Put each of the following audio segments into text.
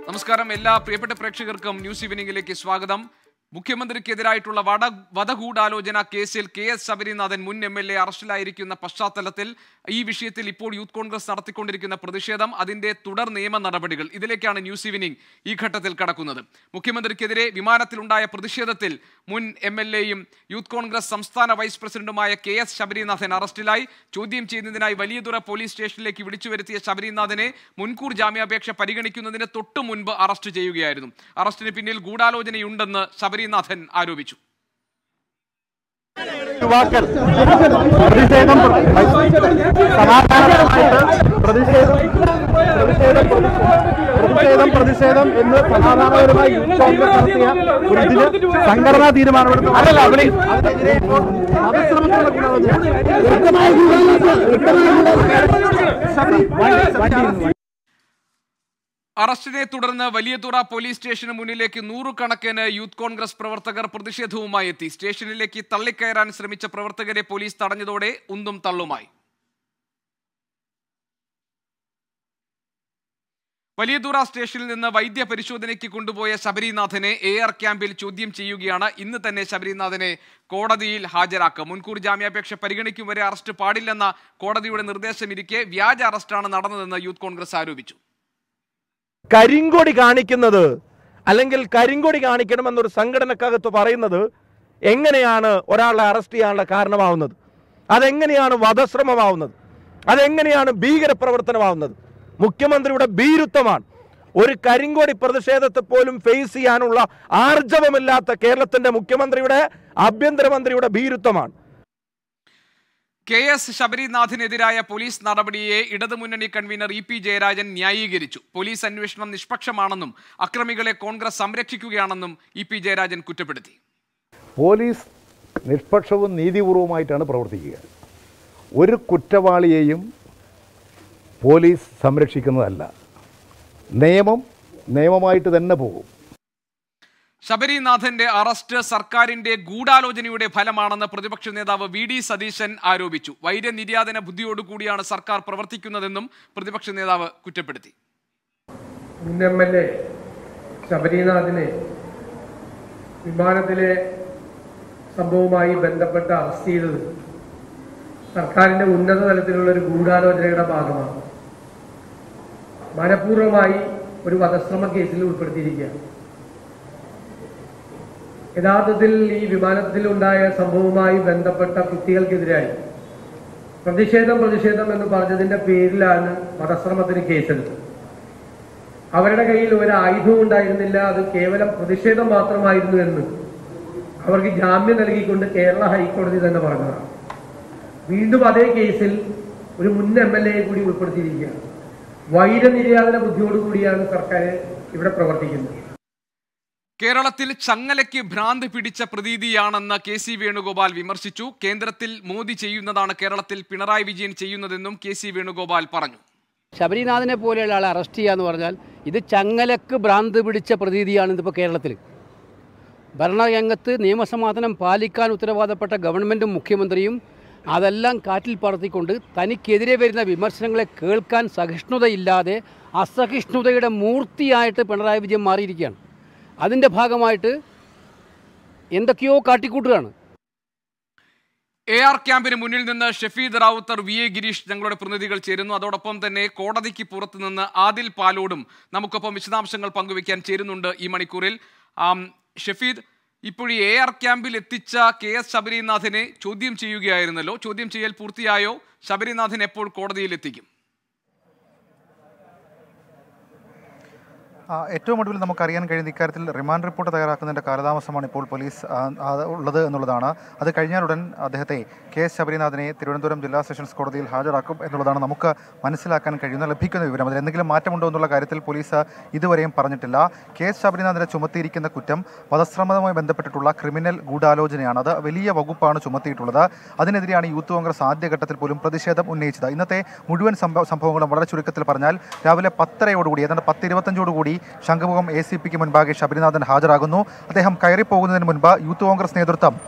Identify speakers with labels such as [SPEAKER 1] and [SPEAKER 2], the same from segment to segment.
[SPEAKER 1] നമസ്കാരം എല്ലാ പ്രിയപ്പെട്ട പ്രേക്ഷകർക്കും ന്യൂസ് ഈവനിംഗിലേക്ക് സ്വാഗതം മുഖ്യമന്ത്രിക്കെതിരായിട്ടുള്ള വട വധഗൂഢാലോചന കേസിൽ കെ എസ് ശബരിനാഥൻ മുൻ എം എൽ എ അറസ്റ്റിലായിരിക്കുന്ന പശ്ചാത്തലത്തിൽ ഈ വിഷയത്തിൽ ഇപ്പോൾ യൂത്ത് കോൺഗ്രസ് നടത്തിക്കൊണ്ടിരിക്കുന്ന പ്രതിഷേധം അതിന്റെ തുടർ നിയമ നടപടികൾ ഇതിലേക്കാണ് ന്യൂസ് ഈവനിംഗ് ഈ ഘട്ടത്തിൽ കടക്കുന്നത് മുഖ്യമന്ത്രിക്കെതിരെ വിമാനത്തിലുണ്ടായ പ്രതിഷേധത്തിൽ മുൻ എം എൽ എയും യൂത്ത് കോൺഗ്രസ് സംസ്ഥാന വൈസ് പ്രസിഡന്റുമായ കെ എസ് ശബരിനാഥൻ അറസ്റ്റിലായി ചോദ്യം ചെയ്യുന്നതിനായി വലിയതുറ പോലീസ് സ്റ്റേഷനിലേക്ക് വിളിച്ചു വരുത്തിയ ശബരിനാഥനെ മുൻകൂർ ജാമ്യാപേക്ഷ പരിഗണിക്കുന്നതിന് തൊട്ടു മുൻപ് അറസ്റ്റ് ചെയ്യുകയായിരുന്നു അറസ്റ്റിന് പിന്നിൽ ഗൂഢാലോചനയുണ്ടെന്ന് ശബരിനാഥൻ ആരോപിച്ചു
[SPEAKER 2] യുവാക്കൾ പ്രതിഷേധം സമാധാനപരമായിട്ട് പ്രതിഷേധം പ്രതിഷേധം പ്രതിഷേധം പ്രതിഷേധം എന്ന് സമാധാനപരമായി യൂത്ത് കോൺഗ്രസ് നടത്തിയ ഒരു ഇതിന് സംഘടനാ തീരുമാനമെടുത്തു അതല്ല അവിടെ അതിനെതിരെ ഇപ്പോൾ വധശ്രമത്തിനുള്ള ഗുണാലോചന വ്യക്തമായ ഗുണാലോചന വ്യക്തമായ
[SPEAKER 1] അറസ്റ്റിനെ തുടർന്ന് വലിയതുറ പോലീസ് സ്റ്റേഷന് മുന്നിലേക്ക് നൂറുകണക്കിന് യൂത്ത് കോൺഗ്രസ് പ്രവർത്തകർ പ്രതിഷേധവുമായി എത്തി സ്റ്റേഷനിലേക്ക് തള്ളിക്കയറാൻ ശ്രമിച്ച പ്രവർത്തകരെ പോലീസ് തടഞ്ഞതോടെ ഉന്തും തള്ളുമായി വലിയതുറ സ്റ്റേഷനിൽ നിന്ന് വൈദ്യ പരിശോധനയ്ക്ക് കൊണ്ടുപോയ ശബരിനാഥനെ എ ആർ ക്യാമ്പിൽ ചോദ്യം ചെയ്യുകയാണ് ഇന്ന് തന്നെ ശബരിനാഥനെ കോടതിയിൽ ഹാജരാക്കുക മുൻകൂർ ജാമ്യാപേക്ഷ പരിഗണിക്കും വരെ അറസ്റ്റ് പാടില്ലെന്ന കോടതിയുടെ നിർദ്ദേശമിരിക്കെ വ്യാജ അറസ്റ്റാണ് നടന്നതെന്ന് യൂത്ത് കോൺഗ്രസ് ആരോപിച്ചു
[SPEAKER 2] കരിങ്കൊടി കാണിക്കുന്നത് അല്ലെങ്കിൽ കരിങ്കൊടി കാണിക്കണമെന്നൊരു സംഘടനക്കകത്ത് പറയുന്നത് എങ്ങനെയാണ് ഒരാളെ അറസ്റ്റ് ചെയ്യാനുള്ള കാരണമാവുന്നത് അതെങ്ങനെയാണ് വധശ്രമമാവുന്നത് അതെങ്ങനെയാണ് ഭീകരപ്രവർത്തനമാവുന്നത് മുഖ്യമന്ത്രിയുടെ ഭീരുത്വമാണ് ഒരു കരിങ്കൊടി പ്രതിഷേധത്തെ പോലും ഫേസ് ചെയ്യാനുള്ള ആർജവമില്ലാത്ത കേരളത്തിന്റെ മുഖ്യമന്ത്രിയുടെ ആഭ്യന്തരമന്ത്രിയുടെ ഭീരുത്വമാണ്
[SPEAKER 1] കെ എസ് ശബരിനാഥിനെതിരായ പോലീസ് നടപടിയെ ഇടതുമുന്നണി കൺവീനർ ഇ പി ജയരാജൻ ന്യായീകരിച്ചു പോലീസ് അന്വേഷണം നിഷ്പക്ഷമാണെന്നും അക്രമികളെ കോൺഗ്രസ് സംരക്ഷിക്കുകയാണെന്നും ഇ പി ജയരാജൻ കുറ്റപ്പെടുത്തി
[SPEAKER 3] പോലീസ് നിഷ്പക്ഷവും നീതിപൂർവമായിട്ടാണ് പ്രവർത്തിക്കുക ഒരു കുറ്റവാളിയെയും പോലീസ് സംരക്ഷിക്കുന്നതല്ല നിയമം നിയമമായിട്ട് തന്നെ പോകും
[SPEAKER 1] ശബരിനാഥന്റെ അറസ്റ്റ് സർക്കാരിന്റെ ഗൂഢാലോചനയുടെ ഫലമാണെന്ന് പ്രതിപക്ഷ നേതാവ് വി ഡി സതീശൻ ആരോപിച്ചു വൈര്യനിര്യാതന ബുദ്ധിയോടുകൂടിയാണ് സർക്കാർ പ്രവർത്തിക്കുന്നതെന്നും പ്രതിപക്ഷ നേതാവ് കുറ്റപ്പെടുത്തി
[SPEAKER 4] മുൻ എം എൽ എ ശബരിനാഥിനെ വിമാനത്തിലെ സംഭവവുമായി ബന്ധപ്പെട്ട് അറസ്റ്റ് ചെയ്തത് സർക്കാരിന്റെ ഉന്നത തലത്തിലുള്ള ഒരു ഗൂഢാലോചനയുടെ ഭാഗമാണ് മനഃപൂർവ്വമായി ഒരു വധശ്രമ കേസിൽ ഉൾപ്പെടുത്തിയിരിക്കുകയാണ് യഥാർത്ഥത്തിൽ ഈ വിമാനത്തിലുണ്ടായ സംഭവവുമായി ബന്ധപ്പെട്ട കുട്ടികൾക്കെതിരായി പ്രതിഷേധം പ്രതിഷേധം എന്ന് പറഞ്ഞതിന്റെ പേരിലാണ് വധശ്രമത്തിന് കേസെടുത്തത് അവരുടെ കയ്യിൽ ഒരു ആയുധവും ഉണ്ടായിരുന്നില്ല അത് കേവലം പ്രതിഷേധം മാത്രമായിരുന്നു എന്ന് അവർക്ക് ജാമ്യം നൽകിക്കൊണ്ട് കേരള ഹൈക്കോടതി തന്നെ പറഞ്ഞതാണ് വീണ്ടും അതേ കേസിൽ ഒരു മുൻ എം എൽ എ കൂടി ഉൾപ്പെടുത്തിയിരിക്കുകയാണ് വൈരനിര്യാതന ബുദ്ധിയോടുകൂടിയാണ് സർക്കാർ ഇവിടെ പ്രവർത്തിക്കുന്നത്
[SPEAKER 1] കേരളത്തിൽ ചങ്ങലയ്ക്ക് ഭ്രാന്ത് പിടിച്ച പ്രതീതിയാണെന്ന് കെ സി വേണുഗോപാൽ വിമർശിച്ചു കേന്ദ്രത്തിൽ മോദി ചെയ്യുന്നതാണ് കേരളത്തിൽ പിണറായി വിജയൻ ചെയ്യുന്നതെന്നും കെ സി വേണുഗോപാൽ പറഞ്ഞു
[SPEAKER 5] ശബരിനാഥനെ പോലെയുള്ള ആളെ അറസ്റ്റ് ചെയ്യുക എന്ന് പറഞ്ഞാൽ ഇത് ചങ്ങലക്ക് ഭ്രാന്ത് പിടിച്ച പ്രതീതിയാണ് ഇതിപ്പോൾ കേരളത്തിൽ ഭരണരംഗത്ത് നിയമസമാധാനം പാലിക്കാൻ ഉത്തരവാദപ്പെട്ട ഗവൺമെൻറ്റും മുഖ്യമന്ത്രിയും അതെല്ലാം കാറ്റിൽ പറത്തിക്കൊണ്ട് തനിക്കെതിരെ വരുന്ന വിമർശനങ്ങളെ കേൾക്കാൻ സഹിഷ്ണുതയില്ലാതെ അസഹിഷ്ണുതയുടെ മൂർത്തിയായിട്ട് പിണറായി വിജയൻ മാറിയിരിക്കുകയാണ് അതിൻ്റെ ഭാഗമായിട്ട് എന്തൊക്കെയോ കാട്ടിക്കൂട്ടുകയാണ്
[SPEAKER 1] എ ആർ ക്യാമ്പിന് മുന്നിൽ നിന്ന് ഷഫീദ് റാവുത്തർ വി എ ഗിരീഷ് ഞങ്ങളുടെ പ്രതിനിധികൾ ചേരുന്നു അതോടൊപ്പം തന്നെ കോടതിക്ക് പുറത്തു നിന്ന് ആദിൽ പാലോടും നമുക്കൊപ്പം വിശദാംശങ്ങൾ പങ്കുവയ്ക്കാൻ ചേരുന്നുണ്ട് ഈ മണിക്കൂറിൽ ആം, ഷഫീദ് ഇപ്പോൾ ഈ എ ആർ ക്യാമ്പിൽ എത്തിച്ച കെ എസ് ശബരിനാഥനെ ചോദ്യം ചെയ്യുകയായിരുന്നല്ലോ ചോദ്യം ചെയ്യൽ പൂർത്തിയായോ ശബരിനാഥൻ എപ്പോൾ കോടതിയിൽ എത്തിക്കും
[SPEAKER 6] ആ, ഏറ്റവും ഒടുവിൽ നമുക്കറിയാൻ കഴിയുന്ന ഇക്കാര്യത്തിൽ റിമാൻഡ് റിപ്പോർട്ട് തയ്യാറാക്കുന്നതിൻ്റെ കാലതാമസമാണ് ഇപ്പോൾ പോലീസ് ആ, ആ, ഉള്ളത് എന്നുള്ളതാണ് അത് കഴിഞ്ഞാലുടൻ അദ്ദേഹത്തെ കെ എസ് ശബരിനാഥനെ തിരുവനന്തപുരം ജില്ലാ സെഷൻസ് കോടതിയിൽ ഹാജരാക്കും എന്നുള്ളതാണ് നമുക്ക് മനസ്സിലാക്കാൻ കഴിയുന്ന ലഭിക്കുന്ന വിവരം അതിൽ എന്തെങ്കിലും മാറ്റമുണ്ടോ എന്നുള്ള കാര്യത്തിൽ പോലീസ് ഇതുവരെയും പറഞ്ഞിട്ടില്ല കെ എസ് ശബരിനാഥനെ ചുമത്തിയിരിക്കുന്ന കുറ്റം വധശ്രമവുമായി ബന്ധപ്പെട്ടിട്ടുള്ള ക്രിമിനൽ ഗൂഢാലോചനയാണ് അത് വലിയ വകുപ്പാണ് ചുമത്തിയിട്ടുള്ളത് അതിനെതിരെയാണ് യൂത്ത് കോൺഗ്രസ് ആദ്യഘട്ടത്തിൽ പോലും പ്രതിഷേധം ഉന്നയിച്ചത് ഇന്നത്തെ മുഴുവൻ സംഭവ സംഭവങ്ങളും വളരെ ചുരുക്കത്തിൽ പറഞ്ഞാൽ രാവിലെ പത്തരയോടുകൂടി ഏതാണ്ട് പത്ത് ഇരുപത്തഞ്ചോടുകൂടി ശംഖുമുഖം എ സി പിക്ക് മുൻപാകെ ശബരിനാഥൻ ഹാജരാകുന്നു അദ്ദേഹം കയറിപ്പോകുന്നതിന് മുൻപ് യൂത്ത് കോൺഗ്രസ് നേതൃത്വം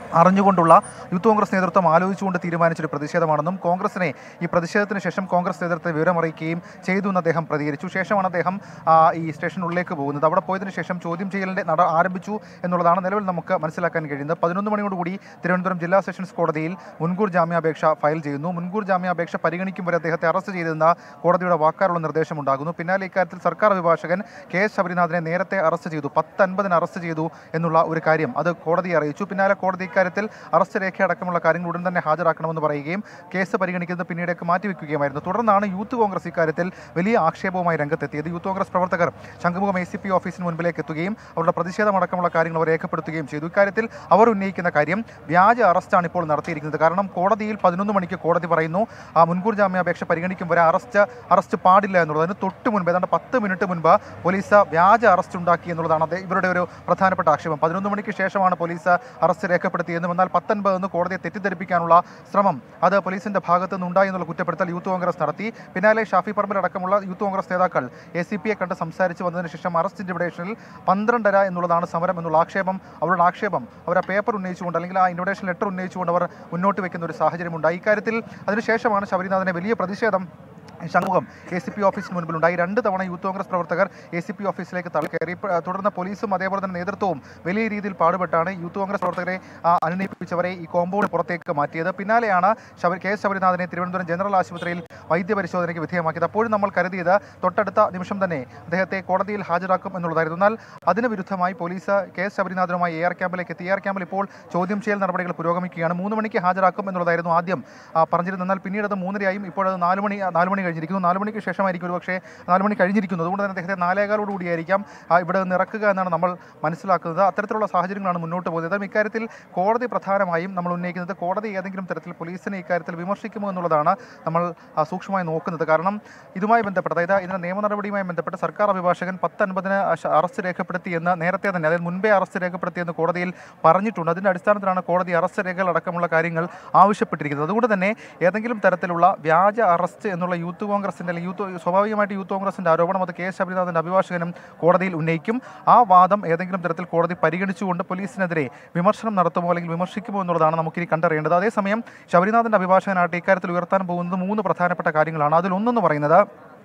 [SPEAKER 6] അറിഞ്ഞുകൊണ്ടുള്ള യൂത്ത് കോൺഗ്രസ് നേതൃത്വം ആലോചിച്ചുകൊണ്ട് തീരുമാനിച്ചൊരു പ്രതിഷേധമാണെന്നും കോൺഗ്രസിനെ ഈ പ്രതിഷേധത്തിന് ശേഷം കോൺഗ്രസ് നേതൃത്വത്തെ വിവരമറിയിക്കുകയും ചെയ്തു എന്ന് അദ്ദേഹം പ്രതികരിച്ചു ശേഷമാണ് അദ്ദേഹം ആ, ഈ സ്റ്റേഷനുള്ളിലേക്ക് പോകുന്നത് അവിടെ പോയതിനു ശേഷം ചോദ്യം ചെയ്യലിൻ്റെ നട ആരംഭിച്ചു എന്നുള്ളതാണ് നിലവിൽ നമുക്ക് മനസ്സിലാക്കാൻ കഴിയുന്നത് പതിനൊന്ന് മണിയോടുകൂടി തിരുവനന്തപുരം ജില്ലാ സെഷൻസ് കോടതിയിൽ മുൻകൂർ ജാമ്യാപേക്ഷ ഫയൽ ചെയ്യുന്നു മുൻകൂർ ജാമ്യാപേക്ഷ പരിഗണിക്കും വരെ അദ്ദേഹത്തെ അറസ്റ്റ് ചെയ്തെന്ന കോടതിയുടെ വാക്കാലുള്ള നിർദ്ദേശമുണ്ടാകുന്നു പിന്നാലെ ഇക്കാര്യത്തിൽ സർക്കാർ അഭിഭാഷകൻ കെ എസ് ശബരിനാഥനെ നേരത്തെ അറസ്റ്റ് ചെയ്തു പത്തൻപതിന് അറസ്റ്റ് ചെയ്തു എന്നുള്ള ഒരു കാര്യം അത് കോടതിയെ അറിയിച്ചു പിന്നാലെ കോടതി ഇക്കാര്യത്തിൽ അറസ്റ്റ് രേഖ അടക്കമുള്ള കാര്യങ്ങൾ ഉടൻ തന്നെ ഹാജരാക്കണമെന്ന് പറയുകയും കേസ് പരിഗണിക്കുന്നത് പിന്നീടേക്ക് മാറ്റിവെക്കുകയുമായിരുന്നു തുടർന്നാണ് യൂത്ത് കോൺഗ്രസ് ഇക്കാര്യത്തിൽ വലിയ ആക്ഷേപവുമായി രംഗത്തെത്തിയത് യൂത്ത് കോൺഗ്രസ് പ്രവർത്തകർ ശംഖുമുഖം എ സി പി ഓഫീസിന് മുൻപിലേക്ക് എത്തുകയും അവരുടെ പ്രതിഷേധമടക്കമുള്ള കാര്യങ്ങൾ അവർ രേഖപ്പെടുത്തുകയും ചെയ്തു ഇക്കാര്യത്തിൽ അവർ ഉന്നയിക്കുന്ന കാര്യം വ്യാജ അറസ്റ്റാണ് ഇപ്പോൾ നടത്തിയിരിക്കുന്നത് കാരണം കോടതിയിൽ പതിനൊന്ന് മണിക്ക് കോടതി പറയുന്നു ആ മുൻകൂർ ജാമ്യാപേക്ഷ പരിഗണിക്കും വരെ അറസ്റ്റ് അറസ്റ്റ് പാടില്ല എന്നുള്ളത് അതിന് തൊട്ട് മുൻപ് ഏതാണ്ട് പത്ത് മിനിറ്റ് മുൻപ് പോലീസ് വ്യാജ അറസ്റ്റ് ഉണ്ടാക്കി എന്നുള്ളതാണ് അത് ഇവരുടെ ഒരു പ്രധാനപ്പെട്ട ആക്ഷേപം പതിനൊന്ന് മണിക്ക് ശേഷമാണ് പോലീസ് അറസ്റ്റ് രേഖപ്പെടുത്തിയെന്നും എന്നാൽ പത്തൊൻപത് എന്ന് കോടതിയെ തെറ്റിദ്ധരിപ്പിക്കാനുള്ള ശ്രമം അത് പോലീസിന്റെ ഭാഗത്ത് നിന്നുണ്ടായി എന്നുള്ള കുറ്റപ്പെടുത്തൽ യൂത്ത് കോൺഗ്രസ് നടത്തി പിന്നാലെ ഷാഫി പറമ്പിലടക്കമുള്ള യൂത്ത് കോൺഗ്രസ് നേതാക്കൾ എ സി പിയെ കണ്ട് സംസാരിച്ച് വന്നതിന് ശേഷം അറസ്റ്റ് ഇൻറ്റിമിഡേഷനിൽ പന്ത്രണ്ടര എന്നുള്ളതാണ് സമരം എന്നുള്ള ആക്ഷേപം അവരുടെ ആക്ഷേപം അവർ ആ പേപ്പർ ഉന്നയിച്ചുകൊണ്ട് അല്ലെങ്കിൽ ആ ഇൻവിറ്റേഷൻ ലെറ്റർ ഉന്നയിച്ചുകൊണ്ട് അവർ മുന്നോട്ട് വെക്കുന്ന ഒരു സാഹചര്യമുണ്ടായി ഇക്കാര്യത്തിൽ അതിനുശേഷമാണ് ശബരിനാഥനെ വലിയ പ്രതിഷേധം ശംഖുഖം എ സി പി ഓഫീസിന് മുൻപിലുണ്ടായി രണ്ട് തവണ യൂത്ത് കോൺഗ്രസ് പ്രവർത്തകർ എ സി പി ഓഫീസിലേക്ക് തള്ളിക്കയറി പ- തുടർന്ന് പോലീസും അതേപോലെ തന്നെ നേതൃത്വവും വലിയ രീതിയിൽ പാടുപെട്ടാണ് യൂത്ത് കോൺഗ്രസ് പ്രവർത്തകരെ ആ, അനുനയിപ്പിച്ചവരെ ഈ കോമ്പൗണ്ട് പുറത്തേക്ക് മാറ്റിയത് പിന്നാലെയാണ് ശബരി കെ എസ് ശബരിനാഥനെ തിരുവനന്തപുരം ജനറൽ ആശുപത്രിയിൽ വൈദ്യപരിശോധനയ്ക്ക് വിധേയമാക്കിയത് അപ്പോഴും നമ്മൾ കരുതിയത് തൊട്ടടുത്ത നിമിഷം തന്നെ അദ്ദേഹത്തെ കോടതിയിൽ ഹാജരാക്കും എന്നുള്ളതായിരുന്നു എന്നാൽ അതിന് വിരുദ്ധമായി പോലീസ് കെ എസ് ശബരിനാഥനുമായി എ ആർ ക്യാമ്പിലേക്ക് എത്തി എ ആർ ക്യാമ്പിൽ ഇപ്പോൾ ചോദ്യം ചെയ്യൽ നടപടികൾ പുരോഗമിക്കുകയാണ് മൂന്ന് മണിക്ക് ഹാജരാക്കും എന്നുള്ളതായിരുന്നു ആദ്യം ആ, പറഞ്ഞിരുന്നത് എന്നാൽ പിന്നീട് അത് മൂന്നരയായും ഇപ്പോൾ അത് നാല് മണി നാല് മണി കഴിഞ്ഞിരിക്കുന്നു നാല് മണിക്ക് ശേഷമായിരിക്കും ഒരു പക്ഷേ നാല് മണി കഴിഞ്ഞിരിക്കുന്നു അതുകൊണ്ട് തന്നെ അദ്ദേഹത്തെ നാലേകാലോട് കൂടിയായിരിക്കാം ആ, ഇവിടെ നിന്ന് ഇറക്കുക എന്നാണ് നമ്മൾ മനസ്സിലാക്കുന്നത് അത്തരത്തിലുള്ള സാഹചര്യങ്ങളാണ് മുന്നോട്ട് പോകുന്നത് ഏതായാലും ഇക്കാര്യത്തിൽ കോടതി പ്രധാനമായും നമ്മൾ ഉന്നയിക്കുന്നത് കോടതി ഏതെങ്കിലും തരത്തിൽ പോലീസിനെ ഇക്കാര്യത്തിൽ വിമർശിക്കുമോ എന്നുള്ളതാണ് നമ്മൾ ആ, സൂക്ഷ്മമായി നോക്കുന്നത് കാരണം ഇതുമായി ബന്ധപ്പെട്ട് അതായത് ഇതിന്റെ നിയമ നടപടിയുമായി ബന്ധപ്പെട്ട് സർക്കാർ അഭിഭാഷകൻ പത്തൊൻപതിന് അറസ്റ്റ് രേഖപ്പെടുത്തി എന്ന് നേരത്തെ തന്നെ അതായത് മുൻപേ അറസ്റ്റ് രേഖപ്പെടുത്തിയെന്ന് കോടതിയിൽ പറഞ്ഞിട്ടുണ്ട് അതിന്റെ അടിസ്ഥാനത്തിലാണ് കോടതി അറസ്റ്റ് രേഖകൾ അടക്കമുള്ള കാര്യങ്ങൾ ആവശ്യപ്പെട്ടിരിക്കുന്നത് അതുകൊണ്ട് തന്നെ ഏതെങ്കിലും തരത്തിലുള്ള വ്യാജ അറസ്റ്റ് എന്നുള്ള യൂത്ത് കോൺഗ്രസിന്റെ അല്ലെങ്കിൽ യൂത്ത് സ്വാഭാവികമായിട്ട് യൂത്ത് കോൺഗ്രസിന്റെ ആരോപണം അത് കെ എസ് ശബരിനാഥന്റെ അഭിഭാഷകനും കോടതിയിൽ ഉന്നയിക്കും ആ വാദം ഏതെങ്കിലും തരത്തിൽ കോടതി പരിഗണിച്ചുകൊണ്ട് പോലീസിനെതിരെ വിമർശനം നടത്തുമോ അല്ലെങ്കിൽ വിമർശിക്കുമോ എന്നുള്ളതാണ് നമുക്കിനി കണ്ടറിയേണ്ടത് അതേസമയം ശബരിനാഥന്റെ അഭിഭാഷകനായിട്ട് ഇക്കാര്യത്തിൽ ഉയർത്താൻ പോകുന്നത് മൂന്ന് പ്രധാനപ്പെട്ട കാര്യങ്ങളാണ് അതിലൊന്നെന്ന് പറയുന്നത്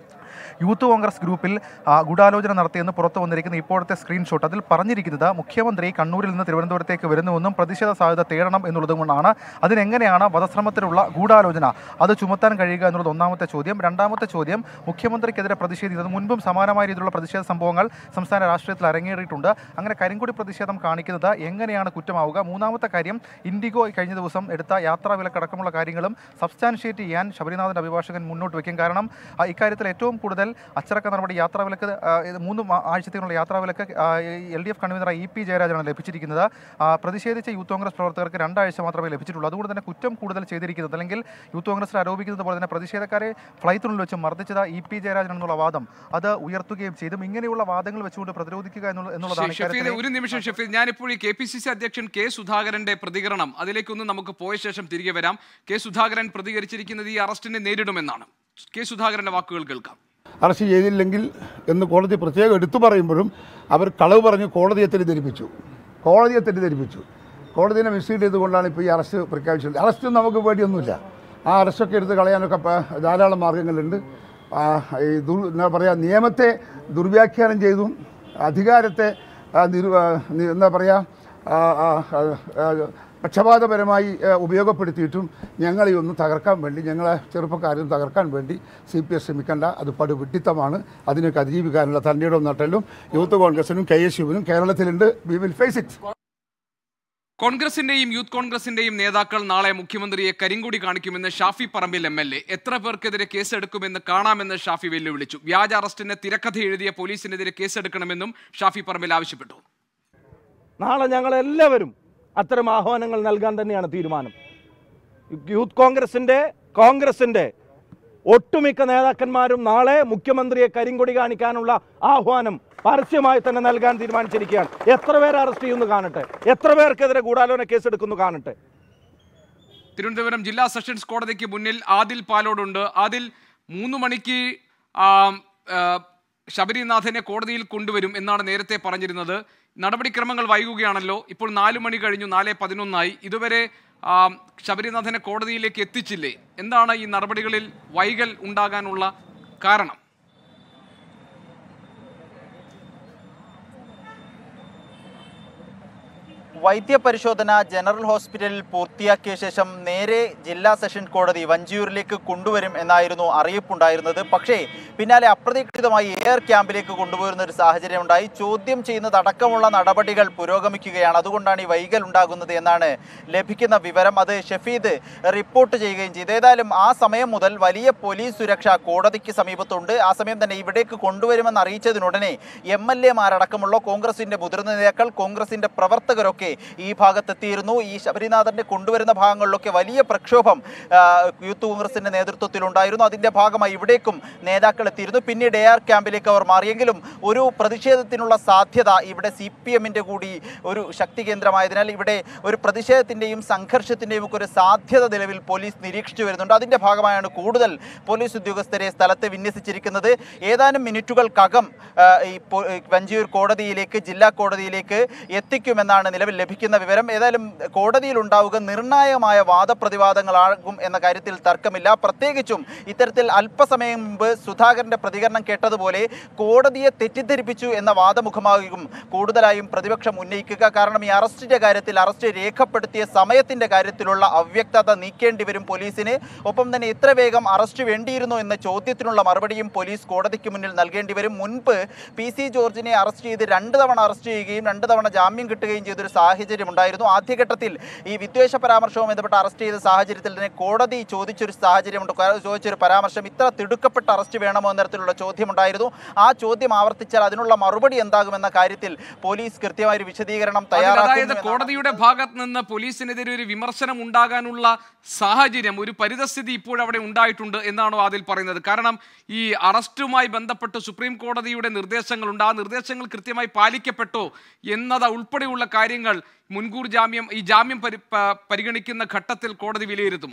[SPEAKER 6] യൂത്ത് കോൺഗ്രസ് ഗ്രൂപ്പിൽ ആ, ഗൂഢാലോചന നടത്തിയെന്ന് പുറത്തു വന്നിരിക്കുന്ന ഇപ്പോഴത്തെ സ്ക്രീൻഷോട്ട് അതിൽ പറഞ്ഞിരിക്കുന്നത് മുഖ്യമന്ത്രി കണ്ണൂരിൽ നിന്ന് തിരുവനന്തപുരത്തേക്ക് വരുന്നുവെന്നും പ്രതിഷേധ സാധ്യത തേടണം എന്നുള്ളതും കൊണ്ടാണ് അതിനെങ്ങനെയാണ് വധശ്രമത്തിലുള്ള ഗൂഢാലോചന അത് ചുമത്താൻ കഴിയുക എന്നുള്ളത് ഒന്നാമത്തെ ചോദ്യം രണ്ടാമത്തെ ചോദ്യം മുഖ്യമന്ത്രിക്കെതിരെ പ്രതിഷേധിച്ചത് മുൻപും സമാനമായ രീതിയിലുള്ള പ്രതിഷേധ സംഭവങ്ങൾ സംസ്ഥാന രാഷ്ട്രീയത്തിൽ അരങ്ങേറിയിട്ടുണ്ട് അങ്ങനെ കരിങ്കൊടി പ്രതിഷേധം കാണിക്കുന്നത് എങ്ങനെയാണ് കുറ്റമാവുക മൂന്നാമത്തെ കാര്യം ഇൻഡിഗോ കഴിഞ്ഞ ദിവസം എടുത്ത യാത്രാ വിലക്കടക്കമുള്ള കാര്യങ്ങളും സബ്സ്റ്റാൻഷിയേറ്റ് ചെയ്യാൻ ശബരിനാഥന്റെ അഭിഭാഷകൻ മുന്നോട്ട് വയ്ക്കും കാരണം ആ, ഇക്കാര്യത്തിൽ ഏറ്റവും കൂടുതൽ അച്ചടക്ക നടപടി യാത്രാ വിലക്ക് ആ, ഇത് മൂന്ന് മാ- ആഴ്ചത്തേക്കുള്ള യാത്രാ വിലക്ക് L D F convenor E P ജയരാജനാണ് ലഭിച്ചിരിക്കുന്നത് ആ, പ്രതിഷേധിച്ച യൂത്ത് കോൺഗ്രസ് പ്രവർത്തകർക്ക് രണ്ടാഴ്ച മാത്രമേ ലഭിച്ചിട്ടുള്ളൂ അതുകൊണ്ട് തന്നെ കുറ്റം കൂടുതൽ ചെയ്തിരിക്കുന്നത് അല്ലെങ്കിൽ യൂത്ത് കോൺഗ്രസിൽ ആരോപിക്കുന്നത് പോലെ തന്നെ പ്രതിഷേധക്കാരെ ഫ്ലൈറ്റിനുള്ളിൽ വെച്ച് മർദ്ദിച്ചത് ഇ പി ജയരാജൻ എന്നുള്ള വാദം അത് ഉയർത്തുകയും ചെയ്തും ഇങ്ങനെയുള്ള വാദങ്ങൾ വെച്ചുകൊണ്ട് പ്രതിരോധിക്കുക എന്നുള്ള എന്നുള്ളതാണ്
[SPEAKER 1] ഷെഫീദ്
[SPEAKER 6] ഇക്കാര്യത്തിലെ
[SPEAKER 1] ഒരു നിമിഷം ഷെഫീദ് ഞാനിപ്പോൾ ഈ കെ പി സി സി അധ്യക്ഷൻ കെ സുധാകരന്റെ പ്രതികരണം അതിലേക്കൊന്ന് നമുക്ക് പോയ ശേഷം തിരികെ വരാം കെ സുധാകരൻ പ്രതികരിച്ചിരിക്കുന്നത് ഈ അറസ്റ്റിനെ നേരിടുമെന്നാണ് കെ സുധാകരന്റെ വാക്കുകൾ കേൾക്കാം
[SPEAKER 7] അറസ്റ്റ് ചെയ്തില്ലെങ്കിൽ എന്ന് കോടതി പ്രത്യേകം എടുത്തു പറയുമ്പോഴും അവർ കളവ് പറഞ്ഞ് കോടതിയെ തെറ്റിദ്ധരിപ്പിച്ചു കോടതിയെ തെറ്റിദ്ധരിപ്പിച്ചു കോടതിനെ മിസ്ലീഡ് ചെയ്തുകൊണ്ടാണ് ഇപ്പോൾ ഈ അറസ്റ്റ് പ്രഖ്യാപിച്ചത് അറസ്റ്റ് നമുക്ക് പേടിയൊന്നുമില്ല ആ അറസ്റ്റൊക്കെ എടുത്ത് കളയാനൊക്കെ പ- ധാരാളം മാർഗങ്ങളുണ്ട് ആ, ഈ ദുർ എന്താ പറയുക നിയമത്തെ ദുർവ്യാഖ്യാനം ചെയ്തും അധികാരത്തെ ആ, നിരു ആ, നി- എന്താ പറയുക ആ, ആ, ആ, ആ, പക്ഷപാതപരമായി ആ, ഉപയോഗപ്പെടുത്തിയിട്ടും ഞങ്ങളെ ഒന്ന് തകർക്കാൻ വേണ്ടി ഞങ്ങളെ ചെറുപ്പക്കാരും തകർക്കാൻ വേണ്ടി സി പി എസ് ശ്രമിക്കേണ്ട അത് പടുവിട്ടിത്തമാണ് അതിനൊക്കെ അതിജീവിക്കാനുള്ള തൻ്റെ നട്ടലും യൂത്ത് കോൺഗ്രസിനും കെ എസ് യുവിനും കേരളത്തിലുണ്ട് വി വിൽ ഫേസ് ഇറ്റ്
[SPEAKER 1] കോൺഗ്രസിന്റെയും യൂത്ത് കോൺഗ്രസിന്റെയും നേതാക്കൾ നാളെ മുഖ്യമന്ത്രിയെ കരിങ്കൊടി കാണിക്കുമെന്ന് Shafi Parambil M L A എത്ര പേർക്കെതിരെ കേസെടുക്കുമെന്ന് കാണാമെന്ന് ഷാഫി വെല്ലുവിളിച്ചു വ്യാജ അറസ്റ്റിന് തിരക്കഥ എഴുതിയ പോലീസിനെതിരെ കേസെടുക്കണമെന്നും ഷാഫി പറമ്പിൽ ആവശ്യപ്പെട്ടു
[SPEAKER 2] നാളെ ഞങ്ങൾ എല്ലാവരും അത്തരം ആഹ്വാനങ്ങൾ നൽകാൻ തന്നെയാണ് തീരുമാനം യൂത്ത് കോൺഗ്രസിന്റെ കോൺഗ്രസിന്റെ ഒട്ടുമിക്ക നേതാക്കന്മാരും നാളെ മുഖ്യമന്ത്രിയെ കരിങ്കൊടി കാണിക്കാനുള്ള ആഹ്വാനം പരസ്യമായി തന്നെ നൽകാൻ തീരുമാനിച്ചിരിക്കുകയാണ് എത്ര പേർ അറസ്റ്റ് ചെയ്യുന്നു കാണട്ടെ എത്ര പേർക്കെതിരെ ഗൂഢാലോചന കേസെടുക്കുന്നു കാണട്ടെ
[SPEAKER 1] തിരുവനന്തപുരം ജില്ലാ സെഷൻസ് കോടതിക്ക് മുന്നിൽ ആദിൽ പാലോടുണ്ട് ആദിൽ മൂന്ന് മണിക്ക് ആ, ആ, ശബരിനാഥനെ കോടതിയിൽ കൊണ്ടുവരും എന്നാണ് നേരത്തെ പറഞ്ഞിരുന്നത് നടപടിക്രമങ്ങൾ വൈകുകയാണല്ലോ ഇപ്പോൾ നാലു മണി കഴിഞ്ഞു നാല് പതിനൊന്നായി ഇതുവരെ ആ, ശബരിനാഥനെ കോടതിയിലേക്ക് എത്തിച്ചില്ലേ എന്താണ് ഈ നടപടികളിൽ വൈകൽ ഉണ്ടാകാനുള്ള കാരണം
[SPEAKER 8] വൈദ്യപരിശോധന ജനറൽ ഹോസ്പിറ്റലിൽ പൂർത്തിയാക്കിയ ശേഷം നേരെ ജില്ലാ സെഷൻ കോടതി വഞ്ചിയൂരിലേക്ക് കൊണ്ടുവരും എന്നായിരുന്നു അറിയിപ്പുണ്ടായിരുന്നത് പക്ഷേ പിന്നാലെ അപ്രതീക്ഷിതമായി എയർ ക്യാമ്പിലേക്ക് കൊണ്ടുപോരുന്ന ഒരു സാഹചര്യം ഉണ്ടായി ചോദ്യം ചെയ്യുന്നതടക്കമുള്ള നടപടികൾ പുരോഗമിക്കുകയാണ് അതുകൊണ്ടാണ് ഈ വൈകൽ ഉണ്ടാകുന്നത് എന്നാണ് ലഭിക്കുന്ന വിവരം അത് ഷഫീദ് റിപ്പോർട്ട് ചെയ്യുകയും ചെയ്തു ഏതായാലും ആ സമയം മുതൽ വലിയ പോലീസ് സുരക്ഷ കോടതിക്ക് സമീപത്തുണ്ട് ആ സമയം തന്നെ ഇവിടേക്ക് കൊണ്ടുവരുമെന്ന് അറിയിച്ചതിനുടനെ എം എൽ എമാരടക്കമുള്ള കോൺഗ്രസിന്റെ മുതിർന്ന നേതാക്കൾ കോൺഗ്രസിന്റെ പ്രവർത്തകരൊക്കെ ഈ ഭാഗത്തെത്തിയിരുന്നു ഈ ശബരിനാഥന്റെ കൊണ്ടുവരുന്ന ഭാഗങ്ങളിലൊക്കെ വലിയ പ്രക്ഷോഭം ആ, യൂത്ത് കോൺഗ്രസിന്റെ നേതൃത്വത്തിലുണ്ടായിരുന്നു അതിന്റെ ഭാഗമായി ഇവിടേക്കും നേതാക്കൾ എത്തിയിരുന്നു പിന്നീട് എ ആർ ക്യാമ്പിലേക്ക് അവർ മാറിയെങ്കിലും ഒരു പ്രതിഷേധത്തിനുള്ള സാധ്യത ഇവിടെ സി പി എമ്മിന്റെ കൂടി ഒരു ശക്തി കേന്ദ്രമായതിനാൽ ഇവിടെ ഒരു പ്രതിഷേധത്തിന്റെയും സംഘർഷത്തിന്റെയും ഒക്കെ ഒരു സാധ്യത നിലവിൽ പോലീസ് നിരീക്ഷിച്ചു വരുന്നുണ്ട് അതിന്റെ ഭാഗമായാണ് കൂടുതൽ പോലീസ് ഉദ്യോഗസ്ഥരെ സ്ഥലത്ത് വിന്യസിച്ചിരിക്കുന്നത് ഏതാനും മിനിറ്റുകൾക്കകം ആ, ഈ പോ- ഈ വഞ്ചിയൂർ കോടതിയിലേക്ക് ജില്ലാ കോടതിയിലേക്ക് എത്തിക്കുമെന്നാണ് നിലവിൽ ലഭിക്കുന്ന വിവരം ഏതായാലും കോടതിയിൽ ഉണ്ടാവുക നിർണായകമായ വാദപ്രതിവാദങ്ങളാകും എന്ന കാര്യത്തിൽ തർക്കമില്ല പ്രത്യേകിച്ചും ഇത്തരത്തിൽ അല്പസമയം മുമ്പ് സുധാകരന്റെ പ്രതികരണം കേട്ടതുപോലെ കോടതിയെ തെറ്റിദ്ധരിപ്പിച്ചു എന്ന വാദമുഖമാകും കൂടുതലായും പ്രതിപക്ഷം ഉന്നയിക്കുക കാരണം ഈ അറസ്റ്റിന്റെ കാര്യത്തിൽ അറസ്റ്റ് രേഖപ്പെടുത്തിയ സമയത്തിന്റെ കാര്യത്തിലുള്ള അവ്യക്തത നീക്കേണ്ടി വരും പോലീസിന് ഒപ്പം തന്നെ ഇത്ര വേഗം അറസ്റ്റ് വേണ്ടിയിരുന്നു എന്ന ചോദ്യത്തിനുള്ള മറുപടിയും പോലീസ് കോടതിക്ക് മുന്നിൽ നൽകേണ്ടി വരും മുൻപ് പി സി ജോർജിനെ അറസ്റ്റ് ചെയ്ത് രണ്ട് തവണ അറസ്റ്റ് ചെയ്യുകയും രണ്ട് തവണ ജാമ്യം കിട്ടുകയും ചെയ്തൊരു സാഹചര്യം ഉണ്ടായിരുന്നു ആദ്യഘട്ടത്തിൽ ഈ വിദ്വേഷ പരാമർശവുമായി ബന്ധപ്പെട്ട് അറസ്റ്റ് ചെയ്ത സാഹചര്യത്തിൽ തന്നെ കോടതി ചോദിച്ചൊരു സാഹചര്യമുണ്ട് ക- ചോദിച്ചൊരു പരാമർശം ഇത്ര തിടുക്കപ്പെട്ട അറസ്റ്റ് വേണമോ എന്ന തരത്തിലുള്ള ചോദ്യമുണ്ടായിരുന്നു ആ ചോദ്യം ആവർത്തിച്ചാൽ അതിനുള്ള മറുപടി എന്താകുമെന്ന കാര്യത്തിൽ പോലീസ് കൃത്യമായ ഒരു വിശദീകരണം
[SPEAKER 1] അതിൽ അതായത്
[SPEAKER 8] തയ്യാറാക്കുന്നു
[SPEAKER 1] കോടതിയുടെ ഭാഗത്ത് നിന്ന് പോലീസിനെതിരെ ഒരു വിമർശനം ഉണ്ടാകാനുള്ള സാഹചര്യം ഒരു പരിതസ്ഥിതി ഇപ്പോൾ അവിടെ ഉണ്ടായിട്ടുണ്ട് എന്നാണോ അതിൽ പറയുന്നത് കാരണം ഈ അറസ്റ്റുമായി ബന്ധപ്പെട്ട് സുപ്രീം കോടതിയുടെ നിർദ്ദേശങ്ങളുണ്ട് ആ നിർദ്ദേശങ്ങൾ കൃത്യമായി പാലിക്കപ്പെട്ടോ എന്നത് ഉൾപ്പെടെയുള്ള കാര്യങ്ങൾ മുൻകൂർ ജാമ്യം ഈ ജാമ്യം പരി- പ- പരിഗണിക്കുന്ന ഘട്ടത്തിൽ കോടതി വിലയിരുത്തുമോ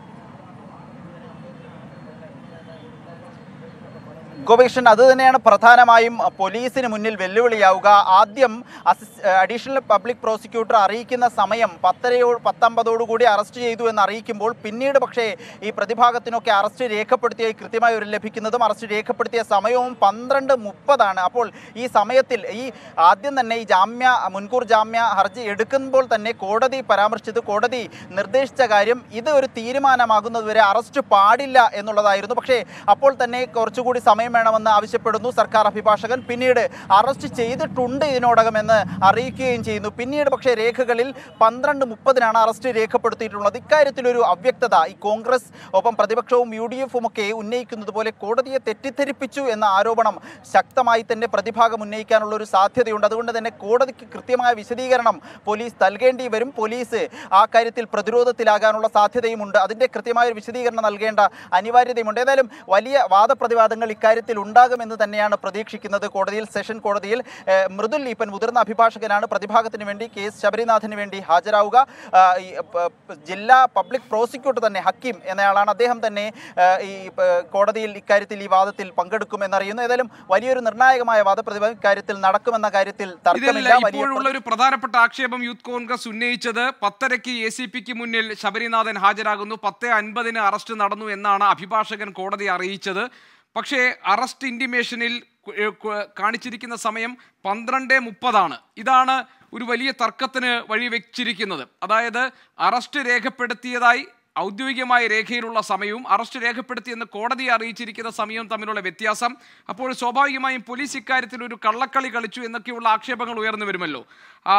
[SPEAKER 8] ഗോപകൃഷ്ണൻ അത് തന്നെയാണ് പ്രധാനമായും പോലീസിന് മുന്നിൽ വെല്ലുവിളിയാവുക ആദ്യം അസിസ് അഡീഷണൽ പബ്ലിക് പ്രോസിക്യൂട്ടർ അറിയിക്കുന്ന സമയം പത്തരയോ പത്തൊമ്പതോടുകൂടി അറസ്റ്റ് ചെയ്തു എന്ന് അറിയിക്കുമ്പോൾ പിന്നീട് പക്ഷേ ഈ പ്രതിഭാഗത്തിനൊക്കെ അറസ്റ്റ് രേഖപ്പെടുത്തിയ കൃത്യമായി ഒരു ലഭിക്കുന്നതും അറസ്റ്റ് രേഖപ്പെടുത്തിയ സമയവും പന്ത്രണ്ട് മുപ്പതാണ് അപ്പോൾ ഈ സമയത്തിൽ ഈ ആദ്യം തന്നെ ഈ ജാമ്യ മുൻകൂർ ജാമ്യ ഹർജി എടുക്കുമ്പോൾ തന്നെ കോടതി പരാമർശിച്ചത് കോടതി നിർദ്ദേശിച്ച കാര്യം ഇത് ഒരു തീരുമാനമാകുന്നതുവരെ അറസ്റ്റ് പാടില്ല എന്നുള്ളതായിരുന്നു പക്ഷേ അപ്പോൾ തന്നെ കുറച്ചുകൂടി സമയം വേണമെന്ന് ആവശ്യപ്പെടുന്നു സർക്കാർ അഭിഭാഷകൻ പിന്നീട് അറസ്റ്റ് ചെയ്തിട്ടുണ്ട് ഇതിനോടകം എന്ന് അറിയിക്കുകയും ചെയ്യുന്നു പിന്നീട് പക്ഷേ രേഖകളിൽ പന്ത്രണ്ട് മുപ്പതിനാണ് അറസ്റ്റ് രേഖപ്പെടുത്തിയിട്ടുള്ളത് ഇക്കാര്യത്തിൽ ഒരു അവ്യക്തത ഈ കോൺഗ്രസ് ഒപ്പം പ്രതിപക്ഷവും യു ഡി എഫും ഒക്കെ ഉന്നയിക്കുന്നത് പോലെ കോടതിയെ തെറ്റിദ്ധരിപ്പിച്ചു എന്ന ആരോപണം ശക്തമായി തന്നെ പ്രതിഭാഗം ഉന്നയിക്കാനുള്ള ഒരു സാധ്യതയുണ്ട് അതുകൊണ്ട് തന്നെ കോടതിക്ക് കൃത്യമായ വിശദീകരണം പോലീസ് നൽകേണ്ടി വരും പോലീസ് ആ കാര്യത്തിൽ പ്രതിരോധത്തിലാകാനുള്ള സാധ്യതയുമുണ്ട് അതിൻ്റെ കൃത്യമായ ഒരു വിശദീകരണം നൽകേണ്ട അനിവാര്യതയുമുണ്ട് ഏതായാലും വലിയ വാദപ്രതിവാദങ്ങൾ ഇക്കാര്യത്തിൽ ഉണ്ടാകുമെന്ന് തന്നെയാണ് പ്രതീക്ഷിക്കുന്നത് കോടതിയിൽ സെഷൻ കോടതിയിൽ ഏഹ്, മൃദുൽ ഈപ്പൻ മുതിർന്ന അഭിഭാഷകനാണ് പ്രതിഭാഗത്തിന് വേണ്ടി കേസ് ശബരിനാഥിന് വേണ്ടി ഹാജരാവുക ആ, ഈ, പ- പ- ജില്ലാ പബ്ലിക് പ്രോസിക്യൂട്ടർ തന്നെ ഹക്കീം എന്നയാളാണ് അദ്ദേഹം തന്നെ ഏഹ്, ഈ പ- കോടതിയിൽ ഇക്കാര്യത്തിൽ ഈ വാദത്തിൽ പങ്കെടുക്കുമെന്നറിയുന്നു ഏതായാലും വലിയൊരു നിർണായകമായ വാദപ്രതിവാദം ഇക്കാര്യത്തിൽ നടക്കുമെന്ന കാര്യത്തിൽ തർക്കമില്ല
[SPEAKER 1] ഇതിൽ
[SPEAKER 8] വലിയ
[SPEAKER 1] ഇപ്പോഴുള്ള ഒരു പ്രധാനപ്പെട്ട ആക്ഷേപം യൂത്ത് കോൺഗ്രസ് ഉന്നയിച്ചത് പത്തരയ്ക്ക് എ സി പിക്ക് മുന്നിൽ ശബരിനാഥൻ ഹാജരാകുന്നു പത്ത് അൻപതിന് അറസ്റ്റ് നടന്നു എന്നാണ് അഭിഭാഷകൻ കോടതി അറിയിച്ചത് പക്ഷേ അറസ്റ്റ് ഇൻറ്റിമേഷനിൽ കു- ഏ, കു- കാണിച്ചിരിക്കുന്ന സമയം പന്ത്രണ്ട് മുപ്പതാണ് ഇതാണ് ഒരു വലിയ തർക്കത്തിന് വഴിവെച്ചിരിക്കുന്നത് അതായത് അറസ്റ്റ് രേഖപ്പെടുത്തിയതായി ഔദ്യോഗികമായ രേഖയിലുള്ള സമയവും അറസ്റ്റ് രേഖപ്പെടുത്തിയെന്ന് കോടതിയെ അറിയിച്ചിരിക്കുന്ന സമയവും തമ്മിലുള്ള വ്യത്യാസം അപ്പോൾ സ്വാഭാവികമായും പോലീസ് ഇക്കാര്യത്തിൽ ഒരു കള്ളക്കളി കളിച്ചു എന്നൊക്കെയുള്ള ആക്ഷേപങ്ങൾ ഉയർന്നു വരുമല്ലോ ആ,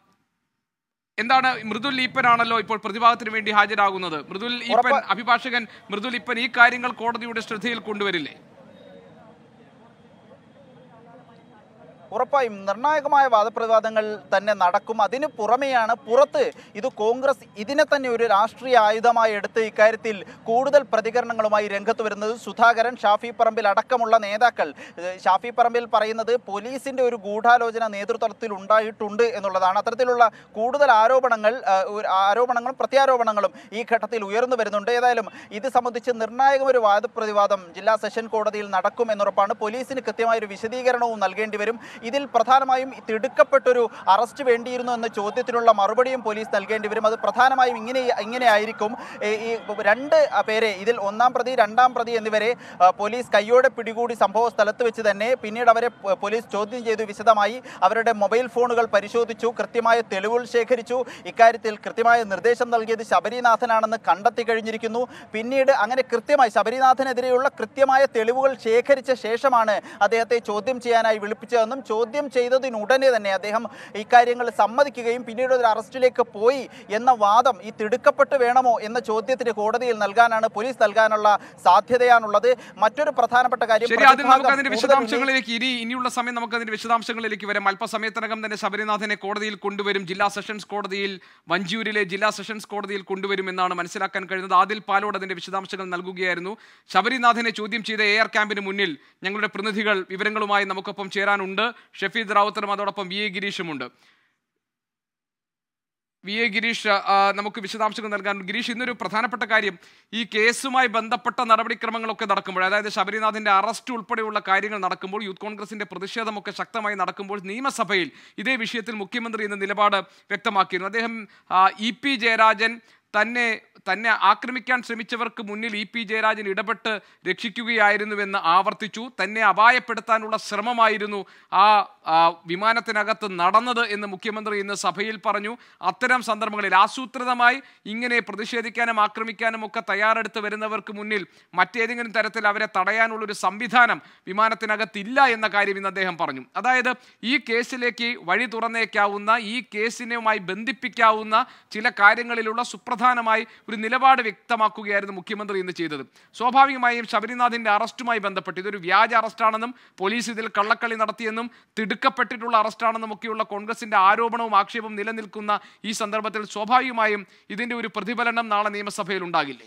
[SPEAKER 1] എന്താണ് മൃദുൽ ഈപ്പനാണല്ലോ ഇപ്പോൾ പ്രതിഭാഗത്തിന് വേണ്ടി ഹാജരാകുന്നത് മൃദുൽ ഈപ്പൻ
[SPEAKER 8] ഉറപ്പ്-
[SPEAKER 1] അഭിഭാഷകൻ മൃദുൽ ഈപ്പൻ ഈ കാര്യങ്ങൾ കോടതിയുടെ ശ്രദ്ധയിൽ കൊണ്ടുവരില്ലേ
[SPEAKER 8] ഉറപ്പായും നിർണായകമായ വാദപ്രതിവാദങ്ങൾ തന്നെ നടക്കും അതിന് പുറമെയാണ് പുറത്ത് ഇത് കോൺഗ്രസ് ഇതിനെ തന്നെ ഒരു രാഷ്ട്രീയ ആയുധമായി എടുത്ത് ഇക്കാര്യത്തിൽ കൂടുതൽ പ്രതികരണങ്ങളുമായി രംഗത്ത് വരുന്നത് സുധാകരൻ ഷാഫി പറമ്പിൽ അടക്കമുള്ള നേതാക്കൾ ഏഹ് ഷാഫി പറമ്പിൽ പറയുന്നത് പോലീസിന്റെ ഒരു ഗൂഢാലോചന നേതൃത്വത്തിൽ ഉണ്ടായിട്ടുണ്ട് എന്നുള്ളതാണ് അത്തരത്തിലുള്ള കൂടുതൽ ആരോപണങ്ങൾ ആ, ഒരു ആരോപണങ്ങളും പ്രത്യാരോപണങ്ങളും ഈ ഘട്ടത്തിൽ ഉയർന്നു വരുന്നുണ്ട് ഏതായാലും ഇത് സംബന്ധിച്ച് നിർണായകം ഒരു വാദപ്രതിവാദം ജില്ലാ സെഷൻ കോടതിയിൽ നടക്കും എന്നുറപ്പാണ് പോലീസിന് കൃത്യമായ ഒരു വിശദീകരണവും നൽകേണ്ടി വരും ഇതിൽ പ്രധാനമായും തിടുക്കപ്പെട്ടൊരു അറസ്റ്റ് വേണ്ടിയിരുന്നു എന്ന ചോദ്യത്തിനുള്ള മറുപടിയും പോലീസ് നൽകേണ്ടി വരും അത് പ്രധാനമായും ഇങ്ങനെ ഇങ്ങനെയായിരിക്കും ഈ- ഈ രണ്ട് പേരെ ഇതിൽ ഒന്നാം പ്രതി രണ്ടാം പ്രതി എന്നിവരെ ആ, പോലീസ് കയ്യോടെ പിടികൂടി സംഭവ സ്ഥലത്ത് വെച്ച് തന്നെ പിന്നീട് അവരെ പോ- പോലീസ് ചോദ്യം ചെയ്തു വിശദമായി അവരുടെ മൊബൈൽ ഫോണുകൾ പരിശോധിച്ചു കൃത്യമായ തെളിവുകൾ ശേഖരിച്ചു ഇക്കാര്യത്തിൽ കൃത്യമായ നിർദ്ദേശം നൽകിയത് ശബരിനാഥനാണെന്ന് കണ്ടെത്തി കഴിഞ്ഞിരിക്കുന്നു പിന്നീട് അങ്ങനെ കൃത്യമായി ശബരിനാഥനെതിരെയുള്ള കൃത്യമായ തെളിവുകൾ ശേഖരിച്ച ശേഷമാണ് അദ്ദേഹത്തെ ചോദ്യം ചെയ്യാനായി വിളിപ്പിച്ചതെന്നും ചോദ്യം ചെയ്തതിനുടനെ തന്നെ അദ്ദേഹം ഇക്കാര്യങ്ങൾ സമ്മതിക്കുകയും പിന്നീട് ഒരു അറസ്റ്റിലേക്ക് പോയി എന്ന വാദം ഈ തിടുക്കപ്പെട്ട് വേണമോ എന്ന ചോദ്യത്തിന് കോടതിയിൽ നൽകാനാണ് പോലീസ് നൽകാനുള്ള സാധ്യതയാണുള്ളത് മറ്റൊരു പ്രധാനപ്പെട്ട കാര്യം
[SPEAKER 1] ശരി അതിന് നമുക്ക്
[SPEAKER 8] പ്രതിഭാഗം
[SPEAKER 1] അതിന്റെ
[SPEAKER 8] കൂടുതൽ
[SPEAKER 1] വിശദാംശങ്ങളിലേക്ക് ഇനി ഇനിയുള്ള സമയം നമുക്ക് അതിന്റെ വിശദാംശങ്ങളിലേക്ക് വരാം അല്പസമയത്തിനകം തന്നെ ശബരിനാഥനെ കോടതിയിൽ കൊണ്ടുവരും ജില്ലാ സെഷൻസ് കോടതിയിൽ വഞ്ചൂരിലെ ജില്ലാ സെഷൻസ് കോടതിയിൽ കൊണ്ടുവരും എന്നാണ് മനസ്സിലാക്കാൻ കഴിയുന്നത് ആദിൽ പാലോട് അതിന്റെ വിശദാംശങ്ങൾ നൽകുകയായിരുന്നു ശബരിനാഥനെ ചോദ്യം ചെയ്ത എയർ ക്യാമ്പിന് മുന്നിൽ ഞങ്ങളുടെ പ്രതിനിധികൾ വിവരങ്ങളുമായി നമുക്കൊപ്പം ചേരാനുണ്ട് ഷഫീദ് റാവുത്തറും അതോടൊപ്പം വി എ ഗിരീഷുമുണ്ട് വി എ ഗിരീഷ് ആ, നമുക്ക് വിശദാംശങ്ങൾ നൽകാൻ ഗിരീഷ് ഇന്നൊരു പ്രധാനപ്പെട്ട കാര്യം ഈ കേസുമായി ബന്ധപ്പെട്ട നടപടിക്രമങ്ങളൊക്കെ നടക്കുമ്പോൾ അതായത് ശബരിനാഥിന്റെ അറസ്റ്റ് ഉൾപ്പെടെയുള്ള കാര്യങ്ങൾ നടക്കുമ്പോൾ യൂത്ത് കോൺഗ്രസിന്റെ പ്രതിഷേധമൊക്കെ ശക്തമായി നടക്കുമ്പോൾ നിയമസഭയിൽ ഇതേ വിഷയത്തിൽ മുഖ്യമന്ത്രി എന്ന നിലപാട് വ്യക്തമാക്കിയിരുന്നു അദ്ദേഹം ആ, ഇ പി ജയരാജൻ തന്നെ തന്നെ ആക്രമിക്കാൻ ശ്രമിച്ചവർക്ക് മുന്നിൽ ഇ പി ജയരാജൻ ഇടപെട്ട് രക്ഷിക്കുകയായിരുന്നുവെന്ന് ആവർത്തിച്ചു തന്നെ അപായപ്പെടുത്താനുള്ള ശ്രമമായിരുന്നു ആ ആ, വിമാനത്തിനകത്ത് നടന്നത് എന്ന് മുഖ്യമന്ത്രി ഇന്ന് സഭയിൽ പറഞ്ഞു അത്തരം സന്ദർഭങ്ങളിൽ ആസൂത്രിതമായി ഇങ്ങനെ പ്രതിഷേധിക്കാനും ആക്രമിക്കാനും ഒക്കെ തയ്യാറെടുത്ത് വരുന്നവർക്ക് മുന്നിൽ മറ്റേതെങ്കിലും തരത്തിൽ അവരെ തടയാനുള്ള ഒരു സംവിധാനം വിമാനത്തിനകത്തില്ല എന്ന കാര്യം ഇന്ന് അദ്ദേഹം പറഞ്ഞു അതായത് ഈ കേസിലേക്ക് വഴി തുറന്നേക്കാവുന്ന ഈ കേസിനുമായി ബന്ധിപ്പിക്കാവുന്ന ചില കാര്യങ്ങളിലുള്ള സുപ്രധാനമായി ഒരു നിലപാട് വ്യക്തമാക്കുകയായിരുന്നു മുഖ്യമന്ത്രി ഇന്ന് ചെയ്തത് സ്വാഭാവികമായും ശബരിനാഥിന്റെ അറസ്റ്റുമായി ബന്ധപ്പെട്ട് ഇതൊരു വ്യാജ അറസ്റ്റാണെന്നും പോലീസ് ഇതിൽ കള്ളക്കളി നടത്തിയെന്നും തിടുക്കപ്പെട്ടിട്ടുള്ള അറസ്റ്റാണെന്നും ഒക്കെയുള്ള കോൺഗ്രസിന്റെ ആരോപണവും ആക്ഷേപവും നിലനിൽക്കുന്ന ഈ സന്ദർഭത്തിൽ സ്വാഭാവികമായും ഇതിന്റെ ഒരു പ്രതിഫലനം നാളെ നിയമസഭയിൽ ഉണ്ടാകില്ലേ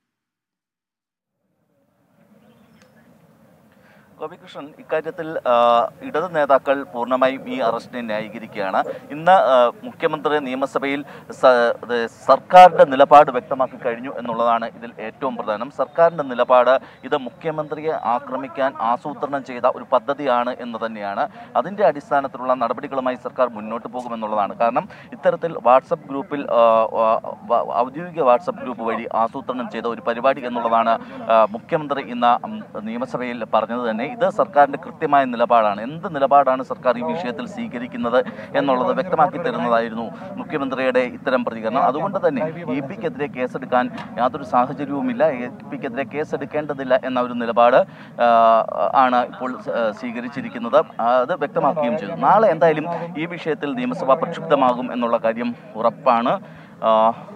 [SPEAKER 9] ഗോപികൃഷ്ണൻ ഇക്കാര്യത്തിൽ ആ, ഇടത് നേതാക്കൾ പൂർണ്ണമായും ഈ അറസ്റ്റിനെ ന്യായീകരിക്കുകയാണ് ഇന്ന് ആ, മുഖ്യമന്ത്രി നിയമസഭയിൽ സ- ഇത് സർക്കാരിന്റെ നിലപാട് വ്യക്തമാക്കി കഴിഞ്ഞു എന്നുള്ളതാണ് ഇതിൽ ഏറ്റവും പ്രധാനം സർക്കാരിന്റെ നിലപാട് ഇത് മുഖ്യമന്ത്രിയെ ആക്രമിക്കാൻ ആസൂത്രണം ചെയ്ത ഒരു പദ്ധതിയാണ് എന്ന് തന്നെയാണ് അതിന്റെ അടിസ്ഥാനത്തിലുള്ള നടപടികളുമായി സർക്കാർ മുന്നോട്ട് പോകുമെന്നുള്ളതാണ് കാരണം ഇത്തരത്തിൽ വാട്സപ്പ് ഗ്രൂപ്പിൽ ആ, ആ, വ- ഔദ്യോഗിക വാട്സപ്പ് ഗ്രൂപ്പ് വഴി ആസൂത്രണം ചെയ്ത ഒരു പരിപാടി എന്നുള്ളതാണ് ആ, മുഖ്യമന്ത്രി ഇന്ന് ഉം, നിയമസഭയിൽ പറഞ്ഞത് തന്നെ ഇത് സർക്കാരിന്റെ കൃത്യമായ നിലപാടാണ് എന്ത് നിലപാടാണ് സർക്കാർ ഈ വിഷയത്തിൽ സ്വീകരിക്കുന്നത് എന്നുള്ളത് വ്യക്തമാക്കി തരുന്നതായിരുന്നു മുഖ്യമന്ത്രിയുടെ ഇത്തരം പ്രതികരണം അതുകൊണ്ട് തന്നെ ഇ പിക്കെതിരെ കേസെടുക്കാൻ യാതൊരു സാഹചര്യവുമില്ല എ പിക്കെതിരെ കേസെടുക്കേണ്ടതില്ല എന്ന ഒരു നിലപാട് ആ, ആണ് ഇപ്പോൾ ആ, സ്വീകരിച്ചിരിക്കുന്നത് അത് വ്യക്തമാക്കുകയും ചെയ്തു നാളെ എന്തായാലും ഈ വിഷയത്തിൽ നിയമസഭ പ്രക്ഷുബ്ധമാകും എന്നുള്ള കാര്യം ഉറപ്പാണ് ആ,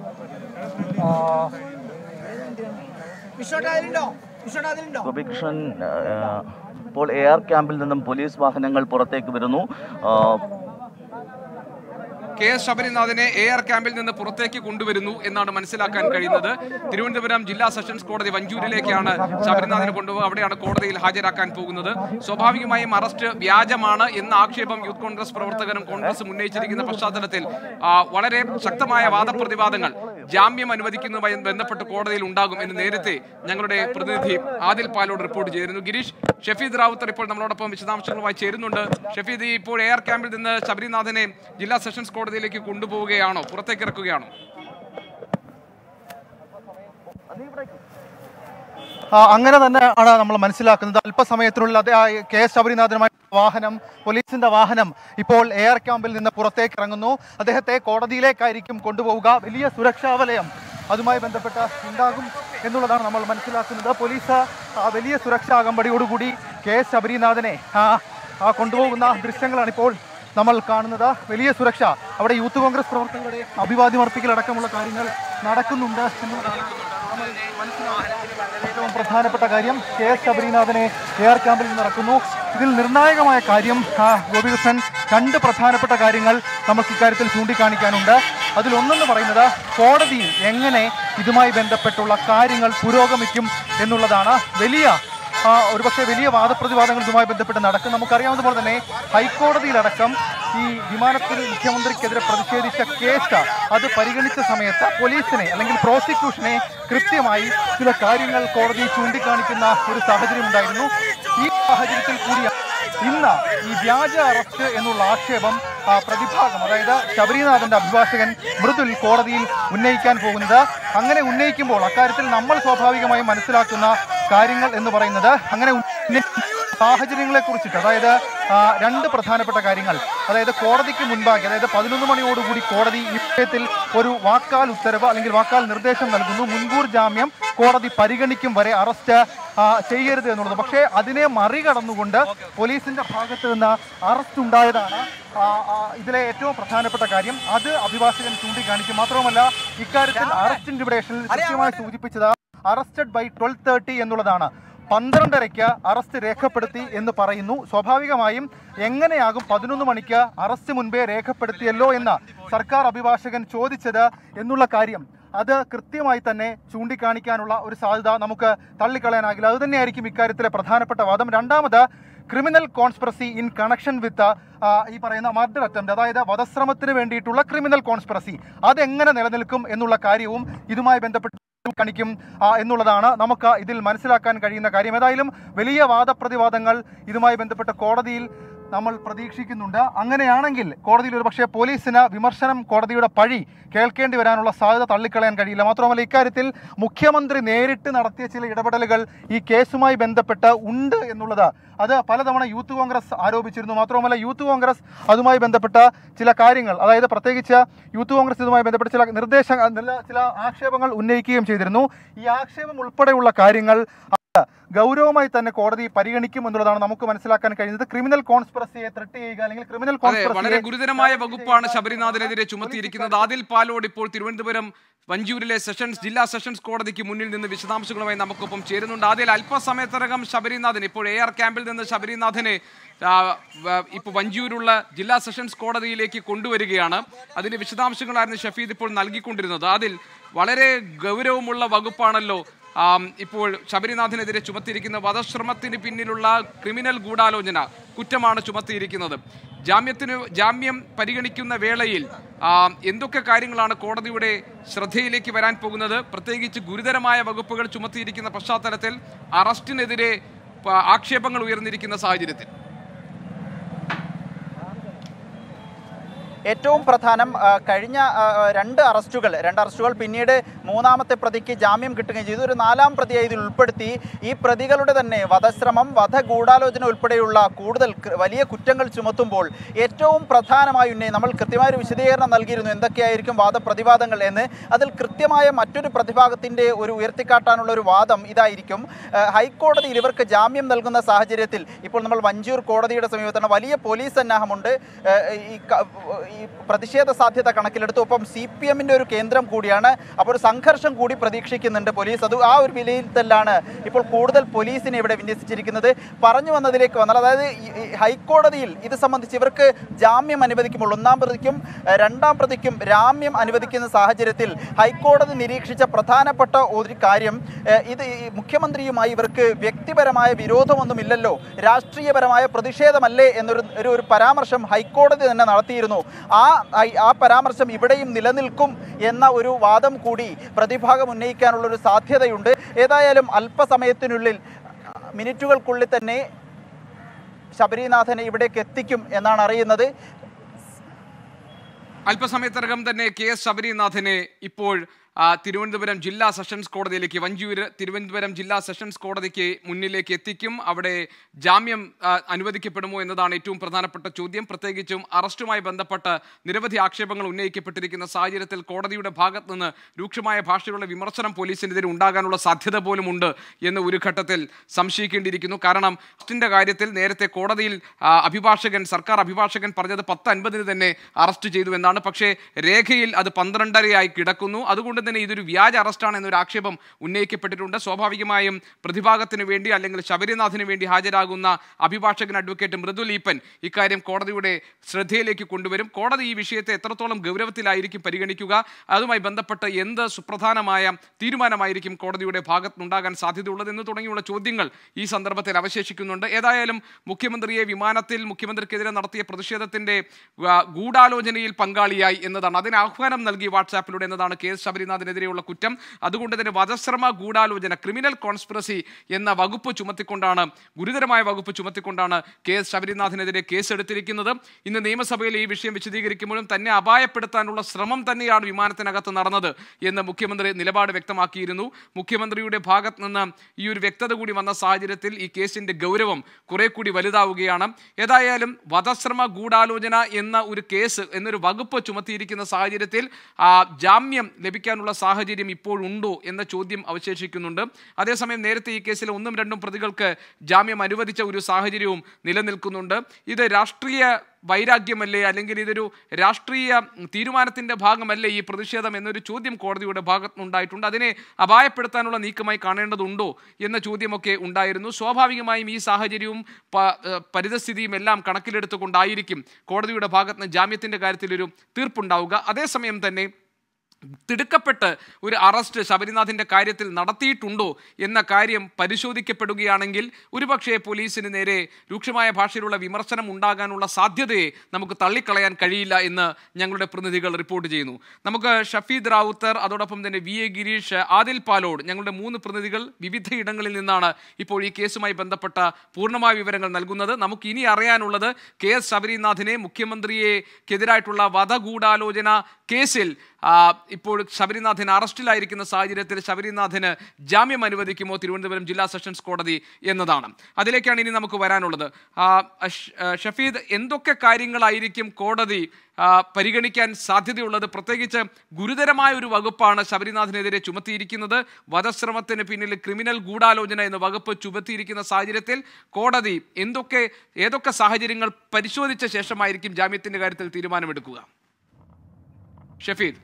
[SPEAKER 9] ഗോപികൃഷ്ണൻ ആ, ഇപ്പോൾ എ ആർ ക്യാമ്പിൽ നിന്നും പോലീസ് വാഹനങ്ങൾ പുറത്തേക്ക് വരുന്നു ആ,
[SPEAKER 1] കെ എസ് ശബരിനാഥിനെ എ ആർ ക്യാമ്പിൽ നിന്ന് പുറത്തേക്ക് കൊണ്ടുവരുന്നു എന്നാണ് മനസ്സിലാക്കാൻ കഴിയുന്നത് തിരുവനന്തപുരം ജില്ലാ സെഷൻസ് കോടതി വഞ്ചൂരിലേക്കാണ് ശബരിനാഥിനെ കൊണ്ടുപോകുക അവിടെയാണ് കോടതിയിൽ ഹാജരാക്കാൻ പോകുന്നത് സ്വാഭാവികമായും അറസ്റ്റ് വ്യാജമാണ് എന്ന ആക്ഷേപം യൂത്ത് കോൺഗ്രസ് പ്രവർത്തകരും കോൺഗ്രസും ഉന്നയിച്ചിരിക്കുന്ന പശ്ചാത്തലത്തിൽ ആ, വളരെ ശക്തമായ വാദപ്രതിവാദങ്ങൾ ജാമ്യം അനുവദിക്കുന്നതുമായി ബന്ധപ്പെട്ട് കോടതിയിൽ ഉണ്ടാകും എന്ന് നേരത്തെ ഞങ്ങളുടെ പ്രതിനിധി ആദിൽ പാലോട് റിപ്പോർട്ട് ചെയ്തിരുന്നു ഗിരീഷ് ഷഫീദ് റാവുത്തർ ഇപ്പോൾ നമ്മളോടൊപ്പം വിശദാംശങ്ങളുമായി ചേരുന്നുണ്ട് ഷഫീദ് ഇപ്പോൾ എയർ ക്യാമ്പിൽ നിന്ന് ശബരിനാഥനെ ജില്ലാ സെഷൻസ് കോടതിയിലേക്ക് കൊണ്ടുപോവുകയാണോ പുറത്തേക്ക് ഇറക്കുകയാണോ
[SPEAKER 6] ആ, അങ്ങനെ തന്നെയാണ് നമ്മൾ മനസ്സിലാക്കുന്നത് അല്പസമയത്തിനുള്ളിൽ അതേ ആ കെ എസ് ശബരിനാഥനുമായി വാഹനം പോലീസിന്റെ വാഹനം ഇപ്പോൾ എയർ ക്യാമ്പിൽ നിന്ന് പുറത്തേക്ക് ഇറങ്ങുന്നു അദ്ദേഹത്തെ കോടതിയിലേക്കായിരിക്കും കൊണ്ടുപോവുക വലിയ സുരക്ഷാ വലയം അതുമായി ബന്ധപ്പെട്ട് ഉണ്ടാകും എന്നുള്ളതാണ് നമ്മൾ മനസ്സിലാക്കുന്നത് പോലീസ് ആ, വലിയ സുരക്ഷാ അകമ്പടിയോടുകൂടി കെ എസ് ശബരിനാഥനെ ആ, ആ, കൊണ്ടുപോകുന്ന ദൃശ്യങ്ങളാണ് ഇപ്പോൾ നമ്മൾ കാണുന്നത് വലിയ സുരക്ഷ അവിടെ യൂത്ത് കോൺഗ്രസ് പ്രവർത്തകരുടെ അഭിവാദ്യം അർപ്പിക്കലടക്കമുള്ള കാര്യങ്ങൾ നടക്കുന്നുണ്ട് എന്നുള്ളതാണ് ഏറ്റവും പ്രധാനപ്പെട്ട കാര്യം കെ എസ് ശബരിനാഥനെ എയർ ക്യാമ്പിൽ നിന്ന് ഇറക്കുന്നു ഇതിൽ നിർണായകമായ കാര്യം ആ, ഗോപികൃഷ്ണൻ രണ്ട് പ്രധാനപ്പെട്ട കാര്യങ്ങൾ നമുക്ക് ഇക്കാര്യത്തിൽ ചൂണ്ടിക്കാണിക്കാനുണ്ട് അതിലൊന്നെന്ന് പറയുന്നത് കോടതിയിൽ എങ്ങനെ ഇതുമായി ബന്ധപ്പെട്ടുള്ള കാര്യങ്ങൾ പുരോഗമിക്കും എന്നുള്ളതാണ് വലിയ ആ, ഒരുപക്ഷെ വലിയ വാദപ്രതിവാദങ്ങൾ ഇതുമായി ബന്ധപ്പെട്ട് നടക്കും നമുക്കറിയാവുന്നതുപോലെ തന്നെ ഹൈക്കോടതിയിലടക്കം ഈ വിമാനത്തിൽ മുഖ്യമന്ത്രിക്കെതിരെ പ്രതിഷേധിച്ച കേസ് അത് പരിഗണിച്ച സമയത്ത് പോലീസിനെ അല്ലെങ്കിൽ പ്രോസിക്യൂഷനെ കൃത്യമായി ചില കാര്യങ്ങൾ കോടതി ചൂണ്ടിക്കാണിക്കുന്ന ഒരു സാഹചര്യം ഉണ്ടായിരുന്നു ഈ സാഹചര്യത്തിൽ കൂടിയാണ് ഇന്ന് ഈ വ്യാജ അറസ്റ്റ് എന്നുള്ള ആക്ഷേപം ആ, പ്രതിഭാഗം അതായത് ശബരിനാഥന്റെ അഭിഭാഷകൻ മൃദുൽ കോടതിയിൽ ഉന്നയിക്കാൻ പോകുന്നത് അങ്ങനെ ഉന്നയിക്കുമ്പോൾ അക്കാര്യത്തിൽ നമ്മൾ സ്വാഭാവികമായും മനസ്സിലാക്കുന്ന കാര്യങ്ങൾ എന്ന് പറയുന്നത് അങ്ങനെ ഉന്നയിക്കുന്ന സാഹചര്യങ്ങളെ കുറിച്ചിട്ട് അതായത് ആ, രണ്ട് പ്രധാനപ്പെട്ട കാര്യങ്ങൾ അതായത് കോടതിക്ക് മുൻപാകെ അതായത് പതിനൊന്ന് മണിയോടുകൂടി കോടതി ഈ വിഷയത്തിൽ ഒരു വാക്കാൽ ഉത്തരവ് അല്ലെങ്കിൽ വാക്കാൽ നിർദ്ദേശം നൽകുന്നു മുൻകൂർ ജാമ്യം കോടതി പരിഗണിക്കും വരെ അറസ്റ്റ് ആ, ചെയ്യരുത് എന്നുള്ളത് പക്ഷേ അതിനെ മറികടന്നുകൊണ്ട് പോലീസിന്റെ ഭാഗത്ത് നിന്ന് അറസ്റ്റ് ഉണ്ടായതാണ് ആ, ആ, ഇതിലെ ഏറ്റവും പ്രധാനപ്പെട്ട കാര്യം അത് അഭിഭാഷകൻ ചൂണ്ടിക്കാണിക്കും മാത്രവുമല്ല ഇക്കാര്യത്തിൽ അറസ്റ്റ് ലിബറേഷനിൽ കൃത്യമായി സൂചിപ്പിച്ചത് അറസ്റ്റഡ് ബൈ ട്വൽവ് തേർട്ടി എന്നുള്ളതാണ് പന്ത്രണ്ടരയ്ക്ക് അറസ്റ്റ് രേഖപ്പെടുത്തി എന്ന് പറയുന്നു സ്വാഭാവികമായും എങ്ങനെയാകും പതിനൊന്ന് മണിക്ക് അറസ്റ്റ് മുൻപേ രേഖപ്പെടുത്തിയല്ലോ എന്ന് സർക്കാർ അഭിഭാഷകൻ ചോദിച്ചത് എന്നുള്ള കാര്യം അത് കൃത്യമായി തന്നെ ചൂണ്ടിക്കാണിക്കാനുള്ള ഒരു സാധ്യത നമുക്ക് തള്ളിക്കളയാനാകില്ല അതുതന്നെയായിരിക്കും ഇക്കാര്യത്തിലെ പ്രധാനപ്പെട്ട വാദം രണ്ടാമത് criminal conspiracy in connection with ഈ പറയുന്ന മർഡർ അറ്റംപ്റ്റ് അതായത് വധശ്രമത്തിന് വേണ്ടിയിട്ടുള്ള ക്രിമിനൽ കോൺസ്പിറസി അതെങ്ങനെ നിലനിൽക്കും എന്നുള്ള കാര്യവും ഇതുമായി ബന്ധപ്പെട്ട് കാണിക്കും ആ, എന്നുള്ളതാണ് നമുക്ക് ഇതിൽ മനസ്സിലാക്കാൻ കഴിയുന്ന കാര്യം ഏതായാലും വലിയ വാദപ്രതിവാദങ്ങൾ ഇതുമായി ബന്ധപ്പെട്ട് കോടതിയിൽ നമ്മൾ പ്രതീക്ഷിക്കുന്നുണ്ട് അങ്ങനെയാണെങ്കിൽ കോടതിയിൽ ഒരു പക്ഷേ പോലീസിന് വിമർശനം കോടതിയുടെ പഴി കേൾക്കേണ്ടി വരാനുള്ള സാധ്യത തള്ളിക്കളയാൻ കഴിയില്ല മാത്രമല്ല ഇക്കാര്യത്തിൽ മുഖ്യമന്ത്രി നേരിട്ട് നടത്തിയ ചില ഇടപെടലുകൾ ഈ കേസുമായി ബന്ധപ്പെട്ട് ഉണ്ട് എന്നുള്ളത് അത് പലതവണ യൂത്ത് കോൺഗ്രസ് ആരോപിച്ചിരുന്നു മാത്രമല്ല യൂത്ത് കോൺഗ്രസ് അതുമായി ബന്ധപ്പെട്ട ചില കാര്യങ്ങൾ അതായത് പ്രത്യേകിച്ച് യൂത്ത് കോൺഗ്രസ് ഇതുമായി ബന്ധപ്പെട്ട ചില നിർദ്ദേശ നില- ചില ആക്ഷേപങ്ങൾ ഉന്നയിക്കുകയും ചെയ്തിരുന്നു ഈ ആക്ഷേപം ഉൾപ്പെടെയുള്ള കാര്യങ്ങൾ അത് ഗൗരവമായി തന്നെ കോടതി പരിഗണിക്കും എന്നുള്ളതാണ് നമുക്ക് മനസ്സിലാക്കാൻ കഴിയുന്നത് ക്രിമിനൽ കോൺസ്പിറസിയെ ത്രെട്ട് ചെയ്യുക അല്ലെങ്കിൽ ക്രിമിനൽ
[SPEAKER 1] അതെ വളരെ
[SPEAKER 6] കോൺസ്പിറസിയെ
[SPEAKER 1] ഗുരുതരമായ വകുപ്പാണ് ശബരിനാഥിനെതിരെ ചുമത്തിയിരിക്കുന്നത് ആദിൽ പാലോട് ഇപ്പോൾ തിരുവനന്തപുരം വഞ്ചൂരിലെ സെഷൻസ് ജില്ലാ സെഷൻസ് കോടതിക്ക് മുന്നിൽ നിന്ന് വിശദാംശങ്ങളുമായി നമുക്കൊപ്പം ചേരുന്നുണ്ട് ആദ്യം അല്പസമയത്തിനകം ശബരിനാഥൻ ഇപ്പോൾ എ ആർ ക്യാമ്പിൽ നിന്ന് ശബരിനാഥനെ ആ, വ- ഇപ്പോൾ വഞ്ചൂരുള്ള ജില്ലാ സെഷൻസ് കോടതിയിലേക്ക് കൊണ്ടുവരികയാണ് അതിന്റെ വിശദാംശങ്ങളായിരുന്നു ഷഫീദ് ഇപ്പോൾ നൽകിക്കൊണ്ടിരുന്നത് അതിൽ വളരെ ഗൗരവമുള്ള വകുപ്പാണല്ലോ ആം, ഇപ്പോൾ ശബരിനാഥിനെതിരെ ചുമത്തിയിരിക്കുന്ന വധശ്രമത്തിന് പിന്നിലുള്ള ക്രിമിനൽ ഗൂഢാലോചന കുറ്റമാണ് ചുമത്തിയിരിക്കുന്നത് ജാമ്യത്തിന് ജാമ്യം പരിഗണിക്കുന്ന വേളയിൽ ആം, എന്തൊക്കെ കാര്യങ്ങളാണ് കോടതിയുടെ ശ്രദ്ധയിലേക്ക് വരാൻ പോകുന്നത് പ്രത്യേകിച്ച് ഗുരുതരമായ വകുപ്പുകൾ ചുമത്തിയിരിക്കുന്ന പശ്ചാത്തലത്തിൽ അറസ്റ്റിനെതിരെ പ- ആക്ഷേപങ്ങൾ ഉയർന്നിരിക്കുന്ന സാഹചര്യത്തിൽ
[SPEAKER 8] ഏറ്റവും പ്രധാനം ആ, കഴിഞ്ഞ ആ, രണ്ട് അറസ്റ്റുകൾ രണ്ട് അറസ്റ്റുകൾ പിന്നീട് മൂന്നാമത്തെ പ്രതിക്ക് ജാമ്യം കിട്ടുകയും ചെയ്തു ഒരു നാലാം പ്രതിയെ ഇതിൽ ഉൾപ്പെടുത്തി ഈ പ്രതികളുടെ തന്നെ വധശ്രമം വധഗൂഢാലോചന ഉൾപ്പെടെയുള്ള കൂടുതൽ കൃ- വലിയ കുറ്റങ്ങൾ ചുമത്തുമ്പോൾ ഏറ്റവും പ്രധാനമായി ഉന്നയി നമ്മൾ കൃത്യമായ ഒരു വിശദീകരണം നൽകിയിരുന്നു എന്തൊക്കെയായിരിക്കും വാദപ്രതിവാദങ്ങൾ എന്ന് അതിൽ കൃത്യമായ മറ്റൊരു പ്രതിഭാഗത്തിൻ്റെ ഒരു ഉയർത്തിക്കാട്ടാനുള്ള ഒരു വാദം ഇതായിരിക്കും ആ, ഹൈക്കോടതിയിൽ ഇവർക്ക് ജാമ്യം നൽകുന്ന സാഹചര്യത്തിൽ ഇപ്പോൾ നമ്മൾ വഞ്ചൂർ കോടതിയുടെ സമീപത്താണ് വലിയ പോലീസ് സന്നാഹമുണ്ട് ആ, ഈ ക- ഈ പ്രതിഷേധ സാധ്യത കണക്കിലെടുത്തു ഒപ്പം സി പി എമ്മിൻ്റെ ഒരു കേന്ദ്രം കൂടിയാണ് അപ്പോൾ ഒരു സംഘർഷം കൂടി പ്രതീക്ഷിക്കുന്നുണ്ട് പോലീസ് അത് ആ ഒരു വിലയിരുത്തലാണ് ഇപ്പോൾ കൂടുതൽ പോലീസിനെ ഇവിടെ വിന്യസിച്ചിരിക്കുന്നത് പറഞ്ഞു വന്നതിലേക്ക് വന്നാൽ അതായത് ഈ- ഈ ഹൈക്കോടതിയിൽ ഇത് സംബന്ധിച്ച് ഇവർക്ക് ജാമ്യം അനുവദിക്കുമ്പോൾ ഒന്നാം പ്രതിക്കും ഏഹ്, രണ്ടാം പ്രതിക്കും ജാമ്യം അനുവദിക്കുന്ന സാഹചര്യത്തിൽ ഹൈക്കോടതി നിരീക്ഷിച്ച പ്രധാനപ്പെട്ട ഒരു കാര്യം ഏഹ്, ഇത് ഈ മുഖ്യമന്ത്രിയുമായി ഇവർക്ക് വ്യക്തിപരമായ വിരോധമൊന്നുമില്ലല്ലോ രാഷ്ട്രീയപരമായ പ്രതിഷേധമല്ലേ എന്നൊരു ഒരു ഒരു പരാമർശം ഹൈക്കോടതി തന്നെ നടത്തിയിരുന്നു ആ ഐ- ആ പരാമർശം ഇവിടെയും നിലനിൽക്കും എന്ന ഒരു വാദം കൂടി പ്രതിഭാഗം ഉന്നയിക്കാനുള്ള ഒരു സാധ്യതയുണ്ട് ഏതായാലും അല്പസമയത്തിനുള്ളിൽ മിനിറ്റുകൾക്കുള്ളിൽ തന്നെ ശബരിനാഥനെ ഇവിടേക്ക് എത്തിക്കും എന്നാണ് അറിയുന്നത്
[SPEAKER 1] അല്പസമയത്തിനകം തന്നെ കെ എസ് ശബരിനാഥനെ ഇപ്പോൾ ആ, തിരുവനന്തപുരം ജില്ലാ സെഷൻസ് കോടതിയിലേക്ക് വഞ്ചൂര് തിരുവനന്തപുരം ജില്ലാ സെഷൻസ് കോടതിക്ക് മുന്നിലേക്ക് എത്തിക്കും അവിടെ ജാമ്യം ആ, അനുവദിക്കപ്പെടുമോ എന്നതാണ് ഏറ്റവും പ്രധാനപ്പെട്ട ചോദ്യം പ്രത്യേകിച്ചും അറസ്റ്റുമായി ബന്ധപ്പെട്ട് നിരവധി ആക്ഷേപങ്ങൾ ഉന്നയിക്കപ്പെട്ടിരിക്കുന്ന സാഹചര്യത്തിൽ കോടതിയുടെ ഭാഗത്ത് നിന്ന് രൂക്ഷമായ ഭാഷയിലുള്ള വിമർശനം പോലീസിനെതിരെ ഉണ്ടാകാനുള്ള സാധ്യത പോലുമുണ്ട് എന്ന് ഒരു ഘട്ടത്തിൽ സംശയിക്കേണ്ടിയിരിക്കുന്നു കാരണം അറസ്റ്റിന്റെ കാര്യത്തിൽ നേരത്തെ കോടതിയിൽ ആ, അഭിഭാഷകൻ സർക്കാർ അഭിഭാഷകൻ പറഞ്ഞത് പത്ത് അൻപതിന് തന്നെ അറസ്റ്റ് ചെയ്തു എന്നാണ് പക്ഷേ രേഖയിൽ അത് പന്ത്രണ്ടരയായി കിടക്കുന്നു അതുകൊണ്ട് തന്നെ ഇതൊരു വ്യാജ അറസ്റ്റാണ് എന്നൊരു ആക്ഷേപം ഉന്നയിക്കപ്പെട്ടിട്ടുണ്ട് സ്വാഭാവികമായും പ്രതിഭാഗത്തിന് വേണ്ടി അല്ലെങ്കിൽ ശബരിനാഥിന് വേണ്ടി ഹാജരാകുന്ന അഭിഭാഷകൻ അഡ്വക്കേറ്റ് മൃദുൽ ഈപ്പൻ ഇക്കാര്യം കോടതിയുടെ ശ്രദ്ധയിലേക്ക് കൊണ്ടുവരും കോടതി ഈ വിഷയത്തെ എത്രത്തോളം ഗൗരവത്തിലായിരിക്കും പരിഗണിക്കുക അതുമായി ബന്ധപ്പെട്ട് എന്ത് സുപ്രധാനമായ തീരുമാനമായിരിക്കും കോടതിയുടെ ഭാഗത്തുനിന്നുണ്ടാകാൻ സാധ്യതയുള്ളത് എന്ന് തുടങ്ങിയുള്ള ചോദ്യങ്ങൾ ഈ സന്ദർഭത്തിൽ അവശേഷിക്കുന്നുണ്ട് ഏതായാലും മുഖ്യമന്ത്രിയെ വിമാനത്തിൽ മുഖ്യമന്ത്രിക്കെതിരെ നടത്തിയ പ്രതിഷേധത്തിന്റെ ആ, ഗൂഢാലോചനയിൽ പങ്കാളിയായി എന്നതാണ് അതിന് ആഹ്വാനം നൽകി വാട്സാപ്പിലൂടെ എന്നതാണ് കെ എസ് ശബരിനാഥിനെതിരെയുള്ള കുറ്റം അതുകൊണ്ട് തന്നെ വധശ്രമ ഗൂഢാലോചന ക്രിമിനൽ കോൺസ്പിറസി എന്ന വകുപ്പ് ചുമത്തിക്കൊണ്ടാണ് ഗുരുതരമായ വകുപ്പ് ചുമത്തിക്കൊണ്ടാണ് കെ എസ് ശബരിനാഥിനെതിരെ കേസെടുത്തിരിക്കുന്നത് ഇന്ന് നിയമസഭയിൽ ഈ വിഷയം വിശദീകരിക്കുമ്പോഴും തന്നെ അപായപ്പെടുത്താനുള്ള ശ്രമം തന്നെയാണ് വിമാനത്തിനകത്ത് നടന്നത് എന്ന് മുഖ്യമന്ത്രി നിലപാട് വ്യക്തമാക്കിയിരുന്നു മുഖ്യമന്ത്രിയുടെ ഭാഗത്ത് നിന്ന് ഈ ഒരു വ്യക്തത കൂടി വന്ന സാഹചര്യത്തിൽ ഈ കേസിന്റെ ഗൗരവം കുറെ കൂടി വലുതാവുകയാണ് ഏതായാലും വധശ്രമ ഗൂഢാലോചന എന്ന ഒരു കേസ് എന്നൊരു വകുപ്പ് ചുമത്തിയിരിക്കുന്ന സാഹചര്യത്തിൽ ആ, ജാമ്യം ലഭിക്കാനുള്ള സാഹചര്യം ഇപ്പോഴുണ്ടോ എന്ന ചോദ്യം അവശേഷിക്കുന്നുണ്ട് അതേസമയം നേരത്തെ ഈ കേസിൽ ഒന്നും രണ്ടും പ്രതികൾക്ക് ജാമ്യം അനുവദിച്ച ഒരു സാഹചര്യവും നിലനിൽക്കുന്നുണ്ട് ഇത് രാഷ്ട്രീയ വൈരാഗ്യമല്ലേ അല്ലെങ്കിൽ ഇതൊരു രാഷ്ട്രീയ തീരുമാനത്തിന്റെ ഭാഗമല്ലേ ഈ പ്രതിഷേധം എന്നൊരു ചോദ്യം കോടതിയുടെ ഭാഗത്തുനിന്നുണ്ടായിട്ടുണ്ട് അതിനെ അപായപ്പെടുത്താനുള്ള നീക്കമായി കാണേണ്ടതുണ്ടോ എന്ന ചോദ്യമൊക്കെ ഉണ്ടായിരുന്നു സ്വാഭാവികമായും ഈ സാഹചര്യവും പ- ഏഹ് പരിതസ്ഥിതിയും എല്ലാം കണക്കിലെടുത്തുകൊണ്ടായിരിക്കും കോടതിയുടെ ഭാഗത്ത് നിന്ന് ജാമ്യത്തിന്റെ കാര്യത്തിൽ ഒരു തീർപ്പുണ്ടാവുക അതേസമയം തന്നെ തിടുക്കപ്പെട്ട് ഒരു അറസ്റ്റ് ശബരിനാഥിന്റെ കാര്യത്തിൽ നടത്തിയിട്ടുണ്ടോ എന്ന കാര്യം പരിശോധിക്കപ്പെടുകയാണെങ്കിൽ ഒരുപക്ഷെ പോലീസിന് നേരെ രൂക്ഷമായ ഭാഷയിലുള്ള വിമർശനം ഉണ്ടാകാനുള്ള സാധ്യതയെ നമുക്ക് തള്ളിക്കളയാൻ കഴിയില്ല എന്ന് ഞങ്ങളുടെ പ്രതിനിധികൾ റിപ്പോർട്ട് ചെയ്യുന്നു നമുക്ക് ഷഫീദ് റാവുത്തർ അതോടൊപ്പം തന്നെ വി എ ഗിരീഷ് ആദിൽ പാലോട് ഞങ്ങളുടെ മൂന്ന് പ്രതിനിധികൾ വിവിധ ഇടങ്ങളിൽ നിന്നാണ് ഇപ്പോൾ ഈ കേസുമായി ബന്ധപ്പെട്ട പൂർണ്ണമായ വിവരങ്ങൾ നൽകുന്നത് നമുക്ക് ഇനി അറിയാനുള്ളത് കെ എസ് ശബരിനാഥിനെ മുഖ്യമന്ത്രിയെക്കെതിരായിട്ടുള്ള വധഗൂഢാലോചന കേസിൽ ആ, ഇപ്പോൾ ശബരിനാഥൻ അറസ്റ്റിലായിരിക്കുന്ന സാഹചര്യത്തിൽ ശബരിനാഥന് ജാമ്യം അനുവദിക്കുമോ തിരുവനന്തപുരം ജില്ലാ സെഷൻസ് കോടതി എന്നതാണ് അതിലേക്കാണ് ഇനി നമുക്ക് വരാനുള്ളത് ആ, ഷ- ആ, ഷഫീദ് എന്തൊക്കെ കാര്യങ്ങളായിരിക്കും കോടതി ആ, പരിഗണിക്കാൻ സാധ്യതയുള്ളത് പ്രത്യേകിച്ച് ഗുരുതരമായ ഒരു വകുപ്പാണ് ശബരിനാഥിനെതിരെ ചുമത്തിയിരിക്കുന്നത് വധശ്രമത്തിന് പിന്നിൽ ക്രിമിനൽ ഗൂഢാലോചന എന്ന വകുപ്പ് ചുമത്തിയിരിക്കുന്ന സാഹചര്യത്തിൽ കോടതി എന്തൊക്കെ ഏതൊക്കെ സാഹചര്യങ്ങൾ പരിശോധിച്ച ശേഷമായിരിക്കും ജാമ്യത്തിന്റെ കാര്യത്തിൽ തീരുമാനമെടുക്കുക ഷഫീദ്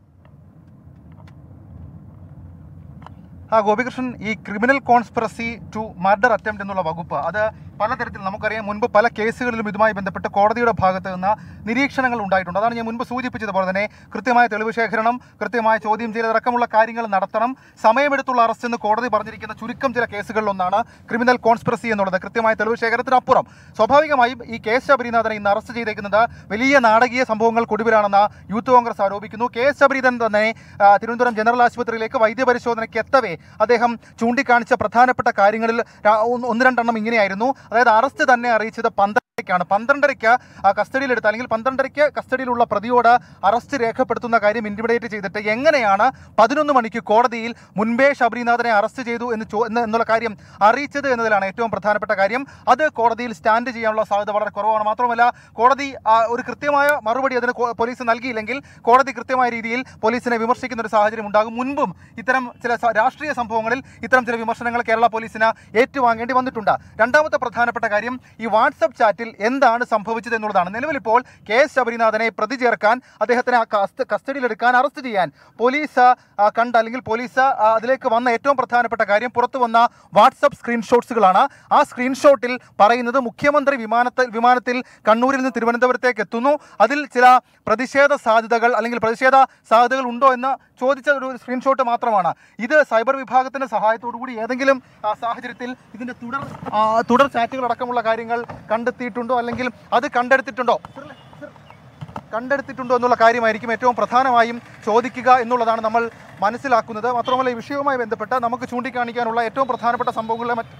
[SPEAKER 6] ആ ഗോപികൃഷ്ണൻ ഈ criminal conspiracy to murder attempt എന്നുള്ള വകുപ്പ് അത് പലതരത്തിൽ നമുക്കറിയാം മുൻപ് പല കേസുകളിലും ഇതുമായി ബന്ധപ്പെട്ട് കോടതിയുടെ ഭാഗത്ത് നിന്ന് നിരീക്ഷണങ്ങൾ ഉണ്ടായിട്ടുണ്ട് അതാണ് ഞാൻ മുൻപ് സൂചിപ്പിച്ചതുപോലെ തന്നെ കൃത്യമായ തെളിവ് ശേഖരണം കൃത്യമായ ചോദ്യം ചെയ്യലടക്കമുള്ള കാര്യങ്ങൾ നടത്തണം സമയമെടുത്തുള്ള അറസ്റ്റ് എന്ന് കോടതി പറഞ്ഞിരിക്കുന്ന ചുരുക്കം ചില കേസുകളിലൊന്നാണ് ക്രിമിനൽ കോൺസ്പിറസി എന്നുള്ളത് കൃത്യമായ തെളിവ് ശേഖരത്തിനപ്പുറം സ്വാഭാവികമായും ഈ കെ എസ് ശബരിനാഥനെ ഇന്ന് അറസ്റ്റ് ചെയ്തേക്കുന്നത് വലിയ നാടകീയ സംഭവങ്ങൾ കൊടുവിലാണെന്ന് യൂത്ത് കോൺഗ്രസ് ആരോപിക്കുന്നു കെ എസ് ശബരിനാഥൻ തന്നെ ആ, തിരുവനന്തപുരം ജനറൽ ആശുപത്രിയിലേക്ക് വൈദ്യപരിശോധനയ്ക്ക് എത്തവേ അദ്ദേഹം ചൂണ്ടിക്കാണിച്ച പ്രധാനപ്പെട്ട കാര്യങ്ങളിൽ ര- ഒന്ന് ഒന്ന് രണ്ടെണ്ണം ഇങ്ങനെയായിരുന്നു അതായത് അറസ്റ്റ് തന്നെ അറിയിച്ചത് പന്ത്രണ്ടരയ്ക്കാണ് പന്ത്രണ്ടരയ്ക്ക് ആ കസ്റ്റഡിയിലെടുത്ത അല്ലെങ്കിൽ പന്ത്രണ്ടരയ്ക്ക് കസ്റ്റഡിയിലുള്ള പ്രതിയോട് അറസ്റ്റ് രേഖപ്പെടുത്തുന്ന കാര്യം ഇൻറ്റിമിഡേറ്റ് ചെയ്തിട്ട് എങ്ങനെയാണ് പതിനൊന്ന് മണിക്ക് കോടതിയിൽ മുൻപേ ശബരിനാഥനെ അറസ്റ്റ് ചെയ്തു എന്ന് ചോ എന്ന് എന്നുള്ള കാര്യം അറിയിച്ചത് എന്നതിലാണ് ഏറ്റവും പ്രധാനപ്പെട്ട കാര്യം അത് കോടതിയിൽ സ്റ്റാൻഡ് ചെയ്യാനുള്ള സാധ്യത വളരെ കുറവാണ് മാത്രമല്ല കോടതി ആ, ഒരു കൃത്യമായ മറുപടി അതിന് കോ- പോലീസ് നൽകിയില്ലെങ്കിൽ കോടതി കൃത്യമായ രീതിയിൽ പോലീസിനെ വിമർശിക്കുന്ന ഒരു സാഹചര്യം ഉണ്ടാകും മുൻപും ഇത്തരം ചില സ- രാഷ്ട്രീയ സംഭവങ്ങളിൽ ഇത്തരം ചില വിമർശനങ്ങൾ കേരള പോലീസിന് ഏറ്റുവാങ്ങേണ്ടി വന്നിട്ടുണ്ട് രണ്ടാമത്തെ പ്രധാനപ്പെട്ട കാര്യം ഈ വാട്സപ്പ് ചാറ്റിൽ എന്താണ് സംഭവിച്ചത് എന്നുള്ളതാണ് നിലവിൽ ഇപ്പോൾ കെ എസ് ശബരിനാഥനെ പ്രതി ചേർക്കാൻ അദ്ദേഹത്തിനെ ആ കസ്റ്റ- കസ്റ്റഡിയിലെടുക്കാൻ അറസ്റ്റ് ചെയ്യാൻ പോലീസ് ആ, കണ്ട അല്ലെങ്കിൽ പോലീസ് ആ, അതിലേക്ക് വന്ന ഏറ്റവും പ്രധാനപ്പെട്ട കാര്യം പുറത്തു വന്ന വാട്സപ്പ് സ്ക്രീൻഷോട്ട്സുകളാണ് ആ സ്ക്രീൻഷോട്ടിൽ പറയുന്നത് മുഖ്യമന്ത്രി വിമാനത്തിൽ വിമാനത്തിൽ കണ്ണൂരിൽ നിന്ന് തിരുവനന്തപുരത്തേക്ക് എത്തുന്നു അതിൽ ചില പ്രതിഷേധ സാധ്യതകൾ അല്ലെങ്കിൽ പ്രതിഷേധ സാധ്യതകൾ ഉണ്ടോ എന്ന് ചോദിച്ച ഒരു സ്ക്രീൻഷോട്ട് മാത്രമാണ് ഇത് സൈബർ വിഭാഗത്തിന്റെ സഹായത്തോടു കൂടി ഏതെങ്കിലും ആ, സാഹചര്യത്തിൽ ഇതിന്റെ തുടർ ആ, തുടർ ചാറ്റുകൾ അടക്കമുള്ള കാര്യങ്ങൾ കണ്ടെത്തിയിട്ടുണ്ടോ അല്ലെങ്കിൽ അത് കണ്ടെടുത്തിട്ടുണ്ടോ കണ്ടെടുത്തിട്ടുണ്ടോ എന്നുള്ള കാര്യമായിരിക്കും ഏറ്റവും പ്രധാനമായും ചോദിക്കുക എന്നുള്ളതാണ് നമ്മൾ മനസ്സിലാക്കുന്നത് മാത്രമല്ല ഈ വിഷയവുമായി ബന്ധപ്പെട്ട് നമുക്ക് ചൂണ്ടിക്കാണിക്കാനുള്ള ഏറ്റവും പ്രധാനപ്പെട്ട സംഭവങ്ങളിലെ മറ്റ്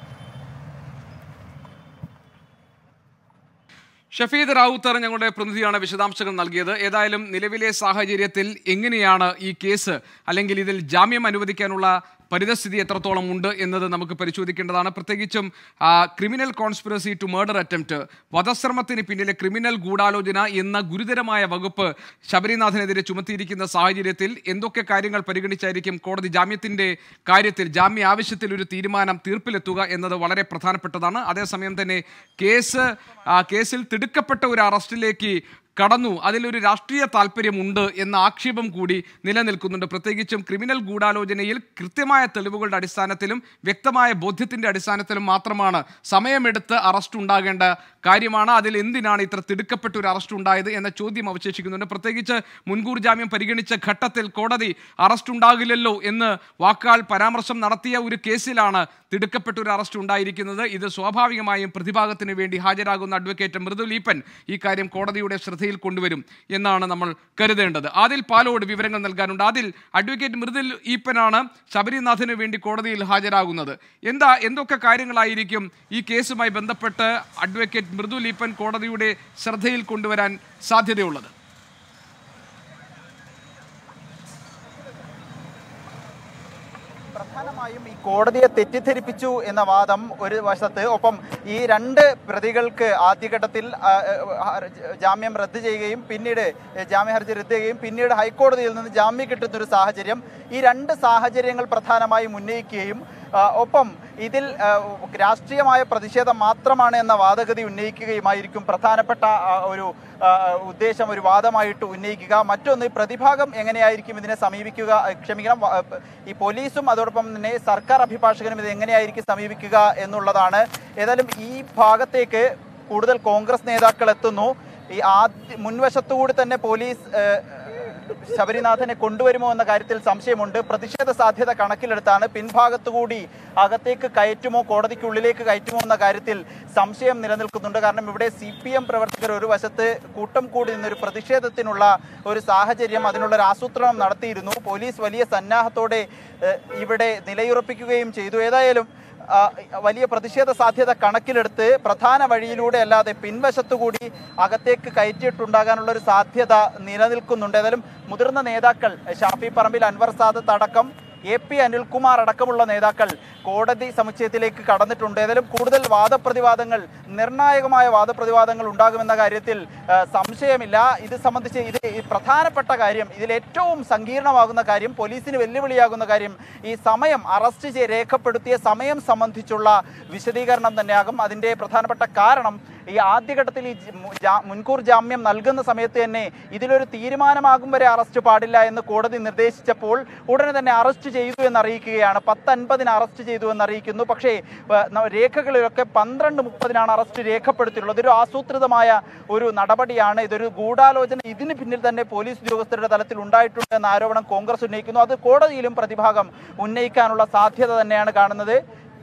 [SPEAKER 1] ഷഫീദ് റാവുത്തർ ഞങ്ങളുടെ പ്രതിനിധിയാണ് വിശദാംശങ്ങൾ നൽകിയത് ഏതായാലും നിലവിലെ സാഹചര്യത്തിൽ എങ്ങനെയാണ് ഈ കേസ് അല്ലെങ്കിൽ ഇതിൽ ജാമ്യം അനുവദിക്കാനുള്ള പരിതസ്ഥിതി എത്രത്തോളം ഉണ്ട് എന്നത് നമുക്ക് പരിശോധിക്കേണ്ടതാണ് പ്രത്യേകിച്ചും ആ, criminal conspiracy to murder attempt വധശ്രമത്തിന് പിന്നിലെ ക്രിമിനൽ ഗൂഢാലോചന എന്ന ഗുരുതരമായ വകുപ്പ് ശബരിനാഥിനെതിരെ ചുമത്തിയിരിക്കുന്ന സാഹചര്യത്തിൽ എന്തൊക്കെ കാര്യങ്ങൾ പരിഗണിച്ചായിരിക്കും കോടതി ജാമ്യത്തിന്റെ കാര്യത്തിൽ ജാമ്യ ആവശ്യത്തിൽ ഒരു തീരുമാനം തീർപ്പിലെത്തുക എന്നത് വളരെ പ്രധാനപ്പെട്ടതാണ് അതേസമയം തന്നെ കേസ് ആ, കേസിൽ തിടുക്കപ്പെട്ട ഒരു അറസ്റ്റിലേക്ക് കടന്നു അതിലൊരു രാഷ്ട്രീയ താല്പര്യമുണ്ട് എന്ന ആക്ഷേപം കൂടി നിലനിൽക്കുന്നുണ്ട് പ്രത്യേകിച്ചും ക്രിമിനൽ ഗൂഢാലോചനയിൽ കൃത്യമായ തെളിവുകളുടെ അടിസ്ഥാനത്തിലും വ്യക്തമായ ബോധ്യത്തിന്റെ അടിസ്ഥാനത്തിലും മാത്രമാണ് സമയമെടുത്ത് അറസ്റ്റ് ഉണ്ടാകേണ്ട കാര്യമാണ് അതിൽ എന്തിനാണ് ഇത്ര തിടുക്കപ്പെട്ട ഒരു അറസ്റ്റ് ഉണ്ടായത് എന്ന ചോദ്യം അവശേഷിക്കുന്നുണ്ട് പ്രത്യേകിച്ച് മുൻകൂർ ജാമ്യം പരിഗണിച്ച ഘട്ടത്തിൽ കോടതി അറസ്റ്റ് ഉണ്ടാകില്ലല്ലോ എന്ന് വാക്കാൽ പരാമർശം നടത്തിയ ഒരു കേസിലാണ് തിടുക്കപ്പെട്ട ഒരു അറസ്റ്റ് ഉണ്ടായിരിക്കുന്നത് ഇത് സ്വാഭാവികമായും പ്രതിഭാഗത്തിന് വേണ്ടി ഹാജരാകുന്ന അഡ്വക്കേറ്റ് മൃദുൽ ഈപ്പൻ ഈ കാര്യം കോടതിയുടെ ശ്രദ്ധയിൽ കൊണ്ടുവരും എന്നാണ് നമ്മൾ കരുതേണ്ടത് ആദിൽ പാലോട് വിവരങ്ങൾ നൽകാനുണ്ട് ആദിൽ അഡ്വക്കേറ്റ് മൃദുൽ ഈപ്പനാണ് ശബരിനാഥിന് വേണ്ടി കോടതിയിൽ ഹാജരാകുന്നത് എന്താ എന്തൊക്കെ കാര്യങ്ങളായിരിക്കും ഈ കേസുമായി ബന്ധപ്പെട്ട് അഡ്വക്കേറ്റ് മൃദുൽ ഈപ്പൻ കോടതിയുടെ ശ്രദ്ധയിൽ കൊണ്ടുവരാൻ സാധ്യതയുള്ളത്
[SPEAKER 8] പ്രധാനമായും ഈ കോടതിയെ തെറ്റിദ്ധരിപ്പിച്ചു എന്ന വാദം ഒരു വശത്ത് ഒപ്പം ഈ രണ്ട് പ്രതികൾക്ക് ആദ്യഘട്ടത്തിൽ ആ, ആ, ജാമ്യം റദ്ദ് ചെയ്യുകയും പിന്നീട് ജാമ്യ ഹർജി റദ്ദ് ചെയ്യുകയും പിന്നീട് ഹൈക്കോടതിയിൽ നിന്ന് ജാമ്യം കിട്ടുന്ന ഒരു സാഹചര്യം ഈ രണ്ട് സാഹചര്യങ്ങൾ പ്രധാനമായും ഉന്നയിക്കുകയും ആ, ഒപ്പം ഇതിൽ ആ, രാഷ്ട്രീയമായ പ്രതിഷേധം മാത്രമാണ് എന്ന വാദഗതി ഉന്നയിക്കുകയുമായിരിക്കും പ്രധാനപ്പെട്ട ആ, ഒരു ആ, ഉദ്ദേശം ഒരു വാദമായിട്ട് ഉന്നയിക്കുക മറ്റൊന്ന് ഈ പ്രതിഭാഗം എങ്ങനെയായിരിക്കും ഇതിനെ സമീപിക്കുക ആ, ക്ഷമിക്കണം വ- ഈ പോലീസും അതോടൊപ്പം തന്നെ സർക്കാർ അഭിഭാഷകനും ഇത് എങ്ങനെയായിരിക്കും സമീപിക്കുക എന്നുള്ളതാണ് ഏതായാലും ഈ ഭാഗത്തേക്ക് കൂടുതൽ കോൺഗ്രസ് നേതാക്കൾ എത്തുന്നു ഈ ആദ്യ മുൻവശത്തുകൂടി തന്നെ പോലീസ് ഏഹ്, ശബരിനാഥനെ കൊണ്ടുവരുമോ എന്ന കാര്യത്തിൽ സംശയമുണ്ട് പ്രതിഷേധ സാധ്യത കണക്കിലെടുത്താണ് പിൻഭാഗത്തുകൂടി അകത്തേക്ക് കയറ്റുമോ കോടതിക്കുള്ളിലേക്ക് കയറ്റുമോ എന്ന കാര്യത്തിൽ സംശയം നിലനിൽക്കുന്നുണ്ട് കാരണം ഇവിടെ സി പി എം പ്രവർത്തകർ ഒരു വശത്ത് കൂട്ടം കൂടി നിന്നൊരു പ്രതിഷേധത്തിനുള്ള ഒരു സാഹചര്യം അതിനുള്ള ഒരു ആസൂത്രണം നടത്തിയിരുന്നു പോലീസ് വലിയ സന്നാഹത്തോടെ ഏഹ്, ഇവിടെ നിലയുറപ്പിക്കുകയും ചെയ്തു ഏതായാലും ആ, വലിയ പ്രതിഷേധ സാധ്യത കണക്കിലെടുത്ത് പ്രധാന വഴിയിലൂടെ അല്ലാതെ പിൻവശത്തുകൂടി അകത്തേക്ക് കയറ്റിയിട്ടുണ്ടാകാനുള്ള ഒരു സാധ്യത നിലനിൽക്കുന്നുണ്ട് ഏതായാലും മുതിർന്ന നേതാക്കൾ ഷാഫി പറമ്പിൽ അൻവർ സാദത്ത് അടക്കം എ പി അനിൽകുമാർ അടക്കമുള്ള നേതാക്കൾ കോടതി സമുച്ചയത്തിലേക്ക് കടന്നിട്ടുണ്ട് ഏതായാലും കൂടുതൽ വാദപ്രതിവാദങ്ങൾ നിർണായകമായ വാദപ്രതിവാദങ്ങൾ ഉണ്ടാകുമെന്ന കാര്യത്തിൽ ആ, സംശയമില്ല ഇത് സംബന്ധിച്ച് ഇത് ഈ പ്രധാനപ്പെട്ട കാര്യം ഇതിൽ ഏറ്റവും സങ്കീർണമാകുന്ന കാര്യം പോലീസിന് വെല്ലുവിളിയാകുന്ന കാര്യം ഈ സമയം അറസ്റ്റ് ചെയ്ത് രേഖപ്പെടുത്തിയ സമയം സംബന്ധിച്ചുള്ള വിശദീകരണം തന്നെയാകും അതിൻ്റെ പ്രധാനപ്പെട്ട കാരണം ഈ ആദ്യഘട്ടത്തിൽ ഈ ജ- മു- ജാ- മുൻകൂർ ജാമ്യം നൽകുന്ന സമയത്ത് തന്നെ ഇതിലൊരു തീരുമാനമാകും വരെ അറസ്റ്റ് പാടില്ല എന്ന് കോടതി നിർദ്ദേശിച്ചപ്പോൾ ഉടനെ തന്നെ അറസ്റ്റ് ചെയ്തു എന്ന് അറിയിക്കുകയാണ് പത്തൻപതിന് അറസ്റ്റ് ചെയ്തു എന്ന് അറിയിക്കുന്നു പക്ഷേ ഏ, ന- രേഖകളിലൊക്കെ പന്ത്രണ്ട് മുപ്പതിനാണ് അറസ്റ്റ് രേഖപ്പെടുത്തിയിട്ടുള്ളത് ഇതൊരു ആസൂത്രിതമായ ഒരു നടപടിയാണ് ഇതൊരു ഗൂഢാലോചന ഇതിന് പിന്നിൽ തന്നെ പോലീസ് ഉദ്യോഗസ്ഥരുടെ തലത്തിൽ ഉണ്ടായിട്ടുണ്ട് എന്ന ആരോപണം കോൺഗ്രസ് ഉന്നയിക്കുന്നു അത് കോടതിയിലും പ്രതിഭാഗം ഉന്നയിക്കാനുള്ള സാധ്യത തന്നെയാണ് കാണുന്നത്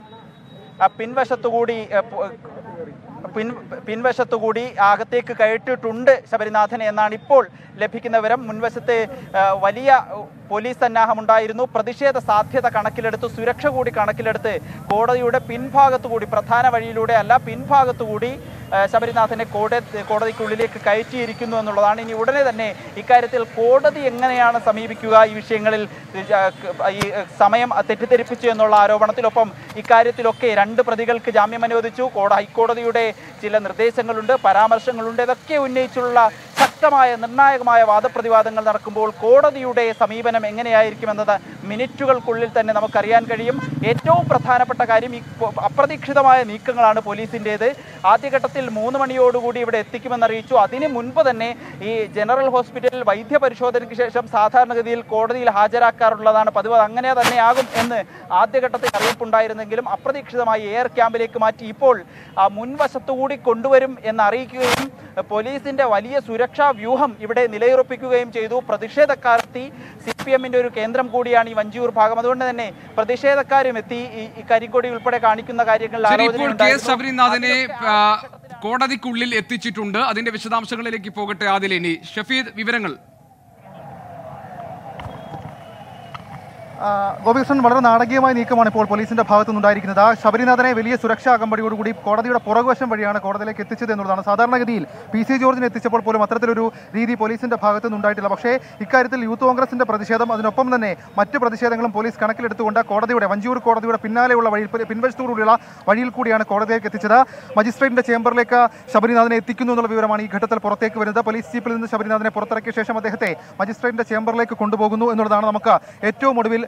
[SPEAKER 8] ആ പിൻവശത്തുകൂടി ഏ, പോ- പിൻ പിൻവശത്തുകൂടി അകത്തേക്ക് കയറ്റിയിട്ടുണ്ട് ശബരിനാഥനെ എന്നാണ് ഇപ്പോൾ ലഭിക്കുന്ന വിവരം മുൻവശത്ത് ആ, വലിയ പോലീസ് സന്നാഹമുണ്ടായിരുന്നു പ്രതിഷേധ സാധ്യത കണക്കിലെടുത്ത് സുരക്ഷ കൂടി കണക്കിലെടുത്ത് കോടതിയുടെ പിൻഭാഗത്തു കൂടി പ്രധാന വഴിയിലൂടെ അല്ല പിൻഭാഗത്തു കൂടി ആ, ശബരിനാഥനെ കോടതി കോടതിക്കുള്ളിലേക്ക് കയറ്റിയിരിക്കുന്നു എന്നുള്ളതാണ് ഇനി ഉടനെ തന്നെ ഇക്കാര്യത്തിൽ കോടതി എങ്ങനെയാണ് സമീപിക്കുക ഈ വിഷയങ്ങളിൽ ആ, ഈ സമയം തെറ്റിദ്ധരിപ്പിച്ചു എന്നുള്ള ആരോപണത്തിലൊപ്പം ഇക്കാര്യത്തിലൊക്കെ രണ്ട് പ്രതികൾക്ക് ജാമ്യം അനുവദിച്ചു കോട ഹൈക്കോടതിയുടെ ചില നിർദ്ദേശങ്ങളുണ്ട് പരാമർശങ്ങളുണ്ട് ഇതൊക്കെ ഉന്നയിച്ചുള്ള ശക്തമായ നിർണായകമായ വാദപ്രതിവാദങ്ങൾ നടക്കുമ്പോൾ കോടതിയുടെ സമീപനം എങ്ങനെയായിരിക്കുമെന്നത് മിനിറ്റുകൾക്കുള്ളിൽ തന്നെ നമുക്കറിയാൻ കഴിയും ഏറ്റവും പ്രധാനപ്പെട്ട കാര്യം ഈ പൊ- അപ്രതീക്ഷിതമായ നീക്കങ്ങളാണ് പോലീസിൻ്റേത് ആദ്യഘട്ടത്തിൽ മൂന്ന് മണിയോടുകൂടി ഇവിടെ എത്തിക്കുമെന്ന് അറിയിച്ചു അതിന് മുൻപ് തന്നെ ഈ ജനറൽ ഹോസ്പിറ്റലിൽ വൈദ്യപരിശോധനയ്ക്ക് ശേഷം സാധാരണഗതിയിൽ കോടതിയിൽ ഹാജരാക്കാറുള്ളതാണ് പതിവ് അത് അങ്ങനെ തന്നെയാകും എന്ന് ആദ്യഘട്ടത്തിൽ അറിയിപ്പുണ്ടായിരുന്നെങ്കിലും അപ്രതീക്ഷിതമായി എയർ ക്യാമ്പിലേക്ക് മാറ്റി ഇപ്പോൾ ആ മുൻവശത്തുകൂടി കൊണ്ടുവരും എന്ന് അറിയിക്കുകയും പോലീസിന്റെ വലിയ സുരക്ഷാ വ്യൂഹം ഇവിടെ നിലയുറപ്പിക്കുകയും ചെയ്തു പ്രതിഷേധക്കാരെത്തി സി പി എമ്മിന്റെ ഒരു കേന്ദ്രം കൂടിയാണ് ഈ വഞ്ചിയൂർ ഭാഗം അതുകൊണ്ട് തന്നെ പ്രതിഷേധക്കാരും എത്തി ഈ- ഈ കരിക്കൊടി ഉൾപ്പെടെ കാണിക്കുന്ന കാര്യങ്ങളിൽ
[SPEAKER 1] ശരി ഇപ്പോൾ കെ
[SPEAKER 8] ആലോചനയുണ്ടായിരുന്നു.
[SPEAKER 1] ശബരിനാഥനെ ആ, കോടതിക്കുള്ളിൽ എത്തിച്ചിട്ടുണ്ട് അതിന്റെ വിശദാംശങ്ങളിലേക്ക് പോകട്ടെ ആദിലിനി ഷഫീദ് വിവരങ്ങൾ
[SPEAKER 6] ആ, ഗോപികൃഷ്ണൻ വളരെ നാടകീയമായ നീക്കമാണ് ഇപ്പോൾ പോലീസിന്റെ ഭാഗത്തു നിന്നുണ്ടായിരിക്കുന്നത് ആ ശബരിനാഥനെ വലിയ സുരക്ഷാ അകമ്പടിയോടുകൂടി കോടതിയുടെ പുറകുവശം വഴിയാണ് കോടതിയിലേക്ക് എത്തിച്ചത് എന്നുള്ളതാണ് സാധാരണഗതിയിൽ പി സി ജോർജിനെ എത്തിച്ചപ്പോൾ പോലും അത്തരത്തിലൊരു രീതി പോലീസിന്റെ ഭാഗത്തു നിന്നുണ്ടായിട്ടില്ല പക്ഷേ ഇക്കാര്യത്തിൽ യൂത്ത് കോൺഗ്രസിന്റെ പ്രതിഷേധം അതിനൊപ്പം തന്നെ മറ്റ് പ്രതിഷേധങ്ങളും പോലീസ് കണക്കിലെടുത്തുകൊണ്ട് കോടതിയുടെ വഞ്ചിയൂർ കോടതിയുടെ പിന്നാലെയുള്ള വഴി പിൻവശത്തോടുകൂടിയുള്ള വഴിയിൽ കൂടിയാണ് കോടതിയിലേക്ക് എത്തിച്ചത് മജിസ്ട്രേറ്റിന്റെ ചേംബറിലേക്ക് ശബരിനാഥനെ എത്തിക്കുന്നു എന്നുള്ള വിവരമാണ് ഈ ഘട്ടത്തിൽ പുറത്തേക്ക് വരുന്നത് പോലീസ് ജീപ്പിൽ നിന്ന് ശബരിനാഥനെ പുറത്തിറക്കിയ ശേഷം അദ്ദേഹത്തെ മജിസ്ട്രേറ്റിന്റെ ചേംബറിലേക്ക് കൊണ്ടുപോകുന്നു എന്നുള്ളതാണ് നമുക്ക് ഏറ്റവും ഒടുവിൽ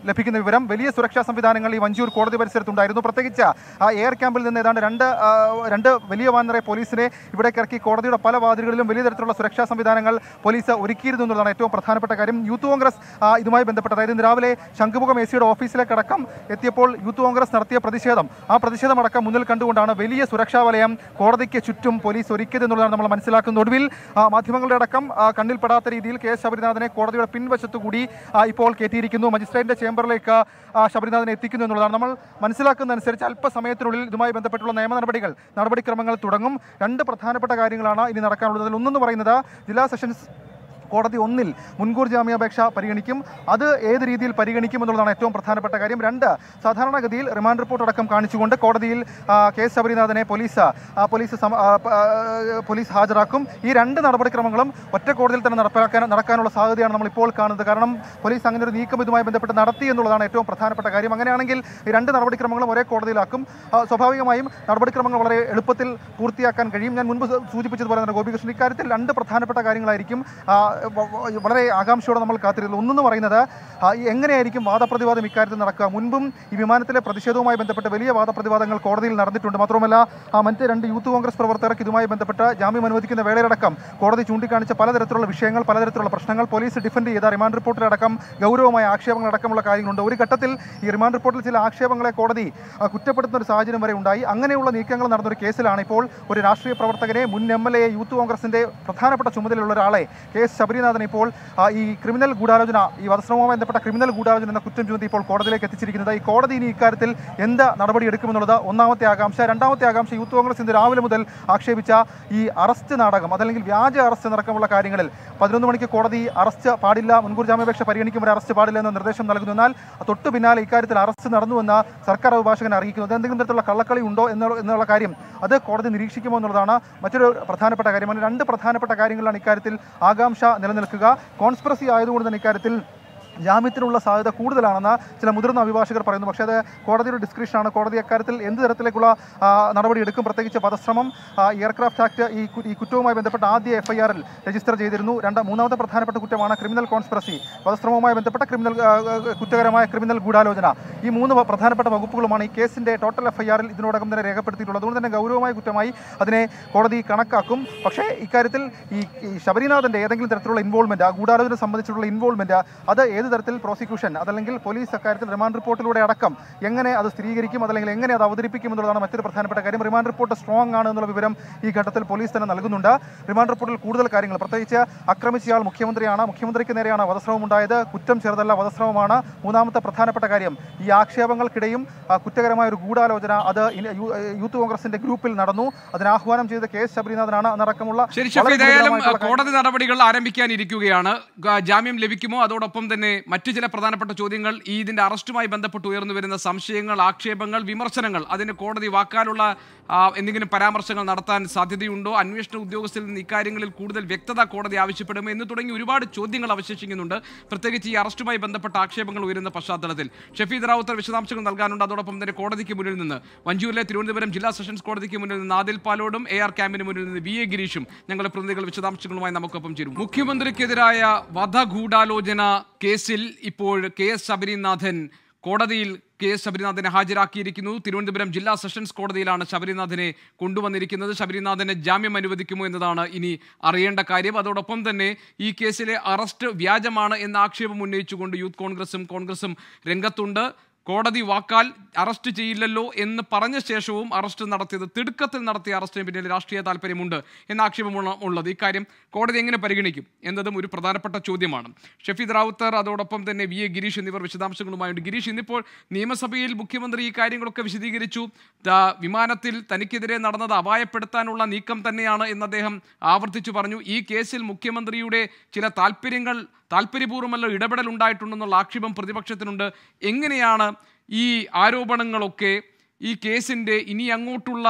[SPEAKER 6] ലഭിക്കുന്ന വിവരം വലിയ സുരക്ഷാ സംവിധാനങ്ങൾ ഈ വഞ്ചിയൂർ കോടതി പരിസരത്തുണ്ടായിരുന്നു പ്രത്യേകിച്ച് ആ എയർ ക്യാമ്പിൽ നിന്ന് ഏതാണ്ട് രണ്ട് ആ, രണ്ട് വലിയ വാൻ നിറയെ പോലീസിനെ ഇവിടേക്ക് ഇറക്കി കോടതിയുടെ പല വാതിലുകളിലും വലിയ തരത്തിലുള്ള സുരക്ഷാ സംവിധാനങ്ങൾ പോലീസ് ഒരുക്കിയിരുന്നു എന്നുള്ളതാണ് ഏറ്റവും പ്രധാനപ്പെട്ട കാര്യം യൂത്ത് കോൺഗ്രസ് ആ, ഇതുമായി ബന്ധപ്പെട്ട് അതായത് ഇന്ന് രാവിലെ ശംഖുമുഖം എ സിയുടെ ഓഫീസിലേക്കടക്കം എത്തിയപ്പോൾ യൂത്ത് കോൺഗ്രസ് നടത്തിയ പ്രതിഷേധം ആ പ്രതിഷേധമടക്കം മുന്നിൽ കണ്ടുകൊണ്ടാണ് വലിയ സുരക്ഷാ വലയം കോടതിക്ക് ചുറ്റും പോലീസ് ഒരുക്കിയത് എന്നുള്ളതാണ് നമ്മൾ മനസ്സിലാക്കുന്നത് ഒടുവിൽ ആ, മാധ്യമങ്ങളുടെ അടക്കം ആ, കണ്ണിൽപ്പെടാത്ത രീതിയിൽ കെ എസ് ശബരിനാഥനെ കോടതിയുടെ പിൻവശത്തു കൂടി ആ, ഇപ്പോൾ കയറ്റിയിരിക്കുന്നു മജിസ്ട്രേറ്റിന്റെ ചേംബറിലേക്ക് ആ, ശബരിനാഥനെ എത്തിക്കുന്നു എന്നുള്ളതാണ് നമ്മൾ മനസ്സിലാക്കുന്നതനുസരിച്ച് അല്പസമയത്തിനുള്ളിൽ ഇതുമായി ബന്ധപ്പെട്ടുള്ള നിയമ നടപടികൾ നടപടിക്രമങ്ങൾ തുടങ്ങും രണ്ട് പ്രധാനപ്പെട്ട കാര്യങ്ങളാണ് ഇനി നടക്കാനുള്ളത് അതിൽ ഒന്നെന്ന് പറയുന്നത് ജില്ലാ സെഷൻസ് കോടതി ഒന്നിൽ മുൻകൂർ ജാമ്യാപേക്ഷ പരിഗണിക്കും അത് ഏത് രീതിയിൽ പരിഗണിക്കും എന്നുള്ളതാണ് ഏറ്റവും പ്രധാനപ്പെട്ട കാര്യം രണ്ട് സാധാരണഗതിയിൽ റിമാൻഡ് റിപ്പോർട്ട് അടക്കം കാണിച്ചുകൊണ്ട് കോടതിയിൽ ആ, കെ എസ് ശബരിനാഥനെ പോലീസ് ആ, പോലീസ് സമ- ആ, പ- ആ, പോലീസ് ഹാജരാക്കും ഈ രണ്ട് നടപടിക്രമങ്ങളും ഒറ്റ കോടതിയിൽ തന്നെ നടപ്പാക്കാൻ നടക്കാനുള്ള സാധ്യതയാണ് നമ്മൾ ഇപ്പോൾ കാണുന്നത് കാരണം പോലീസ് അങ്ങനെ ഒരു നീക്കം ഇതുമായി ബന്ധപ്പെട്ട് നടത്തി എന്നുള്ളതാണ് ഏറ്റവും പ്രധാനപ്പെട്ട കാര്യം അങ്ങനെയാണെങ്കിൽ ഈ രണ്ട് നടപടിക്രമങ്ങളും ഒരേ കോടതിയിലാക്കും ആ, സ്വാഭാവികമായും നടപടിക്രമങ്ങൾ വളരെ എളുപ്പത്തിൽ പൂർത്തിയാക്കാൻ കഴിയും ഞാൻ മുൻപ് സൂചിപ്പിച്ചതുപോലെ തന്നെ ഗോപികൃഷ്ണൻ ഇക്കാര്യത്തിൽ രണ്ട് പ്രധാനപ്പെട്ട കാര്യങ്ങളായിരിക്കും ആ, വ- വ- വളരെ ആകാംക്ഷയോടെ നമ്മൾ കാത്തിരുന്നു ഒന്നെന്ന് പറയുന്നത് ആ, ഈ എങ്ങനെയായിരിക്കും വാദപ്രതിവാദം ഇക്കാര്യത്തിൽ നടക്കുക മുൻപും ഈ വിമാനത്തിലെ പ്രതിഷേധവുമായി ബന്ധപ്പെട്ട് വലിയ വാദപ്രതിവാദങ്ങൾ കോടതിയിൽ നടന്നിട്ടുണ്ട് മാത്രമല്ല ആ മറ്റ് രണ്ട് യൂത്ത് കോൺഗ്രസ് പ്രവർത്തകർക്ക് ഇതുമായി ബന്ധപ്പെട്ട് ജാമ്യം അനുവദിക്കുന്ന വേളയിലടക്കം കോടതി ചൂണ്ടിക്കാണിച്ച പലതരത്തിലുള്ള വിഷയങ്ങൾ പലതരത്തിലുള്ള പ്രശ്നങ്ങൾ പോലീസ് ഡിഫൻഡ് ചെയ്ത റിമാൻഡ് റിപ്പോർട്ടിലടക്കം ഗൗരവമായ ആക്ഷേപങ്ങളടക്കമുള്ള കാര്യങ്ങളുണ്ട് ഒരു ഘട്ടത്തിൽ ഈ റിമാൻഡ് റിപ്പോർട്ടിൽ ചില ആക്ഷേപങ്ങളെ കോടതി ആ, കുറ്റപ്പെടുത്തുന്ന ഒരു സാഹചര്യം വരെ ഉണ്ടായി അങ്ങനെയുള്ള നീക്കങ്ങൾ നടന്നൊരു കേസിലാണ് ഇപ്പോൾ ഒരു രാഷ്ട്രീയ പ്രവർത്തകനെ മുൻ എം എൽ എ യൂത്ത് കോൺഗ്രസിന്റെ പ്രധാനപ്പെട്ട ചുമതലയുള്ള ഒരാളെ കെ എസ് ശബരിനാഥൻ ഇപ്പോൾ ആ, ഈ ക്രിമിനൽ ഗൂഢാലോചന ഈ വധശ്രമവുമായി ബന്ധപ്പെട്ട ക്രിമിനൽ ഗൂഢാലോചന എന്ന കുറ്റം ചുമത്തി ഇപ്പോൾ കോടതിയിലേക്ക് എത്തിച്ചിരിക്കുന്നത് ഈ കോടതി ഇനി ഇക്കാര്യത്തിൽ എന്ത് നടപടി എടുക്കുമെന്നുള്ളത് ഒന്നാമത്തെ ആകാംക്ഷ രണ്ടാമത്തെ ആകാംക്ഷ യൂത്ത് കോൺഗ്രസ് ഇന്ന് രാവിലെ മുതൽ ആക്ഷേപിച്ച ഈ അറസ്റ്റ് നാടകം അതല്ലെങ്കിൽ വ്യാജ അറസ്റ്റ് നടക്കമുള്ള കാര്യങ്ങളിൽ പതിനൊന്ന് മണിക്ക് കോടതി അറസ്റ്റ് പാടില്ല മുൻകൂർ ജാമ്യാപേക്ഷ പരിഗണിക്കുമ്പോൾ അറസ്റ്റ് പാടില്ല എന്ന നിർദ്ദേശം നൽകുന്നു എന്നാൽ തൊട്ടു പിന്നാലെ ഇക്കാര്യത്തിൽ അറസ്റ്റ് നടന്നുവെന്ന് സർക്കാർ അഭിഭാഷകൻ അറിയിക്കുന്നു അത് എന്തെങ്കിലും തരത്തിലുള്ള കള്ളക്കളി ഉണ്ടോ എന്നുള്ള എന്നുള്ള കാര്യം അത് കോടതി നിരീക്ഷിക്കുമോ എന്നുള്ളതാണ് മറ്റൊരു പ്രധാനപ്പെട്ട കാര്യം അങ്ങനെ രണ്ട് പ്രധാനപ്പെട്ട കാര്യങ്ങളാണ് ഇക്കാര്യത്തിൽ ആകാംക്ഷ നിലനിൽക്കുക കോൺസ്പിറസി ആയതുകൊണ്ട് തന്നെ ഇക്കാര്യത്തിൽ ജാമ്യത്തിനുള്ള സാധ്യത കൂടുതലാണെന്ന് ചില മുതിർന്ന അഭിഭാഷകർ പറയുന്നു പക്ഷേ അത് കോടതിയുടെ ഡിസ്ക്രിപ്ഷനാണ് കോടതി അക്കാര്യത്തിൽ എന്ത് തരത്തിലേക്കുള്ള ആ, നടപടി എടുക്കും പ്രത്യേകിച്ച് വധശ്രമം ആ, എയർക്രാഫ്റ്റ് ആക്ട് ഈ കു- ഈ കുറ്റവുമായി ബന്ധപ്പെട്ട ആദ്യ എഫ് ഐ ആറിൽ രജിസ്റ്റർ ചെയ്തിരുന്നു രണ്ട് മൂന്നാമത്തെ പ്രധാനപ്പെട്ട കുറ്റമാണ് ക്രിമിനൽ കോൺസ്പിറസി വധശ്രമവുമായി ബന്ധപ്പെട്ട ക്രിമിനൽ ആ, ആ, കുറ്റകരമായ ക്രിമിനൽ ഗൂഢാലോചന ഈ മൂന്ന് വ- പ്രധാനപ്പെട്ട വകുപ്പുകളുമാണ് ഈ കേസിന്റെ ടോട്ടൽ എഫ് ഐ ആറിൽ ഇതിനോടകം തന്നെ രേഖപ്പെടുത്തിയിട്ടുള്ളത് അതുകൊണ്ട് തന്നെ ഗൗരവമായ കുറ്റമായി അതിനെ കോടതി കണക്കാക്കും പക്ഷേ ഇക്കാര്യത്തിൽ ഈ ഈ ശബരിനാഥന്റെ ഏതെങ്കിലും തരത്തിലുള്ള ഇൻവോൾവ്മെന്റ് ആ ഗൂഢാലോചന സംബന്ധിച്ചിട്ടുള്ള ഇൻവോൾവ്മെന്റ് അത് ഏത് തരത്തിൽ പ്രോസിക്യൂഷൻ അതല്ലെങ്കിൽ പോലീസ് അക്കാര്യത്തിൽ റിമാൻഡ് റിപ്പോർട്ടിലൂടെ അടക്കം എങ്ങനെ അത് സ്ഥിരീകരിക്കും അതല്ലെങ്കിൽ എങ്ങനെ അത് അവതരിപ്പിക്കും എന്നുള്ളതാണ് മറ്റൊരു പ്രധാനപ്പെട്ട കാര്യം റിമാൻഡ് റിപ്പോർട്ട് സ്ട്രോങ് ആണ് എന്നുള്ള വിവരം ഈ ഘട്ടത്തിൽ പോലീസ് തന്നെ നൽകുന്നുണ്ട് റിമാൻഡ് റിപ്പോർട്ടിൽ കൂടുതൽ കാര്യങ്ങൾ പ്രത്യേകിച്ച് ആക്രമിച്ചയാൾ മുഖ്യമന്ത്രിയാണ് മുഖ്യമന്ത്രിക്ക് നേരെയാണ് വധശ്രമം ഉണ്ടായത് കുറ്റം ചെറുതല്ല വധശ്രമമാണ് മൂന്നാമത്തെ പ്രധാനപ്പെട്ട കാര്യം ഈ ആക്ഷേപങ്ങൾക്കിടെയും ആ, കുറ്റകരമായ ഒരു ഗൂഢാലോചന അത് ഇനി യൂ- യൂത്ത് കോൺഗ്രസിന്റെ ഗ്രൂപ്പിൽ നടന്നു അതിന് ആഹ്വാനം ചെയ്ത കെ എസ് ശബരിനാഥനാണ് എന്നടക്കമുള്ള
[SPEAKER 1] ശരി
[SPEAKER 6] വളരെ
[SPEAKER 1] ഷഫീദ് ഏതായാലും
[SPEAKER 6] ഗുരുതരമായിട്ടുള്ള കാര്യം-
[SPEAKER 1] കോടതി നടപടികൾ ആരംഭിക്കാനിരിക്കുകയാണ് ഗ- ജാമ്യം ലഭിക്കുമോ അതോടൊപ്പം തന്നെ മറ്റു ചില പ്രധാനപ്പെട്ട ചോദ്യങ്ങൾ ഈ ഇതിന്റെ അറസ്റ്റുമായി ബന്ധപ്പെട്ട് ഉയർന്നു വരുന്ന സംശയങ്ങൾ ആക്ഷേപങ്ങൾ വിമർശനങ്ങൾ അതിന് കോടതി വാക്കാലുള്ള ആ, എന്തെങ്കിലും പരാമർശങ്ങൾ നടത്താൻ സാധ്യതയുണ്ടോ അന്വേഷണ ഉദ്യോഗസ്ഥരിൽ നിന്ന് ഇക്കാര്യങ്ങളിൽ കൂടുതൽ വ്യക്തത കോടതി ആവശ്യപ്പെടുമോ എന്ന് തുടങ്ങി ഒരുപാട് ചോദ്യങ്ങൾ അവശേഷിക്കുന്നുണ്ട് പ്രത്യേകിച്ച് ഈ അറസ്റ്റുമായി ബന്ധപ്പെട്ട ആക്ഷേപങ്ങൾ ഉയരുന്ന പശ്ചാത്തലത്തിൽ ഷഫീദ് റാവുത്തർ വിശദാംശങ്ങൾ നൽകാനുണ്ട് അതോടൊപ്പം തന്നെ കോടതിക്ക് മുന്നിൽ നിന്ന് വഞ്ചൂരിലെ തിരുവനന്തപുരം ജില്ലാ സെഷൻസ് കോടതിക്ക് മുന്നിൽ നിന്ന് ആദിൽ പാലോടും എ ആർ ക്യാമ്പിന് മുന്നിൽ നിന്ന് വി എ ഗിരീഷും ഞങ്ങളുടെ പ്രതിനിധികൾ വിശദാംശങ്ങളുമായി നമുക്കൊപ്പം ചേരും മുഖ്യമന്ത്രിക്കെതിരായ വധഗൂഢാലോചന കേസിൽ ഇപ്പോൾ കെ എസ് ശബരിനാഥൻ കോടതിയിൽ കെ എസ് ശബരിനാഥനെ ഹാജരാക്കിയിരിക്കുന്നു തിരുവനന്തപുരം ജില്ലാ സെഷൻസ് കോടതിയിലാണ് ശബരിനാഥനെ കൊണ്ടുവന്നിരിക്കുന്നത് ശബരിനാഥന് ജാമ്യം അനുവദിക്കുമോ എന്നതാണ് ഇനി അറിയേണ്ട കാര്യം അതോടൊപ്പം തന്നെ ഈ കേസിലെ അറസ്റ്റ് വ്യാജമാണ് എന്ന ആക്ഷേപം ഉന്നയിച്ചുകൊണ്ട് യൂത്ത് കോൺഗ്രസും കോൺഗ്രസും രംഗത്തുണ്ട് കോടതി വാക്കാൽ അറസ്റ്റ് ചെയ്യില്ലല്ലോ എന്ന് പറഞ്ഞ ശേഷവും അറസ്റ്റ് നടത്തിയത് തിടുക്കത്തിൽ നടത്തിയ അറസ്റ്റിന് പിന്നിൽ രാഷ്ട്രീയ താല്പര്യമുണ്ട് എന്ന ആക്ഷേപമുള്ള ഉള്ളത് ഇക്കാര്യം കോടതി എങ്ങനെ പരിഗണിക്കും എന്നതും ഒരു പ്രധാനപ്പെട്ട ചോദ്യമാണ് ഷഫീദ് റാവുത്തർ അതോടൊപ്പം തന്നെ വി എ ഗിരീഷ് എന്നിവർ വിശദാംശങ്ങളുമായുണ്ട് ഗിരീഷ് ഇന്നിപ്പോൾ നിയമസഭയിൽ മുഖ്യമന്ത്രി ഈ കാര്യങ്ങളൊക്കെ വിശദീകരിച്ചു ദാ വിമാനത്തിൽ തനിക്കെതിരെ നടന്നത് അപായപ്പെടുത്താനുള്ള നീക്കം തന്നെയാണ് എന്ന് അദ്ദേഹം ആവർത്തിച്ചു പറഞ്ഞു ഈ കേസിൽ മുഖ്യമന്ത്രിയുടെ ചില താല്പര്യങ്ങൾ താല്പര്യപൂർവ്വമല്ല ഇടപെടൽ ഉണ്ടായിട്ടുണ്ടെന്നുള്ള ആക്ഷേപം പ്രതിപക്ഷത്തിനുണ്ട് എങ്ങനെയാണ് ഈ ആരോപണങ്ങളൊക്കെ ഈ കേസിൻ്റെ ഇനി അങ്ങോട്ടുള്ള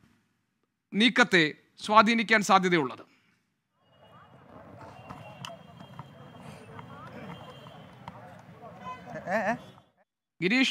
[SPEAKER 1] നീക്കത്തെ സ്വാധീനിക്കാൻ സാധ്യതയുള്ളത് ഗിരീഷ്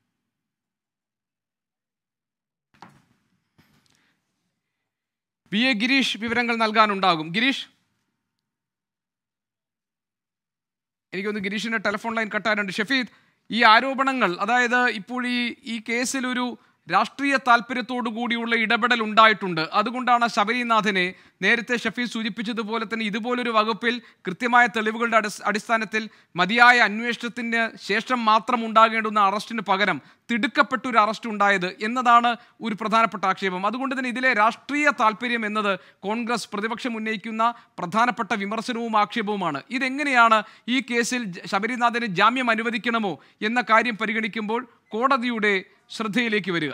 [SPEAKER 1] വി എ ഗിരീഷ് വിവരങ്ങൾ നൽകാനുണ്ടാകും ഗിരീഷ് എനിക്കൊന്ന് ഗിരീഷിന്റെ ടെലിഫോൺ ലൈൻ കട്ടാനുണ്ട് ഷഫീദ് ഈ ആരോപണങ്ങൾ അതായത് ഇപ്പോൾ ഈ ഈ കേസിൽ ഒരു രാഷ്ട്രീയ താല്പര്യത്തോടു കൂടിയുള്ള ഇടപെടൽ ഉണ്ടായിട്ടുണ്ട് അതുകൊണ്ടാണ് ശബരിനാഥനെ നേരത്തെ ഷഫീർ സൂചിപ്പിച്ചതുപോലെ തന്നെ ഇതുപോലൊരു വകുപ്പിൽ കൃത്യമായ തെളിവുകളുടെ അടിസ്- അടിസ്ഥാനത്തിൽ മതിയായ അന്വേഷണത്തിന് ശേഷം മാത്രം ഉണ്ടാകേണ്ടുന്ന അറസ്റ്റിന് പകരം തിടുക്കപ്പെട്ട ഒരു അറസ്റ്റ് ഉണ്ടായത് എന്നതാണ് ഒരു പ്രധാനപ്പെട്ട ആക്ഷേപം അതുകൊണ്ട് തന്നെ ഇതിലെ രാഷ്ട്രീയ താല്പര്യം എന്നത് കോൺഗ്രസ് പ്രതിപക്ഷം ഉന്നയിക്കുന്ന പ്രധാനപ്പെട്ട വിമർശനവും ആക്ഷേപവുമാണ് ഇതെങ്ങനെയാണ് ഈ കേസിൽ ജ- ശബരിനാഥന് ജാമ്യം അനുവദിക്കണമോ എന്ന കാര്യം പരിഗണിക്കുമ്പോൾ കോടതിയുടെ ശ്രദ്ധയിലേക്ക് വരിക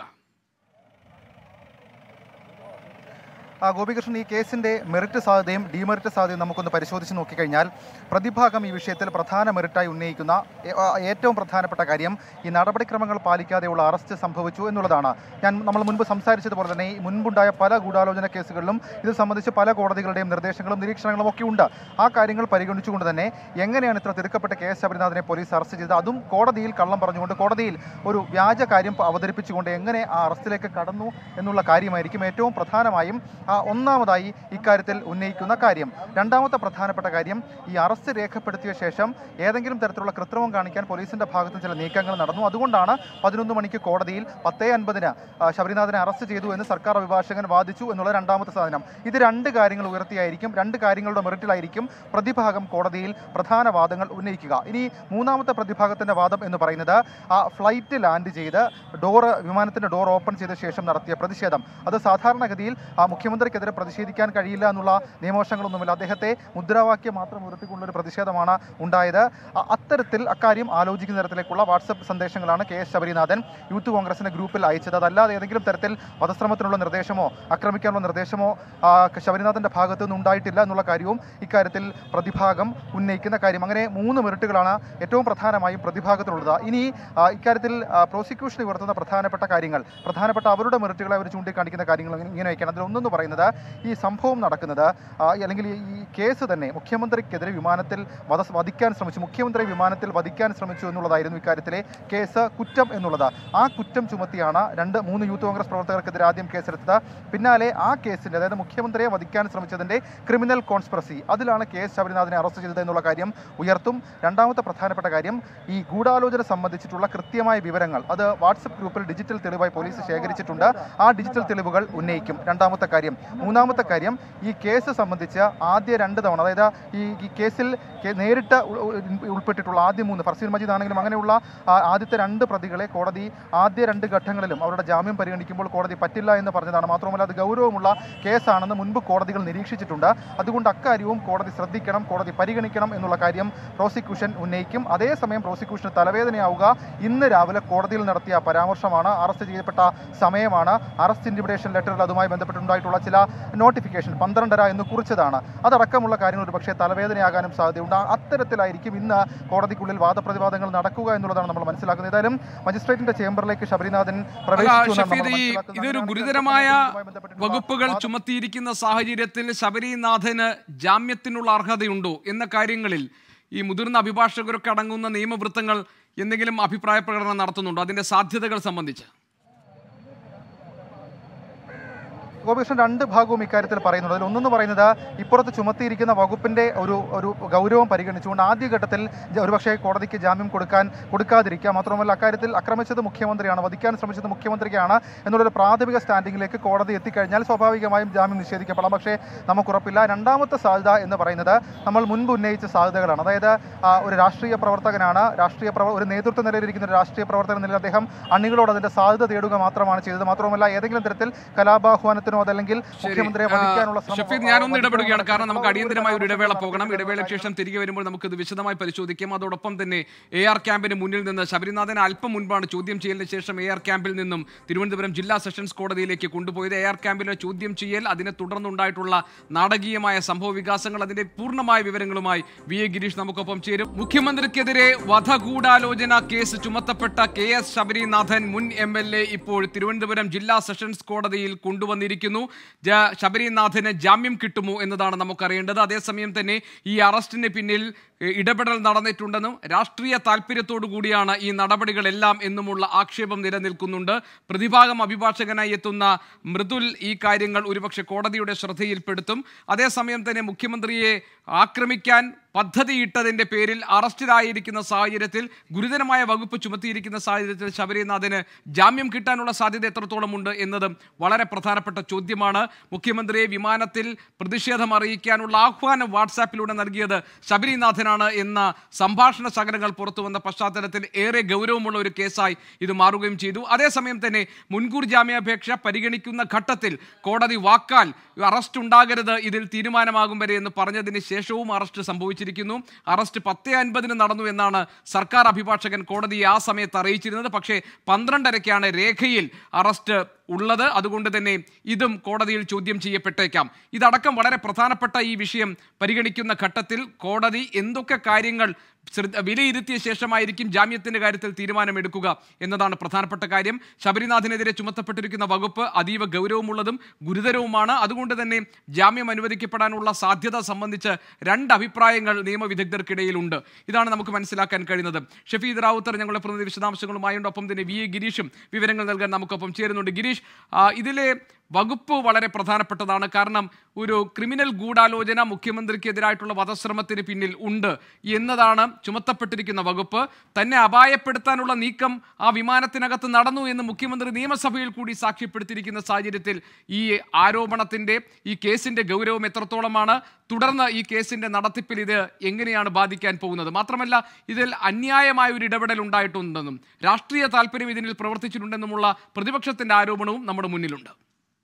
[SPEAKER 6] ആ, ഗോപികൃഷ്ണൻ ഈ കേസിന്റെ മെറിറ്റ് സാധ്യതയും ഡിമെറിറ്റ് സാധ്യതയും നമുക്കൊന്ന് പരിശോധിച്ച് നോക്കിക്കഴിഞ്ഞാൽ പ്രതിഭാഗം ഈ വിഷയത്തിൽ പ്രധാന മെറിറ്റായി ഉന്നയിക്കുന്ന ഏ- ആ, ഏറ്റവും പ്രധാനപ്പെട്ട കാര്യം ഈ നടപടിക്രമങ്ങൾ പാലിക്കാതെയുള്ള അറസ്റ്റ് സംഭവിച്ചു എന്നുള്ളതാണ് ഞാൻ നമ്മൾ മുൻപ് സംസാരിച്ചതുപോലെ തന്നെ ഈ മുൻപുണ്ടായ പല ഗൂഢാലോചന കേസുകളിലും ഇത് സംബന്ധിച്ച് പല കോടതികളുടെയും നിർദ്ദേശങ്ങളും നിരീക്ഷണങ്ങളും ഒക്കെ ഉണ്ട് ആ കാര്യങ്ങൾ പരിഗണിച്ചുകൊണ്ട് തന്നെ എങ്ങനെയാണ് ഇത്ര തിടുക്കപ്പെട്ട കെ എസ് ശബരിനാഥനെ പോലീസ് അറസ്റ്റ് ചെയ്തത് അതും കോടതിയിൽ കള്ളം പറഞ്ഞുകൊണ്ട് കോടതിയിൽ ഒരു വ്യാജ കാര്യം അവതരിപ്പിച്ചുകൊണ്ട് എങ്ങനെ ആ അറസ്റ്റിലേക്ക് കടന്നു എന്നുള്ള കാര്യമായിരിക്കും ഏറ്റവും പ്രധാനമായും ആ, ഒന്നാമതായി ഇക്കാര്യത്തിൽ ഉന്നയിക്കുന്ന കാര്യം രണ്ടാമത്തെ പ്രധാനപ്പെട്ട കാര്യം ഈ അറസ്റ്റ് രേഖപ്പെടുത്തിയ ശേഷം ഏതെങ്കിലും തരത്തിലുള്ള കൃത്രിമം കാണിക്കാൻ പോലീസിന്റെ ഭാഗത്ത് ചില നീക്കങ്ങൾ നടന്നു അതുകൊണ്ടാണ് പതിനൊന്ന് മണിക്ക് കോടതിയിൽ പത്തേ അൻപതിന് ആ, ശബരിനാഥനെ അറസ്റ്റ് ചെയ്തു എന്ന് സർക്കാർ അഭിഭാഷകൻ വാദിച്ചു എന്നുള്ള രണ്ടാമത്തെ സാധനം ഇത് രണ്ട് കാര്യങ്ങൾ ഉയർത്തിയായിരിക്കും രണ്ട് കാര്യങ്ങളുടെ മെറിറ്റിലായിരിക്കും പ്രതിഭാഗം കോടതിയിൽ പ്രധാന വാദങ്ങൾ ഉന്നയിക്കുക ഇനി മൂന്നാമത്തെ പ്രതിഭാഗത്തിന്റെ വാദം എന്ന് പറയുന്നത് ആ ഫ്ലൈറ്റ് ലാൻഡ് ചെയ്ത് ഡോർ വിമാനത്തിന്റെ ഡോർ ഓപ്പൺ ചെയ്ത ശേഷം നടത്തിയ പ്രതിഷേധം അത് സാധാരണഗതിയിൽ ആ മുഖ്യമന്ത്രിക്കെതിരെ പ്രതിഷേധിക്കാൻ കഴിയില്ല എന്നുള്ള നിയമവശങ്ങളൊന്നുമില്ല അദ്ദേഹത്തെ മുദ്രാവാക്യം മാത്രം ഉയർത്തിക്കൊണ്ടുള്ള ഒരു പ്രതിഷേധമാണ് ഉണ്ടായത് അ- അത്തരത്തിൽ അക്കാര്യം ആലോചിക്കുന്ന തരത്തിലേക്കുള്ള വാട്സപ്പ് സന്ദേശങ്ങളാണ് കെ എസ് ശബരിനാഥൻ യൂത്ത് കോൺഗ്രസിന്റെ ഗ്രൂപ്പിൽ അയച്ചത് അതല്ലാതെ ഏതെങ്കിലും തരത്തിൽ വധശ്രമത്തിനുള്ള നിർദ്ദേശമോ ആക്രമിക്കാനുള്ള നിർദ്ദേശമോ ആ, ശബരിനാഥന്റെ ഭാഗത്തു നിന്ന് ഉണ്ടായിട്ടില്ല എന്നുള്ള കാര്യവും ഇക്കാര്യത്തിൽ പ്രതിഭാഗം ഉന്നയിക്കുന്ന കാര്യം അങ്ങനെ മൂന്ന് മെറിറ്റുകളാണ് ഏറ്റവും പ്രധാനമായും പ്രതിഭാഗത്തിനുള്ളത് ഇനി ആ, ഇക്കാര്യത്തിൽ പ്രോസിക്യൂഷൻ ഉയർത്തുന്ന പ്രധാനപ്പെട്ട കാര്യങ്ങൾ പ്രധാനപ്പെട്ട അവരുടെ മെറിറ്റുകളെ അവർ ചൂണ്ടിക്കാണിക്കുന്ന കാര്യങ്ങൾ ഇങ്ങനെ- ഇങ്ങനെയൊക്കെയാണ് അതിൽ ഒന്നെന്ന് പറയുന്നത് ഈ സംഭവം നടക്കുന്നത് ആ, അല്ലെങ്കിൽ ഈ- ഈ കേസ് തന്നെ മുഖ്യമന്ത്രിക്കെതിരെ വിമാനത്തിൽ വധ വധിക്കാൻ ശ്രമിച്ചു മുഖ്യമന്ത്രി വിമാനത്തിൽ വധിക്കാൻ ശ്രമിച്ചു എന്നുള്ളതായിരുന്നു ഇക്കാര്യത്തിലെ കേസ് കുറ്റം എന്നുള്ളത് ആ കുറ്റം ചുമത്തിയാണ് രണ്ട് മൂന്ന് യൂത്ത് കോൺഗ്രസ് പ്രവർത്തകർക്കെതിരെ ആദ്യം കേസെടുത്തത് പിന്നാലെ ആ കേസിന്റെ അതായത് മുഖ്യമന്ത്രിയെ വധിക്കാൻ ശ്രമിച്ചതിന്റെ ക്രിമിനൽ കോൺസ്പിറസി അതിലാണ് കെ എസ് ശബരിനാഥനെ അറസ്റ്റ് ചെയ്തത് എന്നുള്ള കാര്യം ഉയർത്തും രണ്ടാമത്തെ പ്രധാനപ്പെട്ട കാര്യം ഈ ഗൂഢാലോചന സംബന്ധിച്ചിട്ടുള്ള കൃത്യമായ വിവരങ്ങൾ അത് വാട്സപ്പ് ഗ്രൂപ്പിൽ ഡിജിറ്റൽ തെളിവായി പോലീസ് ശേഖരിച്ചിട്ടുണ്ട് ആ ഡിജിറ്റൽ തെളിവുകൾ ഉന്നയിക്കും രണ്ടാമത്തെ കാര്യം മൂന്നാമത്തെ കാര്യം ഈ കേസ് സംബന്ധിച്ച് ആദ്യ രണ്ട് തവണ അതായത് ഈ ഈ കേസിൽ കേ- നേരിട്ട് ഉൾ- ഉൾ- ഉൾപ്പെട്ടിട്ടുള്ള ആദ്യ മൂന്ന് ഫർസീൻ മജീദ് ആണെങ്കിലും അങ്ങനെയുള്ള ആ, ആദ്യത്തെ രണ്ട് പ്രതികളെ കോടതി ആദ്യ രണ്ട് ഘട്ടങ്ങളിലും അവരുടെ ജാമ്യം പരിഗണിക്കുമ്പോൾ കോടതി പറ്റില്ല എന്ന് പറഞ്ഞതാണ് മാത്രമല്ല അത് ഗൗരവമുള്ള കേസാണെന്ന് മുൻപ് കോടതികൾ നിരീക്ഷിച്ചിട്ടുണ്ട് അതുകൊണ്ട് അക്കാര്യവും കോടതി ശ്രദ്ധിക്കണം കോടതി പരിഗണിക്കണം എന്നുള്ള കാര്യം പ്രോസിക്യൂഷൻ ഉന്നയിക്കും അതേസമയം പ്രോസിക്യൂഷന് തലവേദനയാവുക ഇന്ന് രാവിലെ കോടതിയിൽ നടത്തിയ പരാമർശമാണ് അറസ്റ്റ് ചെയ്യപ്പെട്ട സമയമാണ് അറസ്റ്റ് ഇൻറ്റിമിഡേഷൻ ലെറ്ററിൽ അതുമായി ബന്ധപ്പെട്ടുണ്ടായിട്ടുള്ള ചില നോട്ടിഫിക്കേഷൻ പന്ത്രണ്ടര എന്ന് കുറിച്ചതാണ് അതടക്കമുള്ള കാര്യങ്ങൾ ഒരു പക്ഷേ തലവേദനയാകാനും സാധ്യതയുണ്ട് ആ- അത്തരത്തിലായിരിക്കും ഇന്ന് കോടതിക്കുള്ളിൽ വാദപ്രതിവാദങ്ങൾ നടക്കുക എന്നുള്ളതാണ് നമ്മൾ മനസ്സിലാക്കുന്നത് ഏതായാലും മജിസ്ട്രേറ്റിന്റെ ചേംബറിലേക്ക് ശബരിനാഥൻ
[SPEAKER 1] അല്ല
[SPEAKER 6] പ്രവേശിച്ചു എന്നാണ്
[SPEAKER 1] ഷഫീദ്
[SPEAKER 6] നമ്മൾ
[SPEAKER 1] ഈ
[SPEAKER 6] മനസ്സിലാക്കുന്നത്.
[SPEAKER 1] ഇതൊരു
[SPEAKER 6] അങ്ങനെയാണെങ്കിൽ
[SPEAKER 1] ഗുരുതരമായ
[SPEAKER 6] ഇതുമായി ബന്ധപ്പെട്ടിട്ടുള്ള
[SPEAKER 1] വകുപ്പുകൾ
[SPEAKER 6] വാദ-
[SPEAKER 1] ചുമത്തിയിരിക്കുന്ന സാഹചര്യത്തിൽ ശബരിനാഥന് ജാമ്യത്തിനുള്ള അർഹതയുണ്ടോ എന്ന കാര്യങ്ങളിൽ ഈ മുതിർന്ന അഭിഭാഷകരൊക്കെ അടങ്ങുന്ന നിയമവൃത്തങ്ങൾ എന്തെങ്കിലും അഭിപ്രായ പ്രകടനം നടത്തുന്നുണ്ടോ അതിന്റെ സാധ്യതകൾ സംബന്ധിച്ച്
[SPEAKER 6] ഗോപികൃഷ്ണൻ രണ്ട് ഭാഗവും ഇക്കാര്യത്തിൽ പറയുന്നുണ്ട് അതിൽ ഒന്നെന്ന് പറയുന്നത് ഇപ്പുറത്ത് ചുമത്തിയിരിക്കുന്ന വകുപ്പിന്റെ ഒരു ഒരു ഗൗരവം പരിഗണിച്ചുകൊണ്ട് ആദ്യഘട്ടത്തിൽ ജ- ഒരുപക്ഷേ കോടതിക്ക് ജാമ്യം കൊടുക്കാൻ കൊടുക്കാതിരിക്കുക മാത്രമല്ല അക്കാര്യത്തിൽ ആക്രമിച്ചത് മുഖ്യമന്ത്രിയാണ് വധിക്കാൻ ശ്രമിച്ചത് മുഖ്യമന്ത്രിക്കാണ് എന്നുള്ളൊരു പ്രാഥമിക സ്റ്റാൻഡിങ്ങിലേക്ക് കോടതി എത്തിക്കഴിഞ്ഞാൽ സ്വാഭാവികമായും ജാമ്യം നിഷേധിക്കപ്പെടാം പക്ഷേ നമുക്കുറപ്പില്ല രണ്ടാമത്തെ സാധ്യത എന്ന് പറയുന്നത് നമ്മൾ മുൻപ് ഉന്നയിച്ച സാധ്യതകളാണ് അതായത് ആ, ഒരു രാഷ്ട്രീയ പ്രവർത്തകനാണ് രാഷ്ട്രീയ പ്രവ ഒരു നേതൃത്വ നിലയിലിരിക്കുന്ന ഒരു രാഷ്ട്രീയ പ്രവർത്തകൻ എന്ന നിലയിൽ അദ്ദേഹം അണികളോട് അതിന്റെ സാധ്യത തേടുക മാത്രമാണ് ചെയ്തത് മാത്രമല്ല ഏതെങ്കിലും തരത്തിൽ കലാപാഹ്വാനത്തിനോ അതല്ലെങ്കിൽ മുഖ്യമന്ത്രിയെ വധിക്കാനുള്ള ശ്രമം-
[SPEAKER 1] ഷഫീദ് ഞാനൊന്ന് ഇടപെടുകയാണ് കാരണം നമുക്ക് അടിയന്തരമായ ഒരു ഇടവേള പോകണം ഇടവേളയ്ക്ക് ശേഷം തിരികെ വരുമ്പോൾ നമുക്ക് ഇത് വിശദമായി പരിശോധിക്കാം അതോടൊപ്പം തന്നെ എ ആർ ക്യാമ്പിന് മുന്നിൽ നിന്ന് ശബരിനാഥനെ അല്പം മുൻപാണ് ചോദ്യം ചെയ്യലിന് ശേഷം എ ആർ ക്യാമ്പിൽ നിന്നും തിരുവനന്തപുരം ജില്ലാ സെഷൻസ് കോടതിയിലേക്ക് കൊണ്ടുപോയത് എ ആർ ക്യാമ്പിലെ ചോദ്യം ചെയ്യൽ അതിനെ തുടർന്നുണ്ടായിട്ടുള്ള നാടകീയമായ സംഭവ വികാസങ്ങൾ അതിന്റെ പൂർണ്ണമായ വിവരങ്ങളുമായി വി എ ഗിരീഷ് നമുക്കൊപ്പം ചേരും മുഖ്യമന്ത്രിക്കെതിരെ വധഗൂഢാലോചന കേസ് ചുമത്തപ്പെട്ട കെ എസ് ശബരിനാഥൻ മുൻ എം എൽ എ ഇപ്പോൾ തിരുവനന്തപുരം ജില്ലാ സെഷൻസ് കോടതിയിൽ കൊണ്ടുവന്നിരിക്കുന്നു ജ- ശബരിനാഥന് ജാമ്യം കിട്ടുമോ എന്നതാണ് നമുക്കറിയേണ്ടത് അതേസമയം തന്നെ ഈ അറസ്റ്റിന് പിന്നിൽ എ, ഇടപെടൽ നടന്നിട്ടുണ്ടെന്നും രാഷ്ട്രീയ താല്പര്യത്തോടു കൂടിയാണ് ഈ നടപടികളെല്ലാം എന്നുമുള്ള ആക്ഷേപം നിലനിൽക്കുന്നുണ്ട് പ്രതിഭാഗം അഭിഭാഷകനായി എത്തുന്ന മൃദുൽ ഈ കാര്യങ്ങൾ ഒരുപക്ഷെ കോടതിയുടെ ശ്രദ്ധയിൽപ്പെടുത്തും അതേസമയം തന്നെ മുഖ്യമന്ത്രിയെ ആക്രമിക്കാൻ പദ്ധതിയിട്ടതിന്റെ പേരിൽ അറസ്റ്റിലായിരിക്കുന്ന സാഹചര്യത്തിൽ ഗുരുതരമായ വകുപ്പ് ചുമത്തിയിരിക്കുന്ന സാഹചര്യത്തിൽ ശബരിനാഥന് ജാമ്യം കിട്ടാനുള്ള സാധ്യത എത്രത്തോളമുണ്ട് എന്നതും വളരെ പ്രധാനപ്പെട്ട ചോദ്യമാണ് മുഖ്യമന്ത്രിയെ വിമാനത്തിൽ പ്രതിഷേധം അറിയിക്കാനുള്ള ആഹ്വാനം വാട്സാപ്പിലൂടെ നൽകിയത് ശബരിനാഥനാണ് എന്ന സംഭാഷണ ശകലങ്ങൾ പുറത്തു വന്ന പശ്ചാത്തലത്തിൽ ഏറെ ഗൗരവമുള്ള ഒരു കേസായി ഇത് മാറുകയും ചെയ്തു അതേസമയം തന്നെ മുൻകൂർ ജാമ്യാപേക്ഷ പരിഗണിക്കുന്ന ഘട്ടത്തിൽ കോടതി വാക്കാൽ അറസ്റ്റ് ഉണ്ടാകരുത് ഇതിൽ തീരുമാനമാകും വരെ എന്ന് പറഞ്ഞതിന് ശേഷവും അറസ്റ്റ് സംഭവിച്ചിരിക്കുന്നു അറസ്റ്റ് പത്ത് അൻപതിന് നടന്നു എന്നാണ് സർക്കാർ അഭിഭാഷകൻ കോടതിയെ ആ സമയത്ത് അറിയിച്ചിരുന്നത് പക്ഷേ പന്ത്രണ്ടരയ്ക്കാണ് രേഖയിൽ അറസ്റ്റ് ഉള്ളത് അതുകൊണ്ട് തന്നെ ഇതും കോടതിയിൽ ചോദ്യം ചെയ്യപ്പെട്ടേക്കാം ഇതടക്കം വളരെ പ്രധാനപ്പെട്ട ഈ വിഷയം പരിഗണിക്കുന്ന ഘട്ടത്തിൽ കോടതി എന്തൊക്കെ കാര്യങ്ങൾ ശ്രദ്ധ വിലയിരുത്തിയ ശേഷമായിരിക്കും ജാമ്യത്തിന്റെ കാര്യത്തിൽ തീരുമാനമെടുക്കുക എന്നതാണ് പ്രധാനപ്പെട്ട കാര്യം ശബരിനാഥിനെതിരെ ചുമത്തപ്പെട്ടിരിക്കുന്ന വകുപ്പ് അതീവ ഗൗരവമുള്ളതും ഗുരുതരവുമാണ് അതുകൊണ്ട് തന്നെ ജാമ്യം അനുവദിക്കപ്പെടാനുള്ള സാധ്യത സംബന്ധിച്ച് രണ്ട് അഭിപ്രായങ്ങൾ നിയമവിദഗ്ധർക്കിടയിലുണ്ട് ഇതാണ് നമുക്ക് മനസ്സിലാക്കാൻ കഴിയുന്നത് ഷഫീദ് റാവുത്തർ ഞങ്ങളുടെ പ്രതിനിധി വിശദാംശങ്ങളുമായുണ്ട് ഒപ്പം തന്നെ വി എ ഗിരീഷും വിവരങ്ങൾ നൽകാൻ നമുക്കൊപ്പം ചേരുന്നുണ്ട് ഗിരീഷ് ആ, ഇതിലെ വകുപ്പ് വളരെ പ്രധാനപ്പെട്ടതാണ് കാരണം ഒരു ക്രിമിനൽ ഗൂഢാലോചന മുഖ്യമന്ത്രിക്കെതിരായിട്ടുള്ള വധശ്രമത്തിന് പിന്നിൽ ഉണ്ട് എന്നതാണ് ചുമത്തപ്പെട്ടിരിക്കുന്ന വകുപ്പ് തന്നെ അപായപ്പെടുത്താനുള്ള നീക്കം ആ വിമാനത്തിനകത്ത് നടന്നു എന്ന് മുഖ്യമന്ത്രി നിയമസഭയിൽ കൂടി സാക്ഷ്യപ്പെടുത്തിയിരിക്കുന്ന സാഹചര്യത്തിൽ ഈ ആരോപണത്തിന്റെ ഈ കേസിന്റെ ഗൗരവം എത്രത്തോളമാണ് തുടർന്ന് ഈ കേസിന്റെ നടത്തിപ്പിൽ ഇത് എങ്ങനെയാണ് ബാധിക്കാൻ പോകുന്നത് മാത്രമല്ല ഇതിൽ അന്യായമായ ഒരു ഇടപെടൽ ഉണ്ടായിട്ടുണ്ടെന്നും രാഷ്ട്രീയ താല്പര്യം ഇതിനിൽ പ്രവർത്തിച്ചിട്ടുണ്ടെന്നുമുള്ള പ്രതിപക്ഷത്തിന്റെ ആരോപണവും നമ്മുടെ മുന്നിലുണ്ട്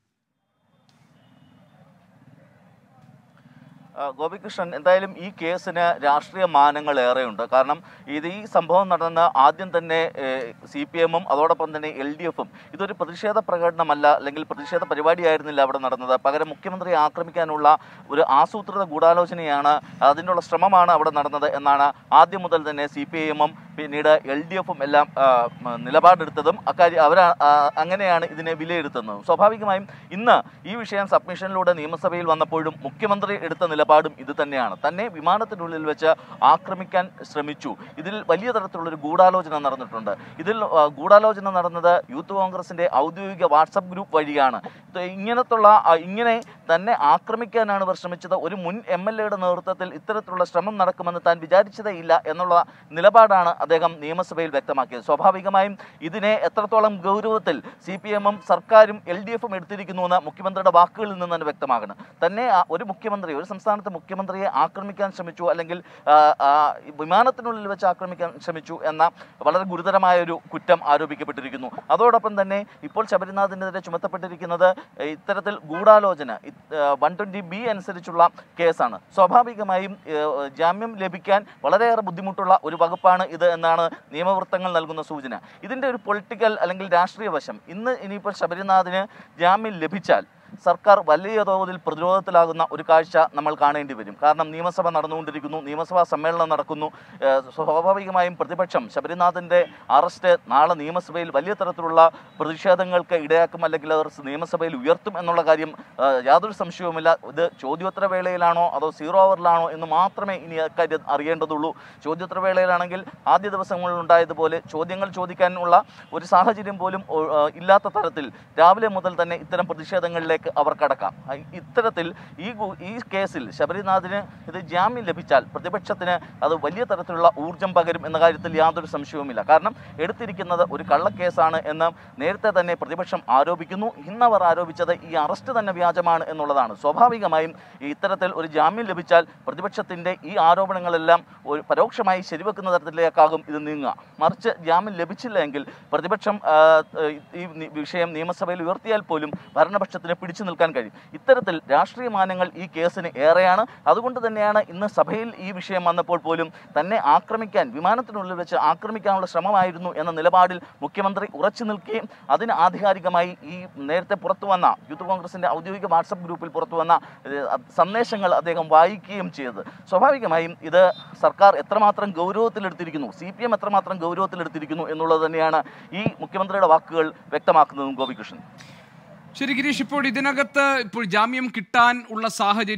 [SPEAKER 9] ആ, ഗോപികൃഷ്ണൻ എന്തായാലും ഈ കേസിന് രാഷ്ട്രീയ മാനങ്ങൾ ഏറെയുണ്ട് കാരണം ഇത് ഈ സംഭവം നടന്ന ആദ്യം തന്നെ സി പി എമ്മും അതോടൊപ്പം തന്നെ എൽ ഡി എഫും ഇതൊരു പ്രതിഷേധ പ്രകടനമല്ല അല്ലെങ്കിൽ പ്രതിഷേധ പരിപാടിയായിരുന്നില്ല അവിടെ നടന്നത് പകരം മുഖ്യമന്ത്രിയെ ആക്രമിക്കാനുള്ള ഒരു ആസൂത്രിത ഗൂഢാലോചനയാണ് അതിനുള്ള ശ്രമമാണ് അവിടെ നടന്നത് എന്നാണ് ആദ്യം മുതൽ തന്നെ സി പി ഐ എമ്മും പിന്നീട് എൽ ഡി എഫും എല്ലാം ആ, മ, നിലപാടെടുത്തതും അക്കാര്യം അവർ അങ്ങനെയാണ് ഇതിനെ വിലയിരുത്തുന്നത് സ്വാഭാവികമായും ഇന്ന് ഈ വിഷയം സബ്മിഷനിലൂടെ നിയമസഭയിൽ വന്നപ്പോഴും മുഖ്യമന്ത്രി എടുത്ത നിലപാടും ഇത് തന്നെയാണ് തന്നെ വിമാനത്തിനുള്ളിൽ വെച്ച് ആക്രമിക്കാൻ ശ്രമിച്ചു ഇതിൽ വലിയ തരത്തിലുള്ള ഒരു ഗൂഢാലോചന നടന്നിട്ടുണ്ട് ഇതിൽ ആ, ഗൂഢാലോചന നടന്നത് യൂത്ത് കോൺഗ്രസിന്റെ ഔദ്യോഗിക വാട്സപ്പ് ഗ്രൂപ്പ് വഴിയാണ് ഇത് ഇങ്ങനത്തുള്ള ആ, ഇങ്ങനെ തന്നെ ആക്രമിക്കാനാണ് ഇവർ ശ്രമിച്ചത് ഒരു മുൻ എം എൽ എയുടെ നേതൃത്വത്തിൽ ഇത്തരത്തിലുള്ള ശ്രമം നടക്കുമെന്ന് താൻ വിചാരിച്ചതേ ഇല്ല എന്നുള്ള നിലപാടാണ് അദ്ദേഹം നിയമസഭയിൽ വ്യക്തമാക്കിയത് സ്വാഭാവികമായും ഇതിനെ എത്രത്തോളം ഗൗരവത്തിൽ സി പി എമ്മും സർക്കാരും എൽ ഡി എഫും എടുത്തിരിക്കുന്നുവെന്ന് മുഖ്യമന്ത്രിയുടെ വാക്കുകളിൽ നിന്ന് തന്നെ വ്യക്തമാകണം തന്നെ ആ ഒരു മുഖ്യമന്ത്രി ഒരു സംസ്ഥാനത്തെ മുഖ്യമന്ത്രിയെ ആക്രമിക്കാൻ ശ്രമിച്ചു അല്ലെങ്കിൽ ആ, ആ, വിമാനത്തിനുള്ളിൽ വെച്ച് ആക്രമിക്കാൻ ശ്രമിച്ചു എന്ന വളരെ ഗുരുതരമായ ഒരു കുറ്റം ആരോപിക്കപ്പെട്ടിരിക്കുന്നു അതോടൊപ്പം തന്നെ ഇപ്പോൾ ശബരിനാഥിനെതിരെ ചുമത്തപ്പെട്ടിരിക്കുന്നത് ഇത്തരത്തിൽ ഗൂഢാലോചന വൺ ട്വൻറ്റി ബി അനുസരിച്ചുള്ള കേസാണ് സ്വാഭാവികമായും ഏഹ്, ജാമ്യം ലഭിക്കാൻ വളരെയേറെ ബുദ്ധിമുട്ടുള്ള ഒരു വകുപ്പാണ് ഇത് എന്നാണ് നിയമവൃത്തങ്ങൾ നൽകുന്ന സൂചന ഇതിൻ്റെ ഒരു പൊളിറ്റിക്കൽ അല്ലെങ്കിൽ രാഷ്ട്രീയ വശം ഇന്ന് ഇനിയിപ്പോൾ ശബരിനാഥിന് ജാമ്യം ലഭിച്ചാൽ സർക്കാർ വലിയ തോതിൽ പ്രതിരോധത്തിലാകുന്ന ഒരു കാഴ്ച നമ്മൾ കാണേണ്ടി വരും കാരണം നിയമസഭ നടന്നുകൊണ്ടിരിക്കുന്നു നിയമസഭാ സമ്മേളനം നടക്കുന്നു ഏഹ് സ്വാഭാവികമായും പ്രതിപക്ഷം ശബരിനാഥിൻ്റെ അറസ്റ്റ് നാളെ നിയമസഭയിൽ വലിയ തരത്തിലുള്ള പ്രതിഷേധങ്ങൾക്ക് ഇടയാക്കും അല്ലെങ്കിൽ അവർ നിയമസഭയിൽ ഉയർത്തും എന്നുള്ള കാര്യം ഏഹ് യാതൊരു സംശയവുമില്ല ഇത് ചോദ്യോത്തര വേളയിലാണോ അതോ സീറോ അവറിലാണോ എന്ന് മാത്രമേ ഇനി അക്കാര്യം അറിയേണ്ടതുള്ളൂ ചോദ്യോത്തര വേളയിലാണെങ്കിൽ ആദ്യ ദിവസങ്ങളിൽ ഉണ്ടായതുപോലെ ചോദ്യങ്ങൾ ചോദിക്കാനുള്ള ഒരു സാഹചര്യം പോലും ഒ- ഏഹ് ഇല്ലാത്ത തരത്തിൽ രാവിലെ മുതൽ തന്നെ ഇത്തരം പ്രതിഷേധങ്ങളിലേക്ക് അവർ കടക്കാം ആ, ഇത്തരത്തിൽ ഈ ഗു- ഈ കേസിൽ ശബരിനാഥിന് ഇത് ജാമ്യം ലഭിച്ചാൽ പ്രതിപക്ഷത്തിന് അത് വലിയ തരത്തിലുള്ള ഊർജം പകരും എന്ന കാര്യത്തിൽ യാതൊരു സംശയവുമില്ല കാരണം എടുത്തിരിക്കുന്നത് ഒരു കള്ളക്കേസാണ് എന്ന് നേരത്തെ തന്നെ പ്രതിപക്ഷം ആരോപിക്കുന്നു ഇന്നവർ ആരോപിച്ചത് ഈ അറസ്റ്റ് തന്നെ വ്യാജമാണ് എന്നുള്ളതാണ് സ്വാഭാവികമായും ഈ ഇത്തരത്തിൽ ഒരു ജാമ്യം ലഭിച്ചാൽ പ്രതിപക്ഷത്തിന്റെ ഈ ആരോപണങ്ങളെല്ലാം ഒരു പരോക്ഷമായി ശരിവെക്കുന്ന തരത്തിലേക്കാകും ഇത് നീങ്ങുക മറിച്ച് ജാമ്യം ലഭിച്ചില്ല എങ്കിൽ പ്രതിപക്ഷം ആ, ഈ നി- വിഷയം നിയമസഭയിൽ ഉയർത്തിയാൽ പോലും ഭരണപക്ഷത്തിന് പിടിച്ചു നിൽക്കാൻ കഴിയും ഇത്തരത്തിൽ രാഷ്ട്രീയ മാനങ്ങൾ ഈ കേസിന് ഏറെയാണ് അതുകൊണ്ട് തന്നെയാണ് ഇന്ന് സഭയിൽ ഈ വിഷയം വന്നപ്പോൾ പോലും തന്നെ ആക്രമിക്കാൻ വിമാനത്തിനുള്ളിൽ വെച്ച് ആക്രമിക്കാനുള്ള ശ്രമമായിരുന്നു എന്ന നിലപാടിൽ മുഖ്യമന്ത്രി ഉറച്ചു നിൽക്കുകയും അതിന് ആധികാരികമായി ഈ നേരത്തെ പുറത്തു വന്ന യൂത്ത് കോൺഗ്രസിന്റെ ഔദ്യോഗിക വാട്സപ്പ് ഗ്രൂപ്പിൽ പുറത്തു വന്ന ഏഹ്, സന്ദേശങ്ങൾ അദ്ദേഹം വായിക്കുകയും ചെയ്തത് സ്വാഭാവികമായും ഇത് സർക്കാർ എത്രമാത്രം ഗൗരവത്തിലെടുത്തിരിക്കുന്നു സി പി എം എത്രമാത്രം ഗൗരവത്തിലെടുത്തിരിക്കുന്നു എന്നുള്ളത് തന്നെയാണ് ഈ മുഖ്യമന്ത്രിയുടെ വാക്കുകൾ വ്യക്തമാക്കുന്നതും ഗോപികൃഷ്ണൻ
[SPEAKER 1] ശരി ഗിരീഷ് ഇപ്പോൾ ഇതിനകത്ത് ഇപ്പോൾ ജാമ്യം കിട്ടാൻ ഉള്ള സാഹചര്യവും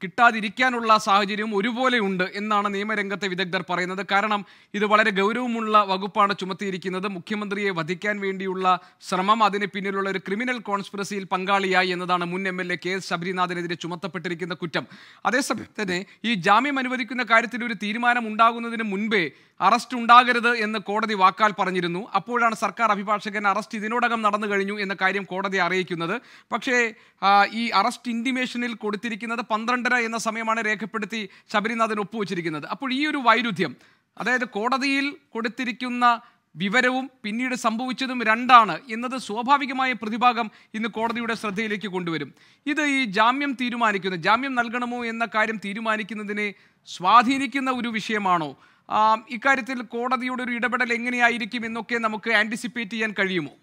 [SPEAKER 1] കിട്ടാതിരിക്കാനുള്ള സാഹചര്യവും ഒരുപോലെ ഉണ്ട് എന്നാണ് നിയമരംഗത്തെ വിദഗ്ധർ പറയുന്നത് കാരണം ഇത് വളരെ ഗൗരവമുള്ള വകുപ്പാണ് ചുമത്തിയിരിക്കുന്നത് മുഖ്യമന്ത്രിയെ വധിക്കാൻ വേണ്ടിയുള്ള ശ്രമം അതിന് പിന്നിലുള്ള ഒരു ക്രിമിനൽ കോൺസ്പിറസിയിൽ പങ്കാളിയായി എന്നതാണ് മുൻ M L A K S ശബരിനാഥിനെതിരെ ചുമത്തപ്പെട്ടിരിക്കുന്ന കുറ്റം അതേസമയം തന്നെ ഈ ജാമ്യം അനുവദിക്കുന്ന കാര്യത്തിൽ ഒരു തീരുമാനം ഉണ്ടാകുന്നതിന് മുൻപേ അറസ്റ്റ് ഉണ്ടാകരുത് എന്ന് കോടതി വാക്കാൽ പറഞ്ഞിരുന്നു അപ്പോഴാണ് സർക്കാർ അഭിഭാഷകൻ അറസ്റ്റ് ഇതിനോടകം നടന്നു കഴിഞ്ഞു എന്ന കാര്യം കോടതി അറിയിക്കുന്നത് പക്ഷേ ആ, ഈ അറസ്റ്റ് ഇൻറ്റിമേഷനിൽ കൊടുത്തിരിക്കുന്നത് പന്ത്രണ്ടര എന്ന സമയമാണ് രേഖപ്പെടുത്തി ശബരിനാഥൻ ഒപ്പുവെച്ചിരിക്കുന്നത് അപ്പോൾ ഈ ഒരു വൈരുദ്ധ്യം അതായത് കോടതിയിൽ കൊടുത്തിരിക്കുന്ന വിവരവും പിന്നീട് സംഭവിച്ചതും രണ്ടാണ് എന്നത് സ്വാഭാവികമായ പ്രതിഭാഗം ഇന്ന് കോടതിയുടെ ശ്രദ്ധയിലേക്ക് കൊണ്ടുവരും ഇത് ഈ ജാമ്യം തീരുമാനിക്കുന്ന ജാമ്യം നൽകണമോ എന്ന കാര്യം തീരുമാനിക്കുന്നതിനെ സ്വാധീനിക്കുന്ന ഒരു വിഷയമാണോ ആ, ഇക്കാര്യത്തിൽ കോടതിയുടെ ഒരു ഇടപെടൽ എങ്ങനെയായിരിക്കും എന്നൊക്കെ നമുക്ക് ആന്റിസിപ്പേറ്റ് ചെയ്യാൻ കഴിയുമോ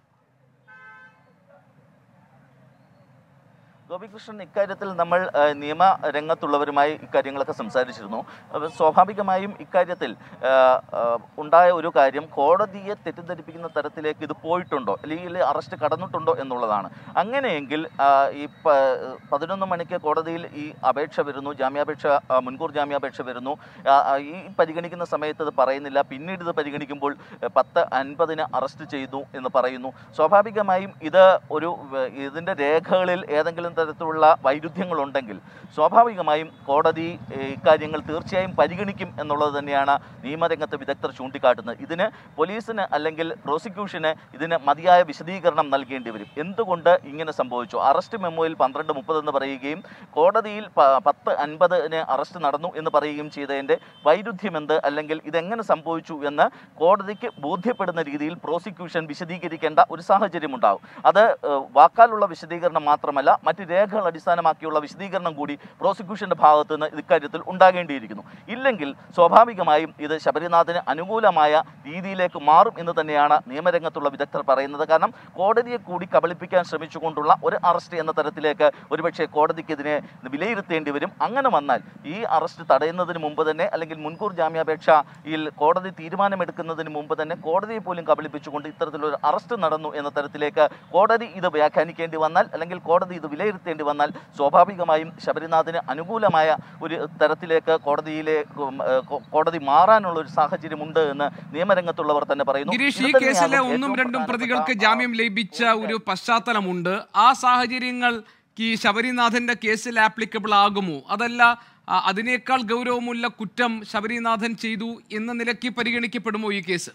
[SPEAKER 9] ഗോപികൃഷ്ണൻ ഇക്കാര്യത്തിൽ നമ്മൾ ആ, നിയമ രംഗത്തുള്ളവരുമായി ഇക്കാര്യങ്ങളൊക്കെ സംസാരിച്ചിരുന്നു അപ്പോൾ സ്വാഭാവികമായും ഇക്കാര്യത്തിൽ ആ, ആ, ഉണ്ടായ ഒരു കാര്യം കോടതിയെ തെറ്റിദ്ധരിപ്പിക്കുന്ന തരത്തിലേക്ക് ഇത് പോയിട്ടുണ്ടോ അല്ലെങ്കിൽ അറസ്റ്റ് കടന്നിട്ടുണ്ടോ എന്നുള്ളതാണ് അങ്ങനെയെങ്കിൽ ആ, ഈ പ- പതിനൊന്ന് മണിക്ക് കോടതിയിൽ ഈ അപേക്ഷ വരുന്നു ജാമ്യാപേക്ഷ ആ, മുൻകൂർ ജാമ്യാപേക്ഷ വരുന്നു ആ, ആ, ഈ പരിഗണിക്കുന്ന സമയത്ത് ഇത് പറയുന്നില്ല പിന്നീട് ഇത് പരിഗണിക്കുമ്പോൾ ആ, പത്ത് അൻപതിന് അറസ്റ്റ് ചെയ്തു എന്ന് പറയുന്നു സ്വാഭാവികമായും ഇത് ഒരു വ- ഇതിൻ്റെ രേഖകളിൽ ഏതെങ്കിലും തരത്തിലുള്ള വൈരുദ്ധ്യങ്ങളുണ്ടെങ്കിൽ സ്വാഭാവികമായും കോടതി ഏഹ്, ഇക്കാര്യങ്ങൾ തീർച്ചയായും പരിഗണിക്കും എന്നുള്ളത് തന്നെയാണ് നിയമരംഗത്ത് വിദഗ്ധർ ചൂണ്ടിക്കാട്ടുന്നത് ഇതിന് പോലീസിന് അല്ലെങ്കിൽ പ്രോസിക്യൂഷന് ഇതിന് മതിയായ വിശദീകരണം നൽകേണ്ടി വരും എന്തുകൊണ്ട് ഇങ്ങനെ സംഭവിച്ചു അറസ്റ്റ് മെമ്മോയിൽ പന്ത്രണ്ട് മുപ്പത് എന്ന് പറയുകയും കോടതിയിൽ പ- പത്ത് അൻപതിന് അറസ്റ്റ് നടന്നു എന്ന് പറയുകയും ചെയ്തതിൻ്റെ വൈരുദ്ധ്യം എന്ത് അല്ലെങ്കിൽ ഇതെങ്ങനെ സംഭവിച്ചു എന്ന് കോടതിക്ക് ബോധ്യപ്പെടുന്ന രീതിയിൽ പ്രോസിക്യൂഷൻ വിശദീകരിക്കേണ്ട ഒരു സാഹചര്യം ഉണ്ടാകും അത് ഏഹ്, വാക്കാലുള്ള വിശദീകരണം മാത്രമല്ല മറ്റ് രേഖകൾ അടിസ്ഥാനമാക്കിയുള്ള വിശദീകരണം കൂടി പ്രോസിക്യൂഷന്റെ ഭാഗത്ത് നിന്ന് ഇക്കാര്യത്തിൽ ഉണ്ടാകേണ്ടിയിരിക്കുന്നു ഇല്ലെങ്കിൽ സ്വാഭാവികമായും ഇത് ശബരിനാഥിന് അനുകൂലമായ രീതിയിലേക്ക് മാറും എന്ന് തന്നെയാണ് നിയമരംഗത്തുള്ള വിദഗ്ധർ പറയുന്നത് കാരണം കോടതിയെ കൂടി കബളിപ്പിക്കാൻ ശ്രമിച്ചുകൊണ്ടുള്ള ഒരു അറസ്റ്റ് എന്ന തരത്തിലേക്ക് ഒരുപക്ഷെ കോടതിക്ക് ഇതിനെ വിലയിരുത്തേണ്ടി വരും അങ്ങനെ വന്നാൽ ഈ അറസ്റ്റ് തടയുന്നതിന് മുമ്പ് തന്നെ അല്ലെങ്കിൽ മുൻകൂർ ജാമ്യാപേക്ഷയിൽ കോടതി തീരുമാനമെടുക്കുന്നതിന് മുമ്പ് തന്നെ കോടതിയെ പോലും കബളിപ്പിച്ചുകൊണ്ട് ഇത്തരത്തിലൊരു അറസ്റ്റ് നടന്നു എന്ന തരത്തിലേക്ക് കോടതി ഇത് വ്യാഖ്യാനിക്കേണ്ടി വന്നാൽ അല്ലെങ്കിൽ കോടതി ഇത് വിലയിരുത്തേണ്ടി വന്നാൽ സ്വാഭാവികമായും ശബരിനാഥിന് അനുകൂലമായ ഒരു തരത്തിലേക്ക് കോടതിയിലെ ഉം, ഏഹ്, കോ- കോടതി മാറാനുള്ള ഒരു സാഹചര്യമുണ്ട് എന്ന് നിയമരംഗത്തുള്ളവർ തന്നെ പറയുന്നു
[SPEAKER 1] ഗിരീഷ് ഈ
[SPEAKER 9] ഇത്
[SPEAKER 1] കേസിലെ
[SPEAKER 9] തന്നെയാകും
[SPEAKER 1] ഒന്നും
[SPEAKER 9] ഏറ്റവും
[SPEAKER 1] രണ്ടും
[SPEAKER 9] പ്രധാനപ്പെട്ട
[SPEAKER 1] പ്രതികൾക്ക്
[SPEAKER 9] ആ-
[SPEAKER 1] ജാമ്യം ലഭിച്ച ഒരു പശ്ചാത്തലമുണ്ട് ആ സാഹചര്യങ്ങൾ ഈ ശബരിനാഥന്റെ കേസിൽ ആപ്ലിക്കബിൾ ആകുമോ അതല്ല ആ, അതിനേക്കാൾ ഗൗരവമുള്ള കുറ്റം ശബരിനാഥൻ ചെയ്തു എന്ന നിലയ്ക്ക് പരിഗണിക്കപ്പെടുമോ ഈ കേസ്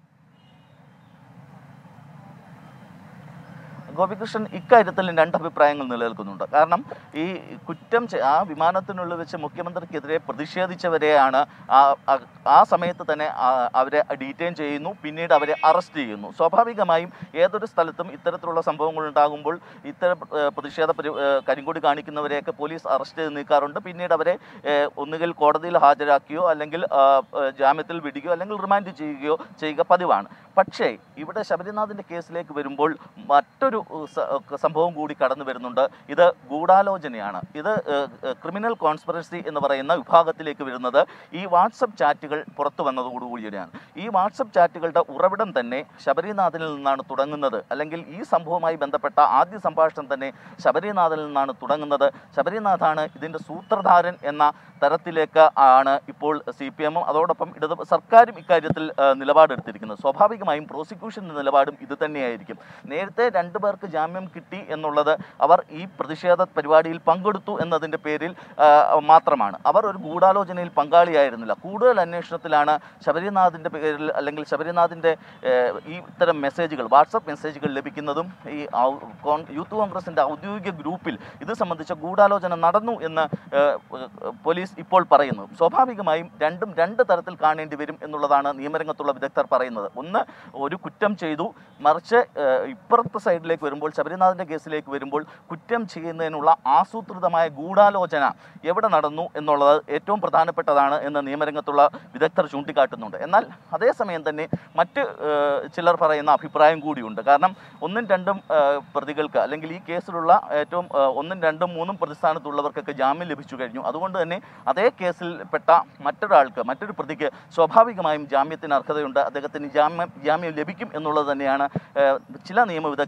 [SPEAKER 9] ഗോപികൃഷ്ണൻ ഇക്കാര്യത്തിൽ രണ്ട് അഭിപ്രായങ്ങൾ നിലനിൽക്കുന്നുണ്ട് കാരണം ഈ കുറ്റം ചെ- ആ വിമാനത്തിനുള്ളിൽ വെച്ച് മുഖ്യമന്ത്രിക്കെതിരെ പ്രതിഷേധിച്ചവരെയാണ് ആ- ആ- ആ സമയത്ത് തന്നെ ആ- അവരെ ഡീറ്റെയിൻ ചെയ്യുന്നു പിന്നീട് അവരെ അറസ്റ്റ് ചെയ്യുന്നു സ്വാഭാവികമായും ഏതൊരു സ്ഥലത്തും ഇത്തരത്തിലുള്ള സംഭവങ്ങൾ ഉണ്ടാകുമ്പോൾ ഇത്തരം ഏഹ്, പ്രതിഷേധ പരി ഏഹ്, കരിങ്കൊടി കാണിക്കുന്നവരെയൊക്കെ പോലീസ് അറസ്റ്റ് ചെയ്ത് നീക്കാറുണ്ട് പിന്നീട് അവരെ ഏഹ്, ഒന്നുകിൽ കോടതിയിൽ ഹാജരാക്കുകയോ അല്ലെങ്കിൽ ആ, ഏഹ്, ജാമ്യത്തിൽ വിടുകയോ അല്ലെങ്കിൽ റിമാൻഡ് ചെയ്യുകയോ ചെയ്യുക പതിവാണ് പക്ഷേ ഇവിടെ ശബരിനാഥിന്റെ കേസിലേക്ക് വരുമ്പോൾ മറ്റൊരു ഏഹ്, സ- ഏഹ്, സംഭവം കൂടി കടന്നു വരുന്നുണ്ട് ഇത് ഗൂഢാലോചനയാണ് ഇത് ഏഹ്, ഏഹ്, ക്രിമിനൽ കോൺസ്പിറസി എന്ന് പറയുന്ന വിഭാഗത്തിലേക്ക് വരുന്നത് ഈ വാട്സപ്പ് ചാറ്റുകൾ പുറത്തു വന്നതോടുകൂടിയാണ് ഈ വാട്സപ്പ് ചാറ്റുകളുടെ ഉറവിടം തന്നെ ശബരിനാഥിൽ നിന്നാണ് തുടങ്ങുന്നത് അല്ലെങ്കിൽ ഈ സംഭവവുമായി ബന്ധപ്പെട്ട ആദ്യ സംഭാഷണം തന്നെ ശബരിനാഥിൽ നിന്നാണ് തുടങ്ങുന്നത് ശബരിനാഥാണ് ഇതിൻ്റെ സൂത്രധാരൻ എന്ന തരത്തിലേക്ക് ആണ് ഇപ്പോൾ സി പി എമ്മും അതോടൊപ്പം ഇടത് സർക്കാരും ഇക്കാര്യത്തിൽ ആ, നിലപാടെടുത്തിരിക്കുന്നത് സ്വാഭാവികമായും പ്രോസിക്യൂഷൻ്റെ നിലപാടും ഇത് തന്നെയായിരിക്കും നേരത്തെ രണ്ടു പേർക്ക് ജാമ്യം കിട്ടി എന്നുള്ളത് അവർ ഈ പ്രതിഷേധ പരിപാടിയിൽ പങ്കെടുത്തു എന്നതിൻ്റെ പേരിൽ ആ, മാത്രമാണ് അവർ ഒരു ഗൂഢാലോചനയിൽ പങ്കാളിയായിരുന്നില്ല കൂടുതൽ അന്വേഷണത്തിലാണ് ശബരിനാഥിൻ്റെ പേരിൽ അല്ലെങ്കിൽ ശബരിനാഥിൻ്റെ ഏഹ്, ഈ ഇത്തരം മെസ്സേജുകൾ വാട്സപ്പ് മെസ്സേജുകൾ ലഭിക്കുന്നതും ഈ ഔ- കോൺ- യൂത്ത് കോൺഗ്രസിൻ്റെ ഔദ്യോഗിക ഗ്രൂപ്പിൽ ഇത് സംബന്ധിച്ച ഗൂഢാലോചന നടന്നു എന്ന് ഏഹ്, ഏഹ്, പോലീസ് ഇപ്പോൾ പറയുന്നു സ്വാഭാവികമായും രണ്ടും രണ്ട് തരത്തിൽ കാണേണ്ടി വരും എന്നുള്ളതാണ് നിയമരംഗത്തുള്ള വിദഗ്ധർ പറയുന്നത് ഒന്ന് ഒരു കുറ്റം ചെയ്തു മറിച്ച് ഏഹ്, ഇപ്പുറത്തെ സൈഡിലേക്ക് വരുമ്പോൾ ശബരിനാഥിൻ്റെ കേസിലേക്ക് വരുമ്പോൾ കുറ്റം ചെയ്യുന്നതിനുള്ള ആസൂത്രിതമായ ഗൂഢാലോചന എവിടെ നടന്നു എന്നുള്ളത് ഏറ്റവും പ്രധാനപ്പെട്ടതാണ് എന്ന് നിയമരംഗത്തുള്ള വിദഗ്ധർ ചൂണ്ടിക്കാട്ടുന്നുണ്ട് എന്നാൽ അതേസമയം തന്നെ മറ്റ് ഏഹ്, ചിലർ പറയുന്ന അഭിപ്രായം കൂടിയുണ്ട് കാരണം ഒന്നും രണ്ടും ഏഹ്, പ്രതികൾക്ക് അല്ലെങ്കിൽ ഈ കേസിലുള്ള ഏറ്റവും ഏഹ്, ഒന്നും രണ്ടും മൂന്നും പ്രതിസ്ഥാനത്തുള്ളവർക്കൊക്കെ ജാമ്യം ലഭിച്ചു കഴിഞ്ഞു അതുകൊണ്ട് തന്നെ അതേ കേസിൽ പെട്ട മറ്റൊരാൾക്ക് മറ്റൊരു പ്രതിക്ക് സ്വാഭാവികമായും ജാമ്യത്തിന് അർഹതയുണ്ട് അദ്ദേഹത്തിന് ജാമ്യം ജാമ്യം ലഭിക്കും എന്നുള്ളത് തന്നെയാണ് ഏഹ്, ചില നിയമ വിദഗ്ധർ
[SPEAKER 1] ശരി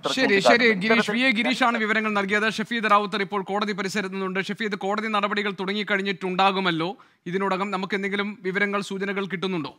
[SPEAKER 1] ശരി
[SPEAKER 9] കാരണം
[SPEAKER 1] ഗിരീഷ് വി എ
[SPEAKER 9] ഇത്തരത്തിൽ
[SPEAKER 1] ഗിരീഷാണ് വിവരങ്ങൾ നൽകിയത് ഷഫീദ് റാവുത്തർ ഇപ്പോൾ കോടതി പരിസരത്ത് നിന്നുണ്ട് ഷഫീദ് കോടതി നടപടികൾ തുടങ്ങിക്കഴിഞ്ഞിട്ടുണ്ടാകുമല്ലോ ഇതിനോടകം നമുക്ക് എന്തെങ്കിലും വിവരങ്ങൾ സൂചനകൾ കിട്ടുന്നുണ്ടോ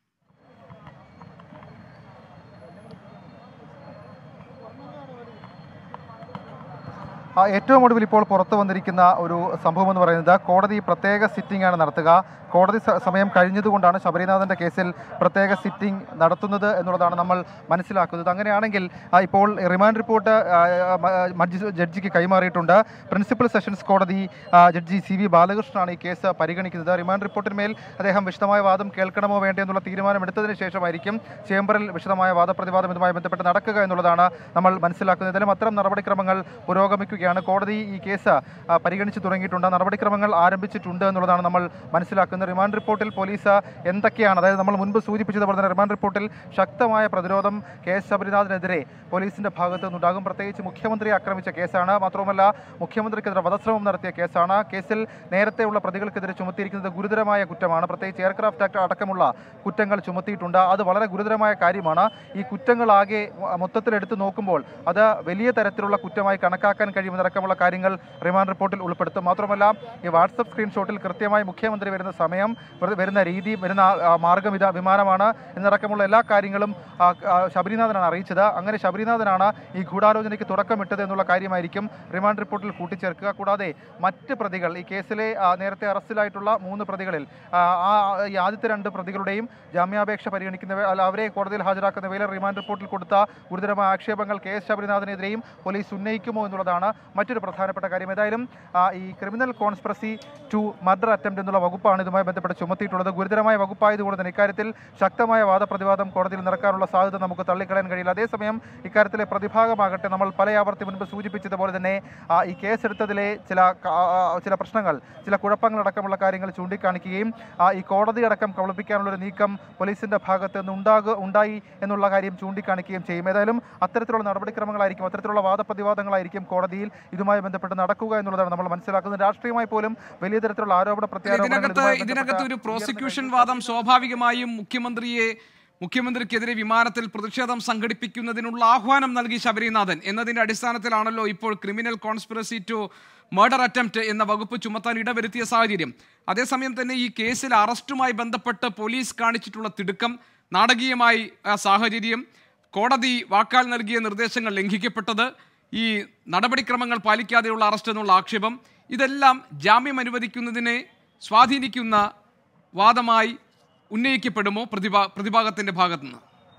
[SPEAKER 6] ആ, ഏറ്റവും ഒടുവിൽ ഇപ്പോൾ പുറത്തു വന്നിരിക്കുന്ന ഒരു സംഭവം എന്ന് പറയുന്നത് കോടതി പ്രത്യേക സിറ്റിംഗ് ആണ് നടത്തുക കോടതി സ- സമയം കഴിഞ്ഞതുകൊണ്ടാണ് ശബരിനാഥന്റെ കേസിൽ പ്രത്യേക സിറ്റിംഗ് നടത്തുന്നത് എന്നുള്ളതാണ് നമ്മൾ മനസ്സിലാക്കുന്നത് അങ്ങനെയാണെങ്കിൽ ആ, ഇപ്പോൾ റിമാൻഡ് റിപ്പോർട്ട് ആ, മ- മജ്ജി- ജഡ്ജിക്ക് കൈമാറിയിട്ടുണ്ട് പ്രിൻസിപ്പൽ സെഷൻസ് കോടതി ആ, ജഡ്ജി സി വി ബാലകൃഷ്ണനാണ് ഈ കേസ് പരിഗണിക്കുന്നത് റിമാൻഡ് റിപ്പോർട്ടിന്മേൽ അദ്ദേഹം വിശദമായ വാദം കേൾക്കണമോ വേണ്ടോ എന്നുള്ള തീരുമാനമെടുത്തതിന് ശേഷമായിരിക്കും ചേംബറിൽ വിശദമായ വാദപ്രതിവാദം ഇതുമായി ബന്ധപ്പെട്ട് നടക്കുക എന്നുള്ളതാണ് നമ്മൾ മനസ്സിലാക്കുന്നത് എന്തായാലും അത്തരം നടപടിക്രമങ്ങൾ പുരോഗമിക്കുകയാണ് കോടതി ഈ കേസ് ആ, പരിഗണിച്ചു തുടങ്ങിയിട്ടുണ്ട് നടപടിക്രമങ്ങൾ ആരംഭിച്ചിട്ടുണ്ട് എന്നുള്ളതാണ് നമ്മൾ മനസ്സിലാക്കുന്നത് റിമാൻഡ് റിപ്പോർട്ടിൽ പോലീസ് എന്തൊക്കെയാണ് അതായത് നമ്മൾ മുൻപ് സൂചിപ്പിച്ചതുപോലെ തന്നെ റിമാൻഡ് റിപ്പോർട്ടിൽ ശക്തമായ പ്രതിരോധം കെ എസ് ശബരിനാഥിനെതിരെ പോലീസിന്റെ ഭാഗത്തു നിന്നുണ്ടാകും പ്രത്യേകിച്ച് മുഖ്യമന്ത്രിയെ ആക്രമിച്ച കേസാണ് മാത്രവുമല്ല മുഖ്യമന്ത്രിക്കെതിരെ വധശ്രമം നടത്തിയ കേസാണ് കേസിൽ നേരത്തെയുള്ള പ്രതികൾക്കെതിരെ ചുമത്തിയിരിക്കുന്നത് ഗുരുതരമായ കുറ്റമാണ് പ്രത്യേകിച്ച് എയർക്രാഫ്റ്റ് ആക്ട് അടക്കമുള്ള കുറ്റങ്ങൾ ചുമത്തിയിട്ടുണ്ട് അത് വളരെ ഗുരുതരമായ കാര്യമാണ് ഈ കുറ്റങ്ങളാകെ മൊത്തത്തിൽ എടുത്തു നോക്കുമ്പോൾ അത് വലിയ തരത്തിലുള്ള കുറ്റമായി കണക്കാക്കാൻ കഴിയുമെന്നടക്കമുള്ള കാര്യങ്ങൾ റിമാൻഡ് റിപ്പോർട്ടിൽ ഉൾപ്പെടുത്തും മാത്രമല്ല ഈ വാട്സപ്പ് സ്ക്രീൻഷോട്ടിൽ കൃത്യമായി മുഖ്യമന്ത്രി വരുന്ന സമയം വരു- വരുന്ന രീതി വരുന്ന ആ, മാർഗം ഇതാ വിമാനമാണ് എന്നടക്കമുള്ള എല്ലാ കാര്യങ്ങളും ആ, ആ, ശബരിനാഥനാണ് അറിയിച്ചത് അങ്ങനെ ശബരിനാഥനാണ് ഈ ഗൂഢാലോചനയ്ക്ക് തുടക്കമിട്ടത് എന്നുള്ള കാര്യമായിരിക്കും റിമാൻഡ് റിപ്പോർട്ടിൽ കൂട്ടിച്ചേർക്കുക കൂടാതെ മറ്റ് പ്രതികൾ ഈ കേസിലെ ആ, നേരത്തെ അറസ്റ്റിലായിട്ടുള്ള മൂന്ന് പ്രതികളിൽ ആ, ആ ഈ ആദ്യത്തെ രണ്ട് പ്രതികളുടെയും ജാമ്യാപേക്ഷ പരിഗണിക്കുന്നവ അല്ല അവരെ കോടതിയിൽ ഹാജരാക്കുന്ന വേല റിമാൻഡ് റിപ്പോർട്ടിൽ കൊടുത്ത ഗുരുതരമായ ആക്ഷേപങ്ങൾ കെ എസ് ശബരിനാഥനെതിരെയും പോലീസ് ഉന്നയിക്കുമോ എന്നുള്ളതാണ് മറ്റൊരു പ്രധാനപ്പെട്ട കാര്യം ഏതായാലും ആ, ഈ criminal conspiracy to murder attempt എന്നുള്ള വകുപ്പാണ് ഇതുമായി ബന്ധപ്പെട്ട് ചുമത്തിയിട്ടുള്ളത് ഗുരുതരമായ വകുപ്പായതുകൊണ്ട് തന്നെ ഇക്കാര്യത്തിൽ ശക്തമായ വാദപ്രതിവാദം കോടതിയിൽ നടക്കാനുള്ള സാധ്യത നമുക്ക് തള്ളിക്കളയാൻ കഴിയില്ല അതേസമയം ഇക്കാര്യത്തിലെ പ്രതിഭാഗമാകട്ടെ നമ്മൾ പല ആവർത്തി മുൻപ് സൂചിപ്പിച്ചതുപോലെ തന്നെ ആ, ഈ കേസെടുത്തതിലെ ചില ക- ആ, ആ, ചില പ്രശ്നങ്ങൾ ചില കുഴപ്പങ്ങളടക്കമുള്ള കാര്യങ്ങൾ ചൂണ്ടിക്കാണിക്കുകയും ആ, ഈ കോടതി അടക്കം കബളിപ്പിക്കാനുള്ള ഒരു നീക്കം പോലീസിന്റെ ഭാഗത്ത് നിന്ന് ഉണ്ടാകുക ഉണ്ടായി എന്നുള്ള കാര്യം ചൂണ്ടിക്കാണിക്കുകയും ചെയ്യും ഏതായാലും അത്തരത്തിലുള്ള നടപടിക്രമങ്ങളായിരിക്കും അത്തരത്തിലുള്ള വാദപ്രതിവാദങ്ങളായിരിക്കും കോടതിയിൽ ഇതുമായി ബന്ധപ്പെട്ട് നടക്കുക എന്നുള്ളതാണ് നമ്മൾ മനസ്സിലാക്കുന്നത് രാഷ്ട്രീയമായി പോലും വലിയ തരത്തിലുള്ള ആരോപണ പ്രത്യാരോപണങ്ങൾ
[SPEAKER 1] ഇതിനകത്ത്
[SPEAKER 6] ഇതുമായി
[SPEAKER 1] ഇതിനകത്ത്
[SPEAKER 6] ബന്ധപ്പെട്ട്
[SPEAKER 1] ഒരു പ്രോസിക്യൂഷൻ വാദം സ്വാഭാവികമായും മുഖ്യമന്ത്രിയെ മുഖ്യമന്ത്രിക്കെതിരെ വിമാനത്തിൽ പ്രതിഷേധം സംഘടിപ്പിക്കുന്നതിനുള്ള ആഹ്വാനം നൽകി ശബരിനാഥൻ എന്നതിന്റെ അടിസ്ഥാനത്തിലാണല്ലോ ഇപ്പോൾ criminal conspiracy to murder attempt എന്ന വകുപ്പ് ചുമത്താൻ ഇടവരുത്തിയ സാഹചര്യം അതേസമയം തന്നെ ഈ കേസിൽ അറസ്റ്റുമായി ബന്ധപ്പെട്ട് പോലീസ് കാണിച്ചിട്ടുള്ള തിടുക്കം നാടകീയമായി ആ സാഹചര്യം കോടതി വാക്കാൽ നൽകിയ നിർദ്ദേശങ്ങൾ ലംഘിക്കപ്പെട്ടത് ഈ നടപടിക്രമങ്ങൾ പാലിക്കാതെയുള്ള അറസ്റ്റ് എന്നുള്ള ആക്ഷേപം ഇതെല്ലാം ജാമ്യം അനുവദിക്കുന്നതിനെ സ്വാധീനിക്കുന്ന വാദമായി ഉന്നയിക്കപ്പെടുമോ പ്രതിഭാ പ്രതിഭാഗത്തിന്റെ ഭാഗത്തുനിന്ന്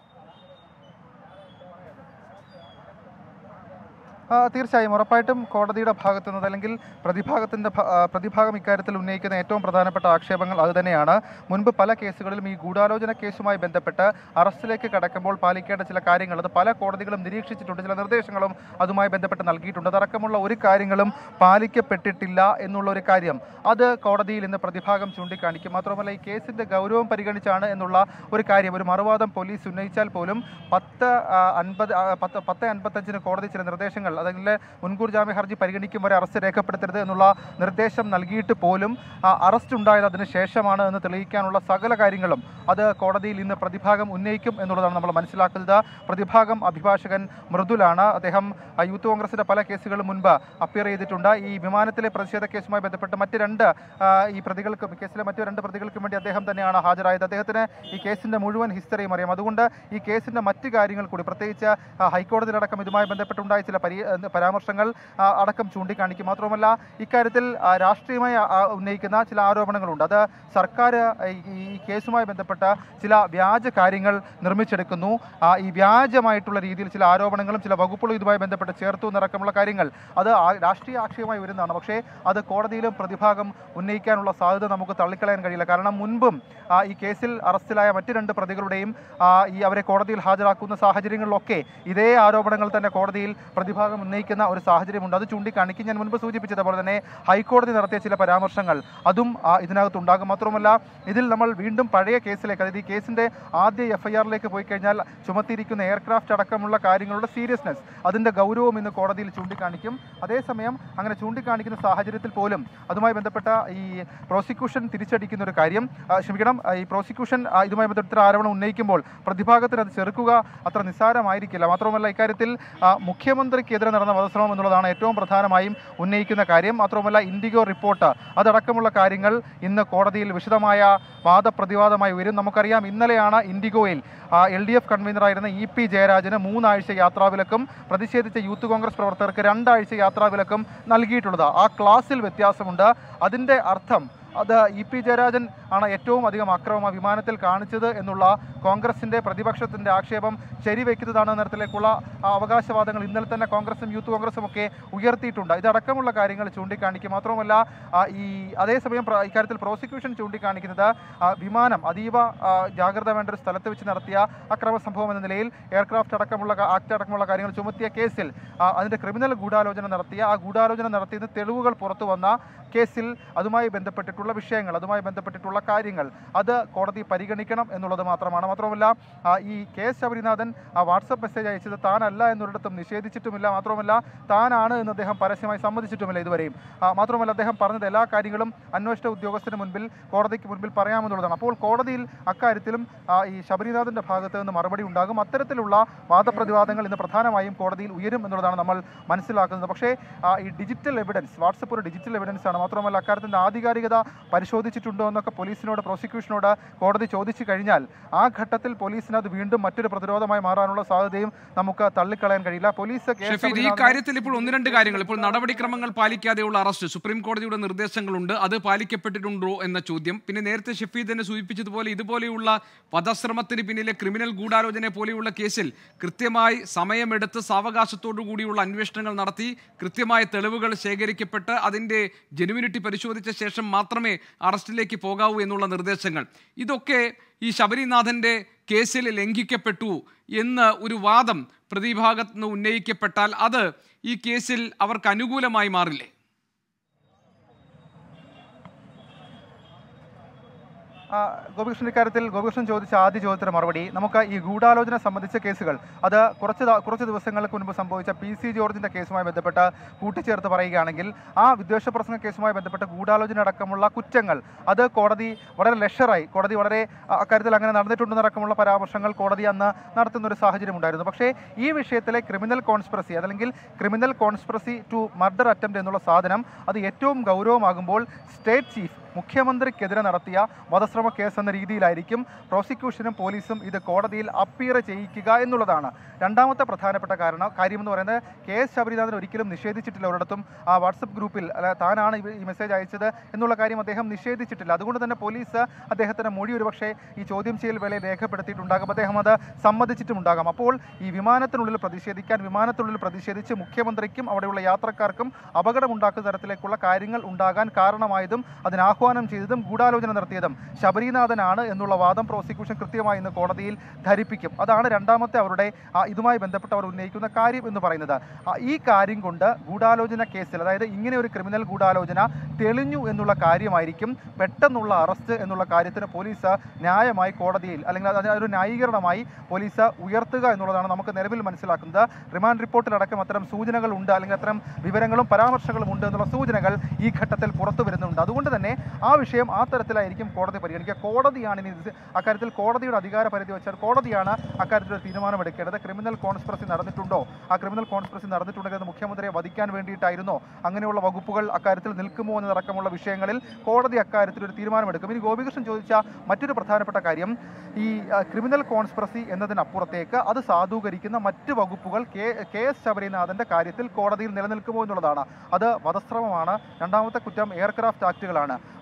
[SPEAKER 6] ആ, തീർച്ചയായും ഉറപ്പായിട്ടും കോടതിയുടെ ഭാഗത്തു നിന്ന് അല്ലെങ്കിൽ പ്രതിഭാഗത്തിൻ്റെ ഭ- ആ, പ്രതിഭാഗം ഇക്കാര്യത്തിൽ ഉന്നയിക്കുന്ന ഏറ്റവും പ്രധാനപ്പെട്ട ആക്ഷേപങ്ങൾ അതുതന്നെയാണ് മുൻപ് പല കേസുകളിലും ഈ ഗൂഢാലോചന കേസുമായി ബന്ധപ്പെട്ട് അറസ്റ്റിലേക്ക് കടക്കുമ്പോൾ പാലിക്കേണ്ട ചില കാര്യങ്ങൾ അത് പല കോടതികളും നിരീക്ഷിച്ചിട്ടുണ്ട് ചില നിർദ്ദേശങ്ങളും അതുമായി ബന്ധപ്പെട്ട് നൽകിയിട്ടുണ്ട് അതടക്കമുള്ള ഒരു കാര്യങ്ങളും പാലിക്കപ്പെട്ടിട്ടില്ല എന്നുള്ള ഒരു കാര്യം അത് കോടതിയിൽ ഇന്ന് പ്രതിഭാഗം ചൂണ്ടിക്കാണിക്കും മാത്രമല്ല ഈ കേസിന്റെ ഗൗരവം പരിഗണിച്ചാണ് എന്നുള്ള ഒരു കാര്യം ഒരു മറുവാദം പോലീസ് ഉന്നയിച്ചാൽ പോലും പത്ത് ആ, അൻപത് ആ, പത്ത് പത്ത് അൻപത്തഞ്ചിന് കോടതി ചില നിർദ്ദേശങ്ങൾ അല്ലെങ്കിൽ മുൻകൂർ ജാമ്യ ഹർജി പരിഗണിക്കും വരെ അറസ്റ്റ് രേഖപ്പെടുത്തരുത് എന്നുള്ള നിർദ്ദേശം നൽകിയിട്ട് പോലും ആ, അറസ്റ്റ് ഉണ്ടായത് അതിന് ശേഷമാണ് എന്ന് തെളിയിക്കാനുള്ള സകല കാര്യങ്ങളും അത് കോടതിയിൽ ഇന്ന് പ്രതിഭാഗം ഉന്നയിക്കും എന്നുള്ളതാണ് നമ്മൾ മനസ്സിലാക്കുന്നത് പ്രതിഭാഗം അഭിഭാഷകൻ മൃദുലാണ് അദ്ദേഹം ആ, യൂത്ത് കോൺഗ്രസിന്റെ പല കേസുകളും മുൻപ് അപ്പിയർ ചെയ്തിട്ടുണ്ട് ഈ വിമാനത്തിലെ പ്രതിഷേധ കേസുമായി ബന്ധപ്പെട്ട് മറ്റ് രണ്ട് ആ, ഈ പ്രതികൾക്കും കേസിലെ മറ്റു രണ്ട് പ്രതികൾക്കും വേണ്ടി അദ്ദേഹം തന്നെയാണ് ഹാജരായത് അദ്ദേഹത്തിന് ഈ കേസിന്റെ മുഴുവൻ ഹിസ്റ്ററിയും അറിയാം അതുകൊണ്ട് ഈ കേസിന്റെ മറ്റ് കാര്യങ്ങൾ കൂടി പ്രത്യേകിച്ച് ആ, ഹൈക്കോടതിയിലടക്കം ഇതുമായി ബന്ധപ്പെട്ടുണ്ടായ ചില പരി ഏഹ് പരാമർശങ്ങൾ ആ, അടക്കം ചൂണ്ടിക്കാണിക്കും മാത്രമല്ല ഇക്കാര്യത്തിൽ ആ, രാഷ്ട്രീയമായി ആ, ഉന്നയിക്കുന്ന ചില ആരോപണങ്ങളുണ്ട് അത് സർക്കാർ ഈ ഈ കേസുമായി ബന്ധപ്പെട്ട ചില വ്യാജ കാര്യങ്ങൾ നിർമ്മിച്ചെടുക്കുന്നു ആ, ഈ വ്യാജമായിട്ടുള്ള രീതിയിൽ ചില ആരോപണങ്ങളും ചില വകുപ്പുകളും ഇതുമായി ബന്ധപ്പെട്ട് ചേർത്തു എന്നടക്കമുള്ള കാര്യങ്ങൾ അത് ആ- രാഷ്ട്രീയ ആക്ഷേപമായി വരുന്നതാണ് പക്ഷേ അത് കോടതിയിലും പ്രതിഭാഗം ഉന്നയിക്കാനുള്ള സാധ്യത നമുക്ക് തള്ളിക്കളയാൻ കഴിയില്ല കാരണം മുൻപും ആ, ഈ കേസിൽ അറസ്റ്റിലായ മറ്റ് രണ്ട് പ്രതികളുടെയും ആ, ഈ അവരെ കോടതിയിൽ ഹാജരാക്കുന്ന സാഹചര്യങ്ങളിലൊക്കെ ഇതേ ആരോപണങ്ങൾ തന്നെ കോടതിയിൽ പ്രതിഭാഗം വിഭാഗം ഉന്നയിക്കുന്ന ഒരു സാഹചര്യമുണ്ട് അത് ചൂണ്ടിക്കാണിക്കും ഞാൻ മുൻപ് സൂചിപ്പിച്ചതുപോലെ തന്നെ ഹൈക്കോടതി നടത്തിയ ചില പരാമർശങ്ങൾ അതും ആ, ഇതിനകത്തുണ്ടാകും മാത്രമല്ല ഇതിൽ നമ്മൾ വീണ്ടും പഴയ കേസിലേക്ക് അതായത് ഈ കേസിന്റെ ആദ്യ എഫ് ഐ ആറിലേക്ക് പോയി കഴിഞ്ഞാൽ ചുമത്തിയിരിക്കുന്ന എയർക്രാഫ്റ്റ് അടക്കമുള്ള കാര്യങ്ങളുടെ സീരിയസ്നെസ് അതിന്റെ ഗൗരവം ഇന്ന് കോടതിയിൽ ചൂണ്ടിക്കാണിക്കും അതേസമയം അങ്ങനെ ചൂണ്ടിക്കാണിക്കുന്ന സാഹചര്യത്തിൽ പോലും അതുമായി ബന്ധപ്പെട്ട ഈ പ്രോസിക്യൂഷൻ തിരിച്ചടിക്കുന്ന ഒരു കാര്യം ആ, ക്ഷമിക്കണം ആ, ഈ പ്രോസിക്യൂഷൻ ആ, ഇതുമായി ബന്ധപ്പെട്ട ആരോപണം ഉന്നയിക്കുമ്പോൾ പ്രതിഭാഗത്തിന് അത് ചെറുക്കുക അത്ര നിസ്സാരമായിരിക്കില്ല മാത്രമല്ല ഇക്കാര്യത്തിൽ ആ, മുഖ്യമന്ത്രിക്കെതിരെ നടന്ന വധശ്രമം എന്നുള്ളതാണ് ഏറ്റവും പ്രധാനമായും ഉന്നയിക്കുന്ന കാര്യം മാത്രമല്ല ഇൻഡിഗോ റിപ്പോർട്ട് അതടക്കമുള്ള കാര്യങ്ങൾ ഇന്ന് കോടതിയിൽ വിശദമായ വാദപ്രതിവാദമായി വരും നമുക്കറിയാം ഇന്നലെയാണ് ഇൻഡിഗോയിൽ എൽ ഡി എഫ് കൺവീനറായിരുന്ന ഇ പി ജയരാജന് മൂന്നാഴ്ച യാത്രാവിലക്കും പ്രതിഷേധിച്ച യൂത്ത് കോൺഗ്രസ് പ്രവർത്തകർക്ക് രണ്ടാഴ്ച യാത്രാവിലക്കും നൽകിയിട്ടുള്ളത് ആ ക്ലാസ്സിൽ വ്യത്യാസമുണ്ട് അതിൻ്റെ അർത്ഥം അത് ഇ പി ജയരാജൻ ആണ് ഏറ്റവും അധികം അക്രമം ആ വിമാനത്തിൽ കാണിച്ചത് എന്നുള്ള കോൺഗ്രസിന്റെ പ്രതിപക്ഷത്തിന്റെ ആക്ഷേപം ശരിവെക്കുന്നതാണ് എന്ന തരത്തിലേക്കുള്ള ആ, അവകാശവാദങ്ങൾ ഇന്നലെ തന്നെ കോൺഗ്രസും യൂത്ത് കോൺഗ്രസും ഒക്കെ ഉയർത്തിയിട്ടുണ്ട് ഇതടക്കമുള്ള കാര്യങ്ങൾ ചൂണ്ടിക്കാണിക്കും മാത്രമല്ല ആ, ഈ അതേസമയം പ്ര- ഇക്കാര്യത്തിൽ പ്രോസിക്യൂഷൻ ചൂണ്ടിക്കാണിക്കുന്നത് ആ, വിമാനം അതീവ ആ, ജാഗ്രത വേണ്ട ഒരു സ്ഥലത്ത് വെച്ച് നടത്തിയ അക്രമ സംഭവം എന്ന നിലയിൽ എയർക്രാഫ്റ്റ് അടക്കമുള്ള ക- ആക്ട് അടക്കമുള്ള കാര്യങ്ങൾ ചുമത്തിയ കേസിൽ ആ, അതിന്റെ ക്രിമിനൽ ഗൂഢാലോചന നടത്തിയ ആ ഗൂഢാലോചന നടത്തിയ തെളിവുകൾ പുറത്തു വന്ന കേസിൽ അതുമായി ബന്ധപ്പെട്ടിട്ടുള്ള വിഷയങ്ങൾ അതുമായി ബന്ധപ്പെട്ടിട്ടുള്ള കാര്യങ്ങൾ അത് കോടതി പരിഗണിക്കണം എന്നുള്ളത് മാത്രമാണ് മാത്രമല്ല ആ, ഈ കെ എസ് ശബരിനാഥൻ ആ വാട്സപ്പ് മെസ്സേജ് അയച്ചത് താനല്ല എന്നൊരിടത്തും നിഷേധിച്ചിട്ടുമില്ല മാത്രമല്ല താനാണ് എന്ന് അദ്ദേഹം പരസ്യമായി സമ്മതിച്ചിട്ടുമില്ല ഇതുവരെയും ആ, മാത്രമല്ല അദ്ദേഹം പറഞ്ഞത് എല്ലാ കാര്യങ്ങളും അന്വേഷണ ഉദ്യോഗസ്ഥന് മുൻപിൽ കോടതിക്ക് മുൻപിൽ പറയാമെന്നുള്ളതാണ് അപ്പോൾ കോടതിയിൽ അക്കാര്യത്തിലും ആ, ഈ ശബരിനാഥന്റെ ഭാഗത്ത് നിന്ന് മറുപടി ഉണ്ടാകും അത്തരത്തിലുള്ള വാദപ്രതിവാദങ്ങൾ ഇന്ന് പ്രധാനമായും കോടതിയിൽ ഉയരും എന്നുള്ളതാണ് നമ്മൾ മനസ്സിലാക്കുന്നത് പക്ഷേ ആ, ഈ ഡിജിറ്റൽ എവിഡൻസ് വാട്സപ്പ് ഒരു ഡിജിറ്റൽ എവിഡൻസ് ആണ് മാത്രമല്ല അക്കാര്യത്തിൻ്റെ ആധികാരികത പരിശോധിച്ചിട്ടുണ്ടോ എന്നൊക്കെ പോലീസിനോട് പ്രോസിക്യൂഷനോട് കോടതി ചോദിച്ചു കഴിഞ്ഞാൽ ആ ഘട്ടത്തിൽ പോലീസിന് അത് വീണ്ടും മറ്റൊരു പ്രതിരോധമായി മാറാനുള്ള സാധ്യതയും നമുക്ക് തള്ളിക്കളയാൻ കഴിയില്ല പോലീസ് കെ.
[SPEAKER 1] ഷഫീദ് ഈ
[SPEAKER 6] ശബരിനാഥനെ-
[SPEAKER 1] കാര്യത്തിൽ ഇപ്പോൾ ഒന്ന് രണ്ട് കാര്യങ്ങൾ ഇപ്പോൾ നടപടിക്രമങ്ങൾ പാലിക്കാതെയുള്ള അറസ്റ്റ് സുപ്രീം കോടതിയുടെ നിർദ്ദേശങ്ങളുണ്ട് അത് പാലിക്കപ്പെട്ടിട്ടുണ്ടോ എന്ന ചോദ്യം പിന്നെ നേരത്തെ ഷഫീദ് തന്നെ സൂചിപ്പിച്ചതുപോലെ ഇതുപോലെയുള്ള വധശ്രമത്തിന് പിന്നിലെ ക്രിമിനൽ ഗൂഢാലോചന പോലെയുള്ള കേസിൽ കൃത്യമായി സമയമെടുത്ത് സാവകാശത്തോടു കൂടിയുള്ള അന്വേഷണങ്ങൾ നടത്തി കൃത്യമായ തെളിവുകൾ ശേഖരിക്കപ്പെട്ട് അതിൻ്റെ ജെനുവിനിറ്റി പരിശോധിച്ച ശേഷം മാത്രമേ അറസ്റ്റിലേക്ക് പോകാവൂ എന്നുള്ള നിർദ്ദേശങ്ങൾ ഇതൊക്കെ ഈ ശബരിനാഥന്റെ കേസിൽ ലംഘിക്കപ്പെട്ടു എന്ന് ഒരു വാദം പ്രതിഭാഗത്ത് നിന്ന് ഉന്നയിക്കപ്പെട്ടാൽ അത് ഈ കേസിൽ അവർക്ക് അനുകൂലമായി മാറില്ലേ
[SPEAKER 6] ആ, ഗോപികൃഷ്ണൻ ഇക്കാര്യത്തിൽ ഗോപികൃഷ്ണൻ ചോദിച്ച ആദ്യ ചോദ്യത്തിന് മറുപടി നമുക്ക് ഈ ഗൂഢാലോചന സംബന്ധിച്ച കേസുകൾ അത് കുറച്ച് ദ- കുറച്ച് ദിവസങ്ങൾക്ക് മുൻപ് സംഭവിച്ച പി സി ജോർജിന്റെ കേസുമായി ബന്ധപ്പെട്ട് കൂട്ടിച്ചേർത്ത് പറയുകയാണെങ്കിൽ ആ വിദ്വേഷ പ്രസംഗ കേസുമായി ബന്ധപ്പെട്ട് ഗൂഢാലോചന അടക്കമുള്ള കുറ്റങ്ങൾ അത് കോടതി വളരെ ലഷറായി കോടതി വളരെ ആ, അക്കാര്യത്തിൽ അങ്ങനെ നടന്നിട്ടുണ്ടെന്നടക്കമുള്ള പരാമർശങ്ങൾ കോടതി അന്ന് നടത്തുന്ന ഒരു സാഹചര്യം ഉണ്ടായിരുന്നു പക്ഷേ ഈ വിഷയത്തിലെ ക്രിമിനൽ കോൺസ്പിറസി അതല്ലെങ്കിൽ criminal conspiracy to murder attempt എന്നുള്ള സാധനം അത് ഏറ്റവും ഗൗരവമാകുമ്പോൾ സ്റ്റേറ്റ് ചീഫ് മുഖ്യമന്ത്രിക്കെതിരെ നടത്തിയ വധശ്രമ കേസ് എന്ന രീതിയിലായിരിക്കും പ്രോസിക്യൂഷനും പോലീസും ഇത് കോടതിയിൽ അപ്പീർ ചെയ്യിക്കുക എന്നുള്ളതാണ് രണ്ടാമത്തെ പ്രധാനപ്പെട്ട കാരണം കാര്യം എന്ന് പറയുന്നത് കെ എസ് ശബരിനാഥൻ ഒരിക്കലും നിഷേധിച്ചിട്ടില്ല ഒരിടത്തും ആ വാട്സപ്പ് ഗ്രൂപ്പിൽ അല്ല താനാണ് ഈ മെസ്സേജ് അയച്ചത് എന്നുള്ള കാര്യം അദ്ദേഹം നിഷേധിച്ചിട്ടില്ല അതുകൊണ്ട് തന്നെ പോലീസ് അദ്ദേഹത്തിന് മൊഴി ഒരുപക്ഷെ ഈ ചോദ്യം ചെയ്യൽ വേളയിൽ രേഖപ്പെടുത്തിയിട്ടുണ്ടാകും അദ്ദേഹം അത് സമ്മതിച്ചിട്ടുമുണ്ടാകാം അപ്പോൾ ഈ വിമാനത്തിനുള്ളിൽ പ്രതിഷേധിക്കാൻ വിമാനത്തിനുള്ളിൽ പ്രതിഷേധിച്ച് മുഖ്യമന്ത്രിക്കും അവിടെയുള്ള യാത്രക്കാർക്കും അപകടമുണ്ടാക്കുന്ന തരത്തിലേക്കുള്ള കാര്യങ്ങൾ ഉണ്ടാകാൻ കാരണമായതും അതിന് ആഹ്വാനം ചെയ്തതും ഗൂഢാലോചന നടത്തിയതും ശബരിനാഥനാണ് എന്നുള്ള വാദം പ്രോസിക്യൂഷൻ കൃത്യമായി ഇന്ന് കോടതിയിൽ ധരിപ്പിക്കും അതാണ് രണ്ടാമത്തെ അവരുടെ ആ, ഇതുമായി ബന്ധപ്പെട്ട് അവർ ഉന്നയിക്കുന്ന കാര്യം എന്ന് പറയുന്നത് ആ, ഈ കാര്യം കൊണ്ട് ഗൂഢാലോചന കേസിൽ അതായത് ഇങ്ങനെ ഒരു ക്രിമിനൽ ഗൂഢാലോചന തെളിഞ്ഞു എന്നുള്ള കാര്യമായിരിക്കും പെട്ടെന്നുള്ള അറസ്റ്റ് എന്നുള്ള കാര്യത്തിന് പോലീസ് ന്യായമായി കോടതിയിൽ അല്ലെങ്കിൽ അത് ഒരു ന്യായീകരണമായി പോലീസ് ഉയർത്തുക എന്നുള്ളതാണ് നമുക്ക് നിലവിൽ മനസ്സിലാക്കുന്നത് റിമാൻഡ് റിപ്പോർട്ടിലടക്കം അത്തരം സൂചനകൾ ഉണ്ട് അല്ലെങ്കിൽ അത്തരം വിവരങ്ങളും പരാമർശങ്ങളും ഉണ്ട് എന്നുള്ള സൂചനകൾ ഈ ഘട്ടത്തിൽ പുറത്തു വരുന്നുണ്ട് അതുകൊണ്ട് തന്നെ ആ വിഷയം ആ തരത്തിലായിരിക്കും കോടതി പരിഗണിക്കുക കോടതിയാണ് ഇനി ഇത് അക്കാര്യത്തിൽ കോടതിയുടെ അധികാര പരിധി വെച്ചാൽ കോടതിയാണ് അക്കാര്യത്തിൽ ഒരു തീരുമാനമെടുക്കേണ്ടത് ക്രിമിനൽ കോൺസ്പിറസി നടന്നിട്ടുണ്ടോ ആ ക്രിമിനൽ കോൺസ്പിറസി നടന്നിട്ടുണ്ടെങ്കിൽ അത് മുഖ്യമന്ത്രിയെ വധിക്കാൻ വേണ്ടിയിട്ടായിരുന്നോ അങ്ങനെയുള്ള വകുപ്പുകൾ അക്കാര്യത്തിൽ നിൽക്കുമോ എന്നതടക്കമുള്ള വിഷയങ്ങളിൽ കോടതി അക്കാര്യത്തിൽ ഒരു തീരുമാനമെടുക്കും ഇനി ഗോപികൃഷ്ണൻ ചോദിച്ച മറ്റൊരു പ്രധാനപ്പെട്ട കാര്യം ഈ ആ, ക്രിമിനൽ കോൺസ്പിറസി എന്നതിനപ്പുറത്തേക്ക് അത് സാധൂകരിക്കുന്ന മറ്റ് വകുപ്പുകൾ കെ കെ എസ് ശബരിനാഥന്റെ കാര്യത്തിൽ കോടതിയിൽ നിലനിൽക്കുമോ എന്നുള്ളതാണ് അത് വധശ്രമമാണ് രണ്ടാമത്തെ കുറ്റം എയർക്രാഫ്റ്റ് ആക്ടുകളാണ്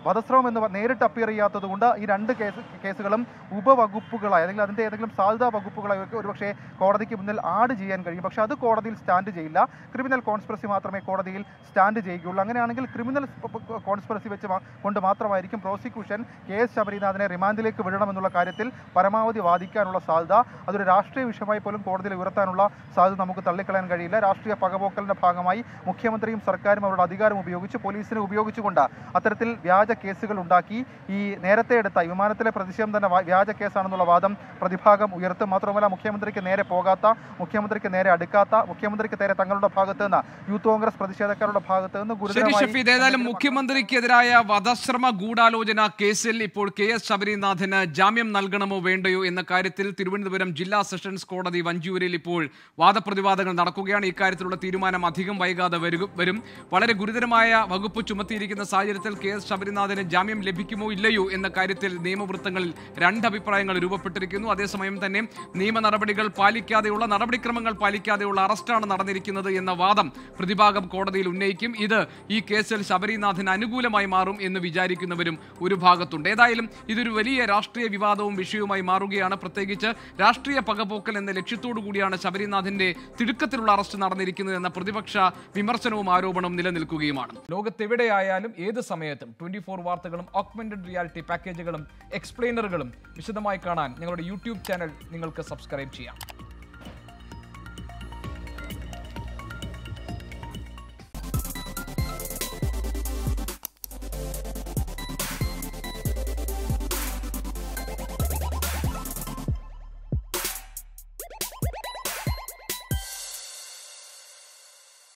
[SPEAKER 6] വധശ്രമം എന്ന് പ- നേരിട്ട് അപ്പിയർ ചെയ്യാത്തത് കൊണ്ട് ഈ രണ്ട് കേസ് കേസുകളും ഉപവകുപ്പുകളായി അല്ലെങ്കിൽ അതിൻ്റെ ഏതെങ്കിലും സാധ്യതാ വകുപ്പുകളായി ഒക്കെ ഒരുപക്ഷെ കോടതിക്ക് മുന്നിൽ ആഡ് ചെയ്യാൻ കഴിയും പക്ഷേ അത് കോടതിയിൽ സ്റ്റാൻഡ് ചെയ്യില്ല ക്രിമിനൽ കോൺസ്പിറസി മാത്രമേ കോടതിയിൽ സ്റ്റാൻഡ് ചെയ്യുകയുള്ളൂ അങ്ങനെയാണെങ്കിൽ ക്രിമിനൽ കോൺസ്പിറസി വെച്ച് മാ- കൊണ്ട് മാത്രമായിരിക്കും പ്രോസിക്യൂഷൻ കെ എസ് ശബരിനാഥനെ റിമാൻഡിലേക്ക് വിടണമെന്നുള്ള കാര്യത്തിൽ പരമാവധി വാദിക്കാനുള്ള സാധ്യത അതൊരു രാഷ്ട്രീയ വിഷയമായി പോലും കോടതിയിൽ ഉയർത്താനുള്ള സാധ്യത നമുക്ക് തള്ളിക്കളയാൻ കഴിയില്ല രാഷ്ട്രീയ പകപോക്കലിന്റെ ഭാഗമായി മുഖ്യമന്ത്രിയും സർക്കാരും അവരുടെ അധികാരം ഉപയോഗിച്ച് പോലീസിനെ ഉപയോഗിച്ചുകൊണ്ട് അത്തരത്തിൽ വ്യാജ കേസുകൾ ഉണ്ടാക്കി ഈ നേരത്തെ എടുത്ത ഈ വിമാനത്തിലെ പ്രതിഷേധം തന്നെ വാ- വ്യാജ കേസാണെന്നുള്ള വാദം പ്രതിഭാഗം ഉയർത്തും മാത്രമല്ല മുഖ്യമന്ത്രിക്ക് നേരെ പോകാത്ത മുഖ്യമന്ത്രിക്ക് നേരെ അടുക്കാത്ത മുഖ്യമന്ത്രിക്ക് നേരെ തങ്ങളുടെ ഭാഗത്ത് നിന്ന് യൂത്ത് കോൺഗ്രസ് പ്രതിഷേധക്കാരുടെ ഭാഗത്ത് നിന്ന്
[SPEAKER 1] ശരി
[SPEAKER 6] ഗുരുതരമായി
[SPEAKER 1] ഷഫീദ് ഏതായാലും മുഖ്യമന്ത്രിക്കെതിരായ വധശ്രമ ഗൂഢാലോചന കേസിൽ ഇപ്പോൾ കെ എസ് ശബരിനാഥന് ജാമ്യം നൽകണമോ വേണ്ടയോ എന്ന കാര്യത്തിൽ തിരുവനന്തപുരം ജില്ലാ സെഷൻസ് കോടതി വഞ്ചൂരിൽ ഇപ്പോൾ വാദപ്രതിവാദങ്ങൾ നടക്കുകയാണ് ഇക്കാര്യത്തിലുള്ള തീരുമാനം അധികം വൈകാതെ വരും വരും വളരെ ഗുരുതരമായ വകുപ്പ് ചുമത്തിയിരിക്കുന്ന സാഹചര്യത്തിൽ കെ എസ് ശബരിനാഥന് ജാമ്യം ലഭിക്കുമോ ഇല്ലയോ എന്ന കാര്യത്തിൽ നിയമവൃത്തങ്ങളിൽ രണ്ട് അഭിപ്രായങ്ങൾ രൂപപ്പെട്ടിരിക്കുന്നു അതേസമയം തന്നെ നിയമ നടപടികൾ പാലിക്കാതെയുള്ള നടപടിക്രമങ്ങൾ പാലിക്കാതെയുള്ള അറസ്റ്റാണ് നടന്നിരിക്കുന്നത് എന്ന വാദം പ്രതിഭാഗം കോടതിയിൽ ഉന്നയിക്കും ഇത് ഈ കേസിൽ ശബരിനാഥന് അനുകൂലമായി മാറും എന്ന് വിചാരിക്കുന്നവരും ഒരു ഭാഗത്തുണ്ട് ഏതായാലും ഇതൊരു വലിയ രാഷ്ട്രീയ വിവാദവും വിഷയവുമായി മാറുകയാണ് പ്രത്യേകിച്ച് രാഷ്ട്രീയ പകപോക്കൽ എന്ന ലക്ഷ്യത്തോടു കൂടിയാണ് ശബരിനാഥന്റെ തിടുക്കത്തിലുള്ള അറസ്റ്റ് നടന്നിരിക്കുന്നത് എന്ന പ്രതിപക്ഷ വിമർശനവും ആരോപണവും നിലനിൽക്കുകയുമാണ് ലോകത്തെവിടെയായാലും ഏത് സമയത്തും ട്വന്റി ഫോർ വാർത്തകളും ഓഗ്മെന്റഡ് റിയാലിറ്റി പാക്കേജുകളും എക്സ്പ്ലെയിനറുകളും വിശദമായി കാണാൻ ഞങ്ങളുടെ യൂട്യൂബ് ചാനൽ നിങ്ങൾക്ക് സബ്സ്ക്രൈബ് ചെയ്യാം